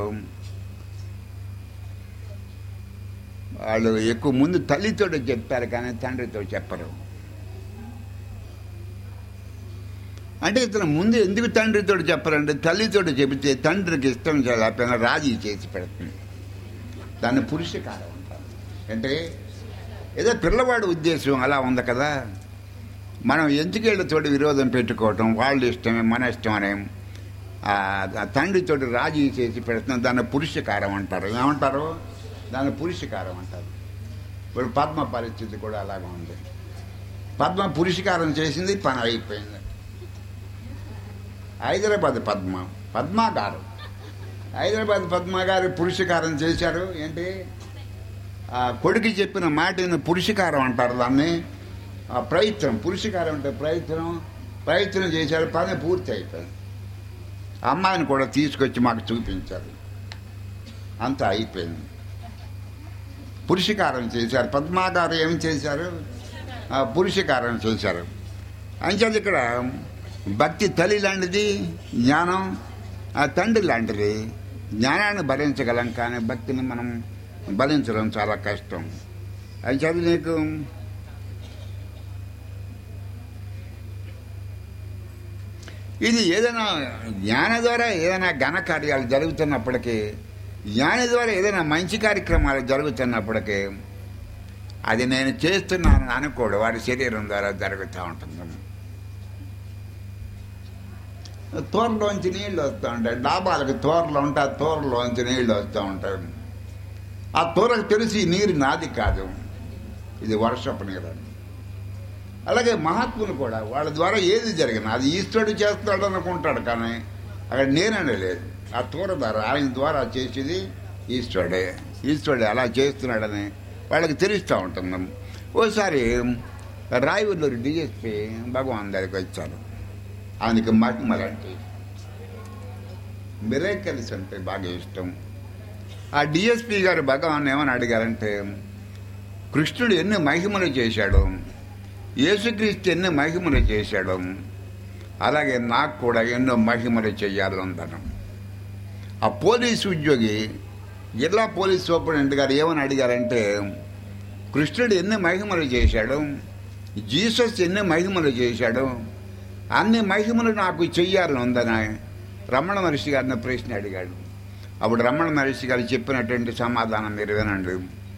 వాళ్ళు ఎక్కువ ముందు తల్లితో చెప్తారు కానీ తండ్రితో చెప్పరు అంటే ఇతను ముందు ఎందుకు తండ్రితో చెప్పరంటే తల్లితో చెబితే తండ్రికి ఇష్టం చేయలేకపోయినా రాజీ చేసి పెడుతుంది దాన్ని పురుషకారం అంటారు అంటే ఏదో పిల్లవాడి ఉద్దేశం అలా ఉంది కదా మనం ఎందుకేళ్ళతోటి విరోధం పెట్టుకోవటం వాళ్ళు ఇష్టమే మన ఇష్టం అనే తండ్రితోటి రాజీ చేసి పెడుతున్నాం దాన్ని పురుషకారం అంటారు ఏమంటారు దాన్ని పురుషకారం అంటారు ఇప్పుడు పద్మ పరిస్థితి కూడా అలాగే ఉంది పద్మ పురుషకారం చేసింది పని అయిపోయింది హైదరాబాద్ పద్మ పద్మ గారు హైదరాబాద్ పద్మ గారు పురుషకారం చేశారు ఏంటి ఆ కొడుకు చెప్పిన మాటని పురుషకారం అంటారు దాన్ని ఆ ప్రయత్నం పురుషకారం అంటే ప్రయత్నం ప్రయత్నం చేశారు పని పూర్తి అయిపోయింది అమ్మాయిని కూడా తీసుకొచ్చి మాకు చూపించారు అంతా అయిపోయింది పురుషకారం చేశారు పద్మాగారు ఏం చేశారు ఆ, పురుషకారం చేశారు అంచేది ఇక్కడ భక్తి తల్లి లాంటిది జ్ఞానం ఆ తండ్రి లాంటిది జ్ఞానాన్ని భరించగలం కానీ భక్తిని మనం భరించడం చాలా కష్టం అంచేది నీకు ఇది ఏదైనా జ్ఞాన ద్వారా ఏదైనా ఘన కార్యాలు జరుగుతున్నప్పటికీ జ్ఞాని ద్వారా ఏదైనా మంచి కార్యక్రమాలు జరుగుతున్నప్పటికీ అది నేను చేస్తున్నాను అనుకోడు వాడి శరీరం ద్వారా జరుగుతూ ఉంటుంది తోరలోంచి నీళ్ళు వస్తూ ఉంటాయి డాబాలకు తోరలు ఉంటాయి ఆ తోరలోంచి నీళ్ళు వస్తూ ఉంటాయి ఆ తోరకు తెలిసి ఈ నీరు నాది కాదు ఇది వర్షపు నీరు అని అలాగే మహాత్ములు కూడా వాళ్ళ ద్వారా ఏది జరిగినా అది ఈశ్వరుడు చేస్తాడు అనుకుంటాడు కానీ అక్కడ నేననే లేదు ఆ తూర ద్వారా ఆయన ద్వారా చేసేది ఈశ్వరుడే ఈశ్వరుడే అలా చేస్తున్నాడని వాళ్ళకి తెలుస్తూ ఉంటుంది ఓసారి రాయవల్లూరు డిఎస్పి భగవాన్ దగ్గరికి వచ్చారు ఆయనకి మహిమలంటే మిరేకల్స్ అంటే బాగా ఇష్టం ఆ డిఎస్పి గారు భగవాన్ ఏమని అడిగారంటే కృష్ణుడు ఎన్ని మహిమలు చేశాడు యేసుక్రీస్తు ఎన్ని మహిమలు చేశాడు అలాగే నాకు కూడా ఎన్నో మహిమలు చేయాలందనం ఆ పోలీసు ఉద్యోగి జిల్లా పోలీస్ సూపరింటెండెంట్ గారు ఏమని అడిగారంటే కృష్ణుడు ఎన్ని మహిమలు చేశాడు జీసస్ ఎన్ని మహిమలు చేశాడు అన్ని మహిమలు నాకు చెయ్యాలని ఉందని రమణ మహర్షి గారిని ప్రశ్న అడిగాడు అప్పుడు రమణ మహర్షి గారు చెప్పినటువంటి సమాధానం మీరు వినండి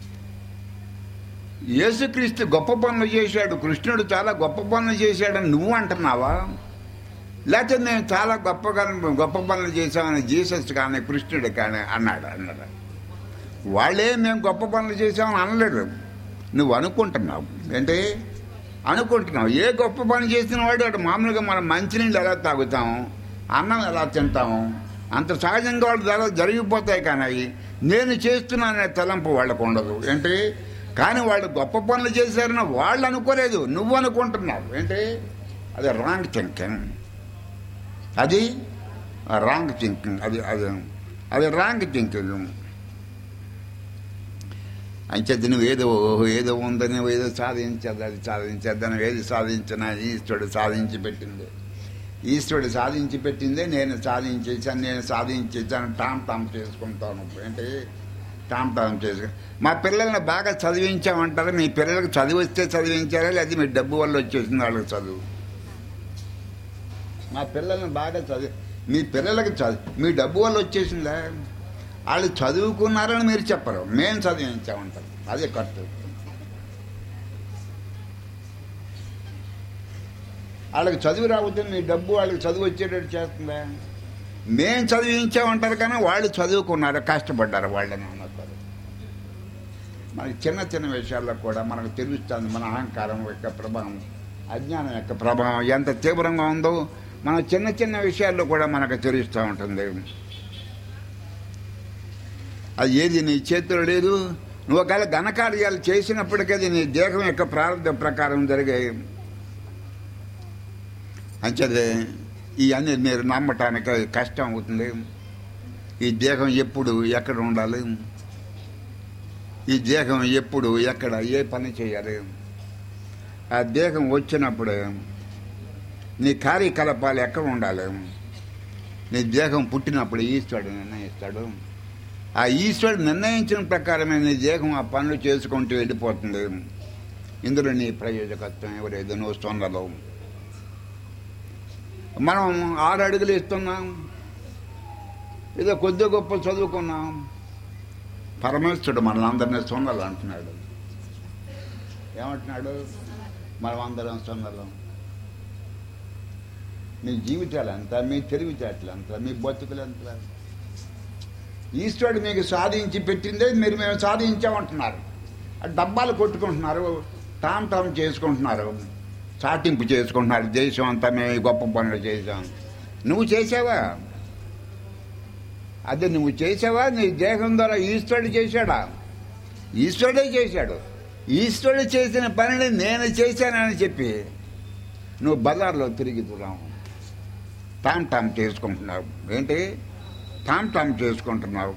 యేసుక్రీస్తు గొప్ప పనులు చేశాడు కృష్ణుడు చాలా గొప్ప పనులు చేశాడని నువ్వు అంటున్నావా లేకపోతే నేను చాలా గొప్పగా గొప్ప పనులు చేశామని జీసస్ కానీ కృష్ణుడు కానీ అన్నాడు అన్నాడు వాళ్ళే మేము గొప్ప పనులు చేశామని అనలేదు నువ్వు అనుకుంటున్నావు ఏంటి అనుకుంటున్నావు ఏ గొప్ప పని చేసిన వాడు అటు మామూలుగా మనం మంచినీళ్ళు ఎలా తాగుతాము అన్నం ఎలా తింటాము అంత సహజంగా వాళ్ళ ద్వారా జరిగిపోతాయి కానీ అవి నేను చేస్తున్నాననే తలంపు వాళ్ళకు ఉండదు ఏంటి కానీ వాళ్ళు గొప్ప పనులు చేశారని వాళ్ళు అనుకోలేదు నువ్వు అనుకుంటున్నావు ఏంటి అది రాంగ్ థింకింగ్ అది రాంగ్ థింకింగ్ అది అది అది రాంగ్ థింకింగ్ అంచేది నువ్వు ఏదో ఏదో ఉందని నువ్వు ఏదో సాధించదు అది సాధించేద్దాను ఏది సాధించినా ఈశ్వరుడు సాధించి పెట్టింది ఈశ్వరుడు సాధించి పెట్టిందే నేను సాధించేసాను నేను సాధించేసాను టామ్ టామ్ చేసుకుంటాను ఏంటి టామ్ టామ్ చేసుకు మా పిల్లల్ని బాగా చదివించామంటారా మీ పిల్లలకు చదివి వస్తే చదివించారా లేదా మీ డబ్బు వల్ల వచ్చేసింది వాళ్ళకి చదువు మా పిల్లల్ని బాగా చదివి మీ పిల్లలకి చదువు మీ డబ్బు వల్ల వచ్చేసిందా వాళ్ళు చదువుకున్నారని మీరు చెప్పరు మేము చదివించామంటారు అదే కరెక్ట్ వాళ్ళకి చదువు రాకపోతే మీ డబ్బు వాళ్ళకి చదువు వచ్చేటట్టు చేస్తుందా మేము చదివించామంటారు కానీ వాళ్ళు చదువుకున్నారు కష్టపడ్డారు వాళ్ళని అన్నారు మనకి చిన్న చిన్న విషయాల్లో కూడా మనకు తెలుస్తుంది మన అహంకారం యొక్క ప్రభావం అజ్ఞానం యొక్క ప్రభావం ఎంత తీవ్రంగా ఉందో మన చిన్న చిన్న విషయాల్లో కూడా మనకు తెలుస్తూ ఉంటుంది అది ఏది నీ చేతిలో లేదు నువ్వు ఒకవేళ ఘనకార్యాలు చేసినప్పటికీ అది నీ దేహం యొక్క ప్రారంభ ప్రకారం జరిగాయి అంచేది ఇవన్నీ మీరు నమ్మటానికి కష్టం అవుతుంది ఈ దేహం ఎప్పుడు ఎక్కడ ఉండాలి ఈ దేహం ఎప్పుడు ఎక్కడ ఏ పని చేయాలి ఆ దేహం వచ్చినప్పుడు నీ కార్యకలాపాలు ఎక్కడ ఉండాలి నీ దేహం పుట్టినప్పుడు ఈశ్వరుడు నిర్ణయిస్తాడు ఆ ఈశ్వరుడు నిర్ణయించిన ప్రకారమే నీ దేహం ఆ పనులు చేసుకుంటూ వెళ్ళిపోతుంది ఇందులో నీ ప్రయోజకత్వం ఎవరేదో నువ్వు సొందలో మనం ఆరు అడుగులు ఇస్తున్నాం ఏదో కొద్ది గొప్ప చదువుకున్నాం పరమేశ్వరుడు మనందరినీ సొందలు అంటున్నాడు ఏమంటున్నాడు మనం అందరం సొందలం మీ జీవితాలు ఎంత మీ తెలివితేటలు ఎంత మీ బతుకులు ఎంత ఈశ్వరుడు మీకు సాధించి పెట్టిందే మీరు మేము సాధించామంటున్నారు ఆ డబ్బాలు కొట్టుకుంటున్నారు టామ్ టామ్ చేసుకుంటున్నారు చాటింపు చేసుకుంటున్నారు దేశం అంతా మేము ఈ గొప్ప పనులు చేసాం నువ్వు చేసావా అదే నువ్వు చేసావా నీ దేహం ద్వారా ఈశ్వరుడు చేశాడా ఈశ్వరుడే చేశాడు ఈశ్వరుడు చేసిన పనిని నేను చేశానని చెప్పి నువ్వు బజార్లో తిరుగుతున్నావు టామ్ టామ్ చేసుకుంటున్నావు ఏంటి టామ్ టామ్ చేసుకుంటున్నావు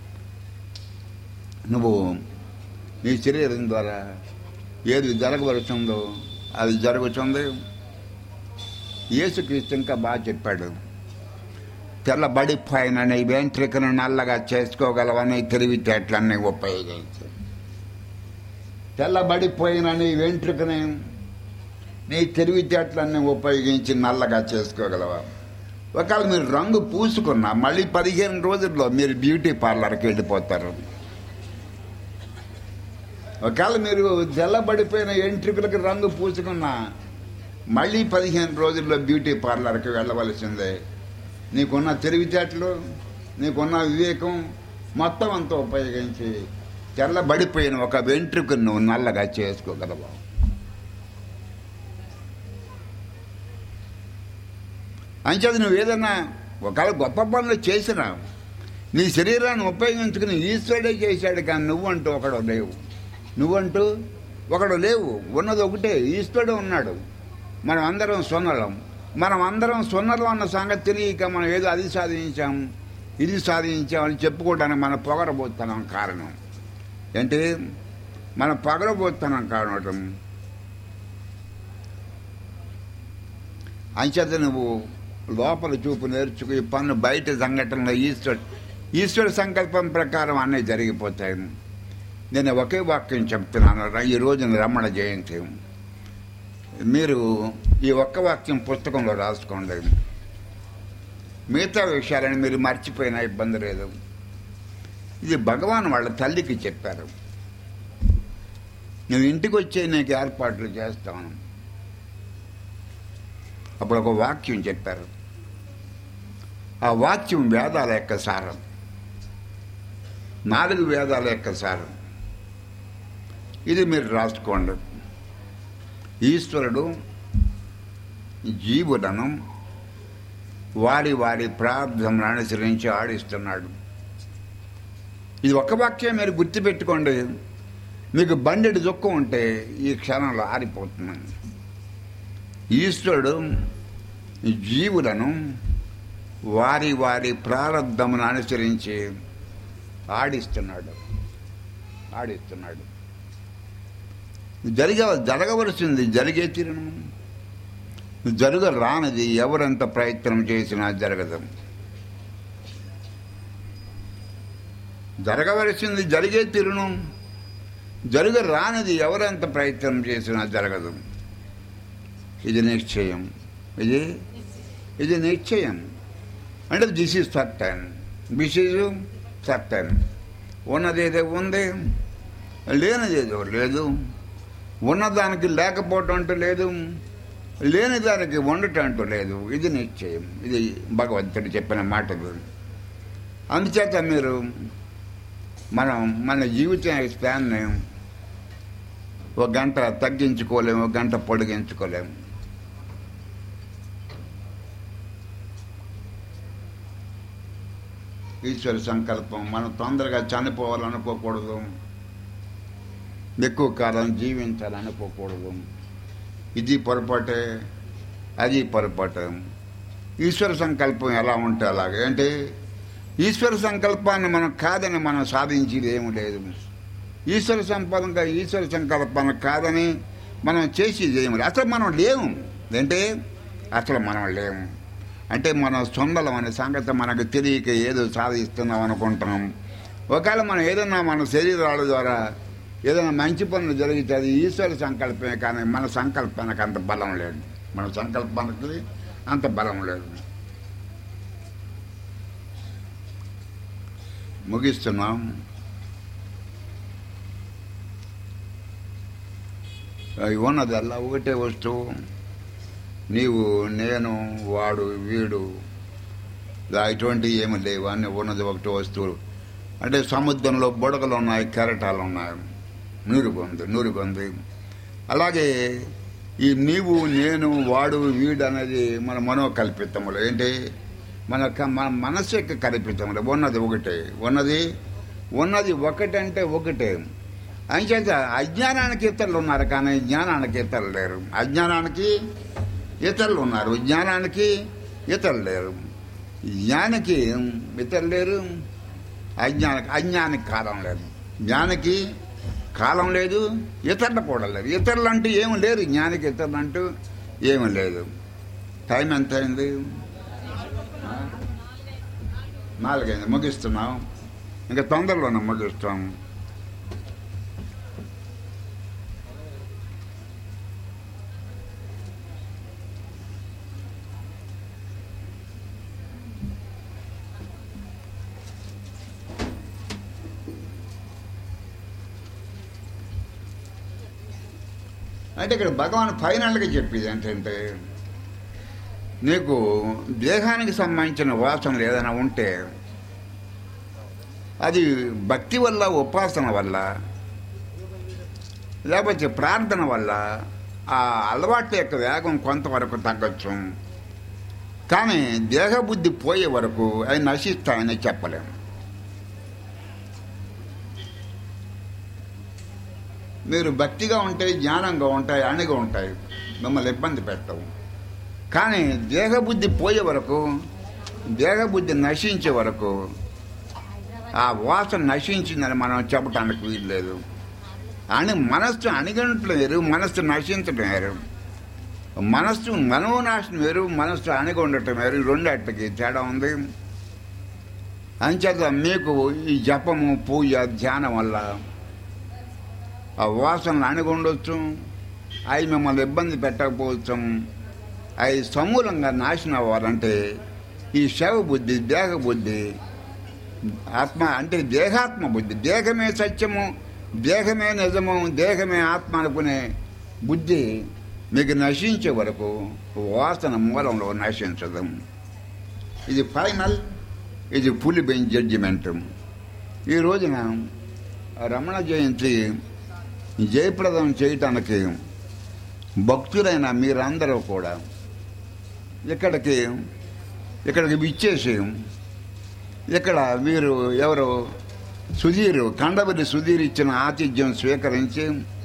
నువ్వు నీ శరీరం ద్వారా ఏది జరగవలసిందో అది జరుగుతుంది యేసుక్రీస్తు ఇంకా బాగా చెప్పాడు తెల్లబడిపోయిన నీ వెంట్రికను నల్లగా చేసుకోగలవని తెలివితేటలన్నీ ఉపయోగించు తెల్లబడిపోయిన నీ వెంట్రుకని నీ తెలివితేటలన్నీ ఉపయోగించి నల్లగా చేసుకోగలవా ఒకవేళ మీరు రంగు పూసుకున్నా మళ్ళీ పదిహేను రోజుల్లో మీరు బ్యూటీ పార్లర్కి వెళ్ళిపోతారు ఒకవేళ మీరు తెల్లబడిపోయిన ఎంట్రుకలకు రంగు పూసుకున్నా మళ్ళీ పదిహేను రోజుల్లో బ్యూటీ పార్లర్కి వెళ్ళవలసిందే నీకున్న తెలివితేటలు నీకున్న వివేకం మొత్తం అంతా ఉపయోగించి తెల్లబడిపోయిన ఒక వెంట్రుకను నువ్వు నల్లగా చేసుకోగలవు అంచేది నువ్వు ఏదన్నా ఒకవేళ గొప్ప పనులు చేసినా నీ శరీరాన్ని ఉపయోగించుకుని ఈశ్వరుడే చేశాడు కానీ నువ్వంటూ ఒకడు లేవు నువ్వంటూ ఒకడు లేవు ఉన్నది ఒకటే ఈశ్వరుడు ఉన్నాడు మనం అందరం సొన్నలం మనం అందరం సొన్నలం అన్న సంగతి తెలియక మనం ఏదో అది సాధించాం ఇది సాధించాం అని చెప్పుకోవడానికి మన పొగరబోతున్నాం కారణం ఏంటి మన పగలబోతున్నాం కారణం అంచేత నువ్వు లోపల చూపు నేర్చుకు ఈ పన్ను బయట సంఘటనలో ఈశ్వరుడు ఈశ్వరుడు సంకల్పం ప్రకారం అన్నీ జరిగిపోతాయి నేను ఒకే వాక్యం చెప్తున్నాను ర- ఈ రోజున రమణ జయంతి మీరు ఈ ఒక్క వాక్యం పుస్తకంలో రాసుకోండి మిగతా విషయాలని మీరు మర్చిపోయినా ఇబ్బంది లేదు ఇది భగవాన్ వాళ్ళ తల్లికి చెప్పారు నువ్వు ఇంటికి వచ్చే నీకు ఏర్పాట్లు చేస్తాను అప్పుడు ఒక వాక్యం చెప్పారు ఆ వాక్యం వేదాల యొక్క సారం నాలుగు వేదాల యొక్క సారం ఇది మీరు రాసుకోండి ఈశ్వరుడు జీవులను వారి వారి ప్రార్థనను అనుసరించి ఆడిస్తున్నాడు ఇది ఒక్క వాక్యం మీరు గుర్తుపెట్టుకోండి మీకు బండెడు దుఃఖం ఉంటే ఈ క్షణంలో ఆరిపోతున్నాను ఈశ్వరుడు జీవులను వారి వారి ప్రారంధమును అనుసరించి ఆడిస్తున్నాడు ఆడిస్తున్నాడు జరిగ జరగవలసింది జరిగే తీరను జరుగ రానిది ఎవరెంత ప్రయత్నం చేసినా జరగదు జరగవలసింది జరిగే తీరును జరుగ రానిది ఎవరెంత ప్రయత్నం చేసినా జరగదు ఇది నిశ్చయం ఇది ఇది నిశ్చయం అంటే this is certain this is certain ఉన్నదేదో ఉంది లేనిదేదో లేదు ఉన్నదానికి లేకపోవటం అంటూ లేదు లేని దానికి ఉండటం అంటూ లేదు ఇది నిశ్చయం ఇది భగవంతుడు చెప్పిన మాటలు అందుచేత మీరు మనం మన జీవిత స్పాన్ని ఒక గంట తగ్గించుకోలేము ఒక గంట పొడిగించుకోలేము ఈశ్వర సంకల్పం మనం తొందరగా చనిపోవాలనుకోకూడదు ఎక్కువ కాలం జీవించాలనుకోకూడదు ఇది పొరపాటే అది పొరపాటే ఈశ్వర సంకల్పం ఎలా ఉంటే అలాగే అంటే ఈశ్వర సంకల్పాన్ని మనం కాదని మనం సాధించేది ఏమి లేదు ఈశ్వర సంపదంగా ఈశ్వర సంకల్పాన్ని కాదని మనం చేసేది ఏమి లేదు అసలు మనం లేము అంటే అసలు మనం లేము అంటే మన సొందలం అనే సంగతి మనకు తెలియక ఏదో సాధిస్తున్నాం అనుకుంటున్నాం ఒకవేళ మనం ఏదన్నా మన శరీరాల ద్వారా ఏదైనా మంచి పనులు జరిగితే అది ఈశ్వర సంకల్పమే కానీ మన సంకల్పానికి అంత బలం లేదు మన సంకల్పానికి అంత బలం లేదు ముగిస్తున్నాం అవి ఉన్నదల్లా ఒకటే వస్తువు నీవు నేను వాడు వీడు ఇలా ఇటువంటివి ఏమి లేవు అన్నీ ఉన్నది ఒకటి వస్తువులు అంటే సముద్రంలో బుడగలు ఉన్నాయి కెరటాలు ఉన్నాయి నూరుగొంది నూరుగొంది అలాగే ఈ నీవు నేను వాడు వీడు అనేది మన మనోకల్పితములు ఏంటి మన క- మన మనస్సు యొక్క కల్పితములు ఉన్నది ఒకటే ఉన్నది ఉన్నది ఒకటంటే ఒకటే అంచేత అజ్ఞానానికి ఇతరులు ఉన్నారు కానీ జ్ఞానానికి ఇతరులు లేరు అజ్ఞానానికి ఇతరులు ఉన్నారు జ్ఞానానికి ఇతరులు లేరు జ్ఞానికి ఇతరులు లేరు అజ్ఞానికి అజ్ఞానికి కాలం లేదు జ్ఞానికి కాలం లేదు ఇతరులు కూడా లేరు ఇతరులు అంటూ ఏమి లేరు జ్ఞానికి ఇతరులు అంటూ ఏమి లేదు టైం ఎంత అయింది ఆ? నాలుగైంది ముగిస్తున్నాం ఇంకా తొందరలోనే ముగిస్తాం అంటే ఇక్కడ భగవాన్ ఫైనల్గా చెప్పేది ఏంటంటే నీకు దేహానికి సంబంధించిన వాసనలు ఏదైనా ఉంటే అది భక్తి వల్ల ఉపాసన వల్ల లేకపోతే ప్రార్థన వల్ల ఆ అలవాట్ల యొక్క వేగం కొంతవరకు తగ్గచ్చు కానీ దేహబుద్ధి పోయే వరకు అవి నశిస్తాయని చెప్పలేము మీరు భక్తిగా ఉంటాయి జ్ఞానంగా ఉంటాయి అణిగా ఉంటాయి మిమ్మల్ని ఇబ్బంది పెట్టవు కానీ దేహబుద్ధి పోయే వరకు దేహబుద్ధి నశించే వరకు ఆ వాసన నశించిందని మనం చెప్పడానికి వీల్లేదు అని మనస్సు అణిగంటం వేరు మనస్సు నశించడం వేరు మనస్సు మనోనాశనం వేరు మనస్సు అణిగి ఉండటం వేరు ఈ రెండట్లకి తేడా ఉంది అంచేత మీకు ఈ జపము పూజ ధ్యానం వల్ల ఆ వాసనలు అణిగి ఉండొచ్చు అవి మిమ్మల్ని ఇబ్బంది పెట్టకపోవచ్చు అవి సమూలంగా నాశనం అవ్వాలంటే ఈ శవ బుద్ధి దేహ బుద్ధి ఆత్మ అంటే దేహాత్మ బుద్ధి దేహమే సత్యము దేహమే నిజము దేహమే ఆత్మ అనుకునే బుద్ధి మీకు నశించే వరకు వాసన మూలంలో నశించదు ఇది ఫైనల్ ఇది ఫుల్ బెంచ్ జడ్జిమెంట్ ఈ రోజున రమణ జయంతి జయప్రదం చేయటానికి భక్తులైన మీరందరూ కూడా ఇక్కడికి ఇక్కడికి విచ్చేసి ఇక్కడ మీరు ఎవరు సుధీర్ కండవరి సుధీర్ ఇచ్చిన ఆతిథ్యం స్వీకరించి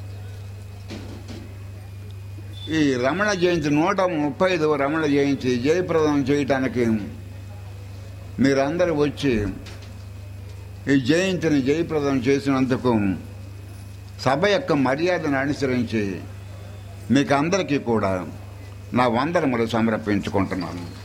ఈ రమణ జయంతి నూట ముప్పై ఐదవ రమణ జయంతి జయప్రదం చేయటానికి మీరందరూ వచ్చి ఈ జయంతిని జయప్రదం చేసినందుకు సభ యొక్క మర్యాదను అనుసరించి మీకు అందరికీ కూడా నా వందనములు సమర్పించుకుంటున్నాను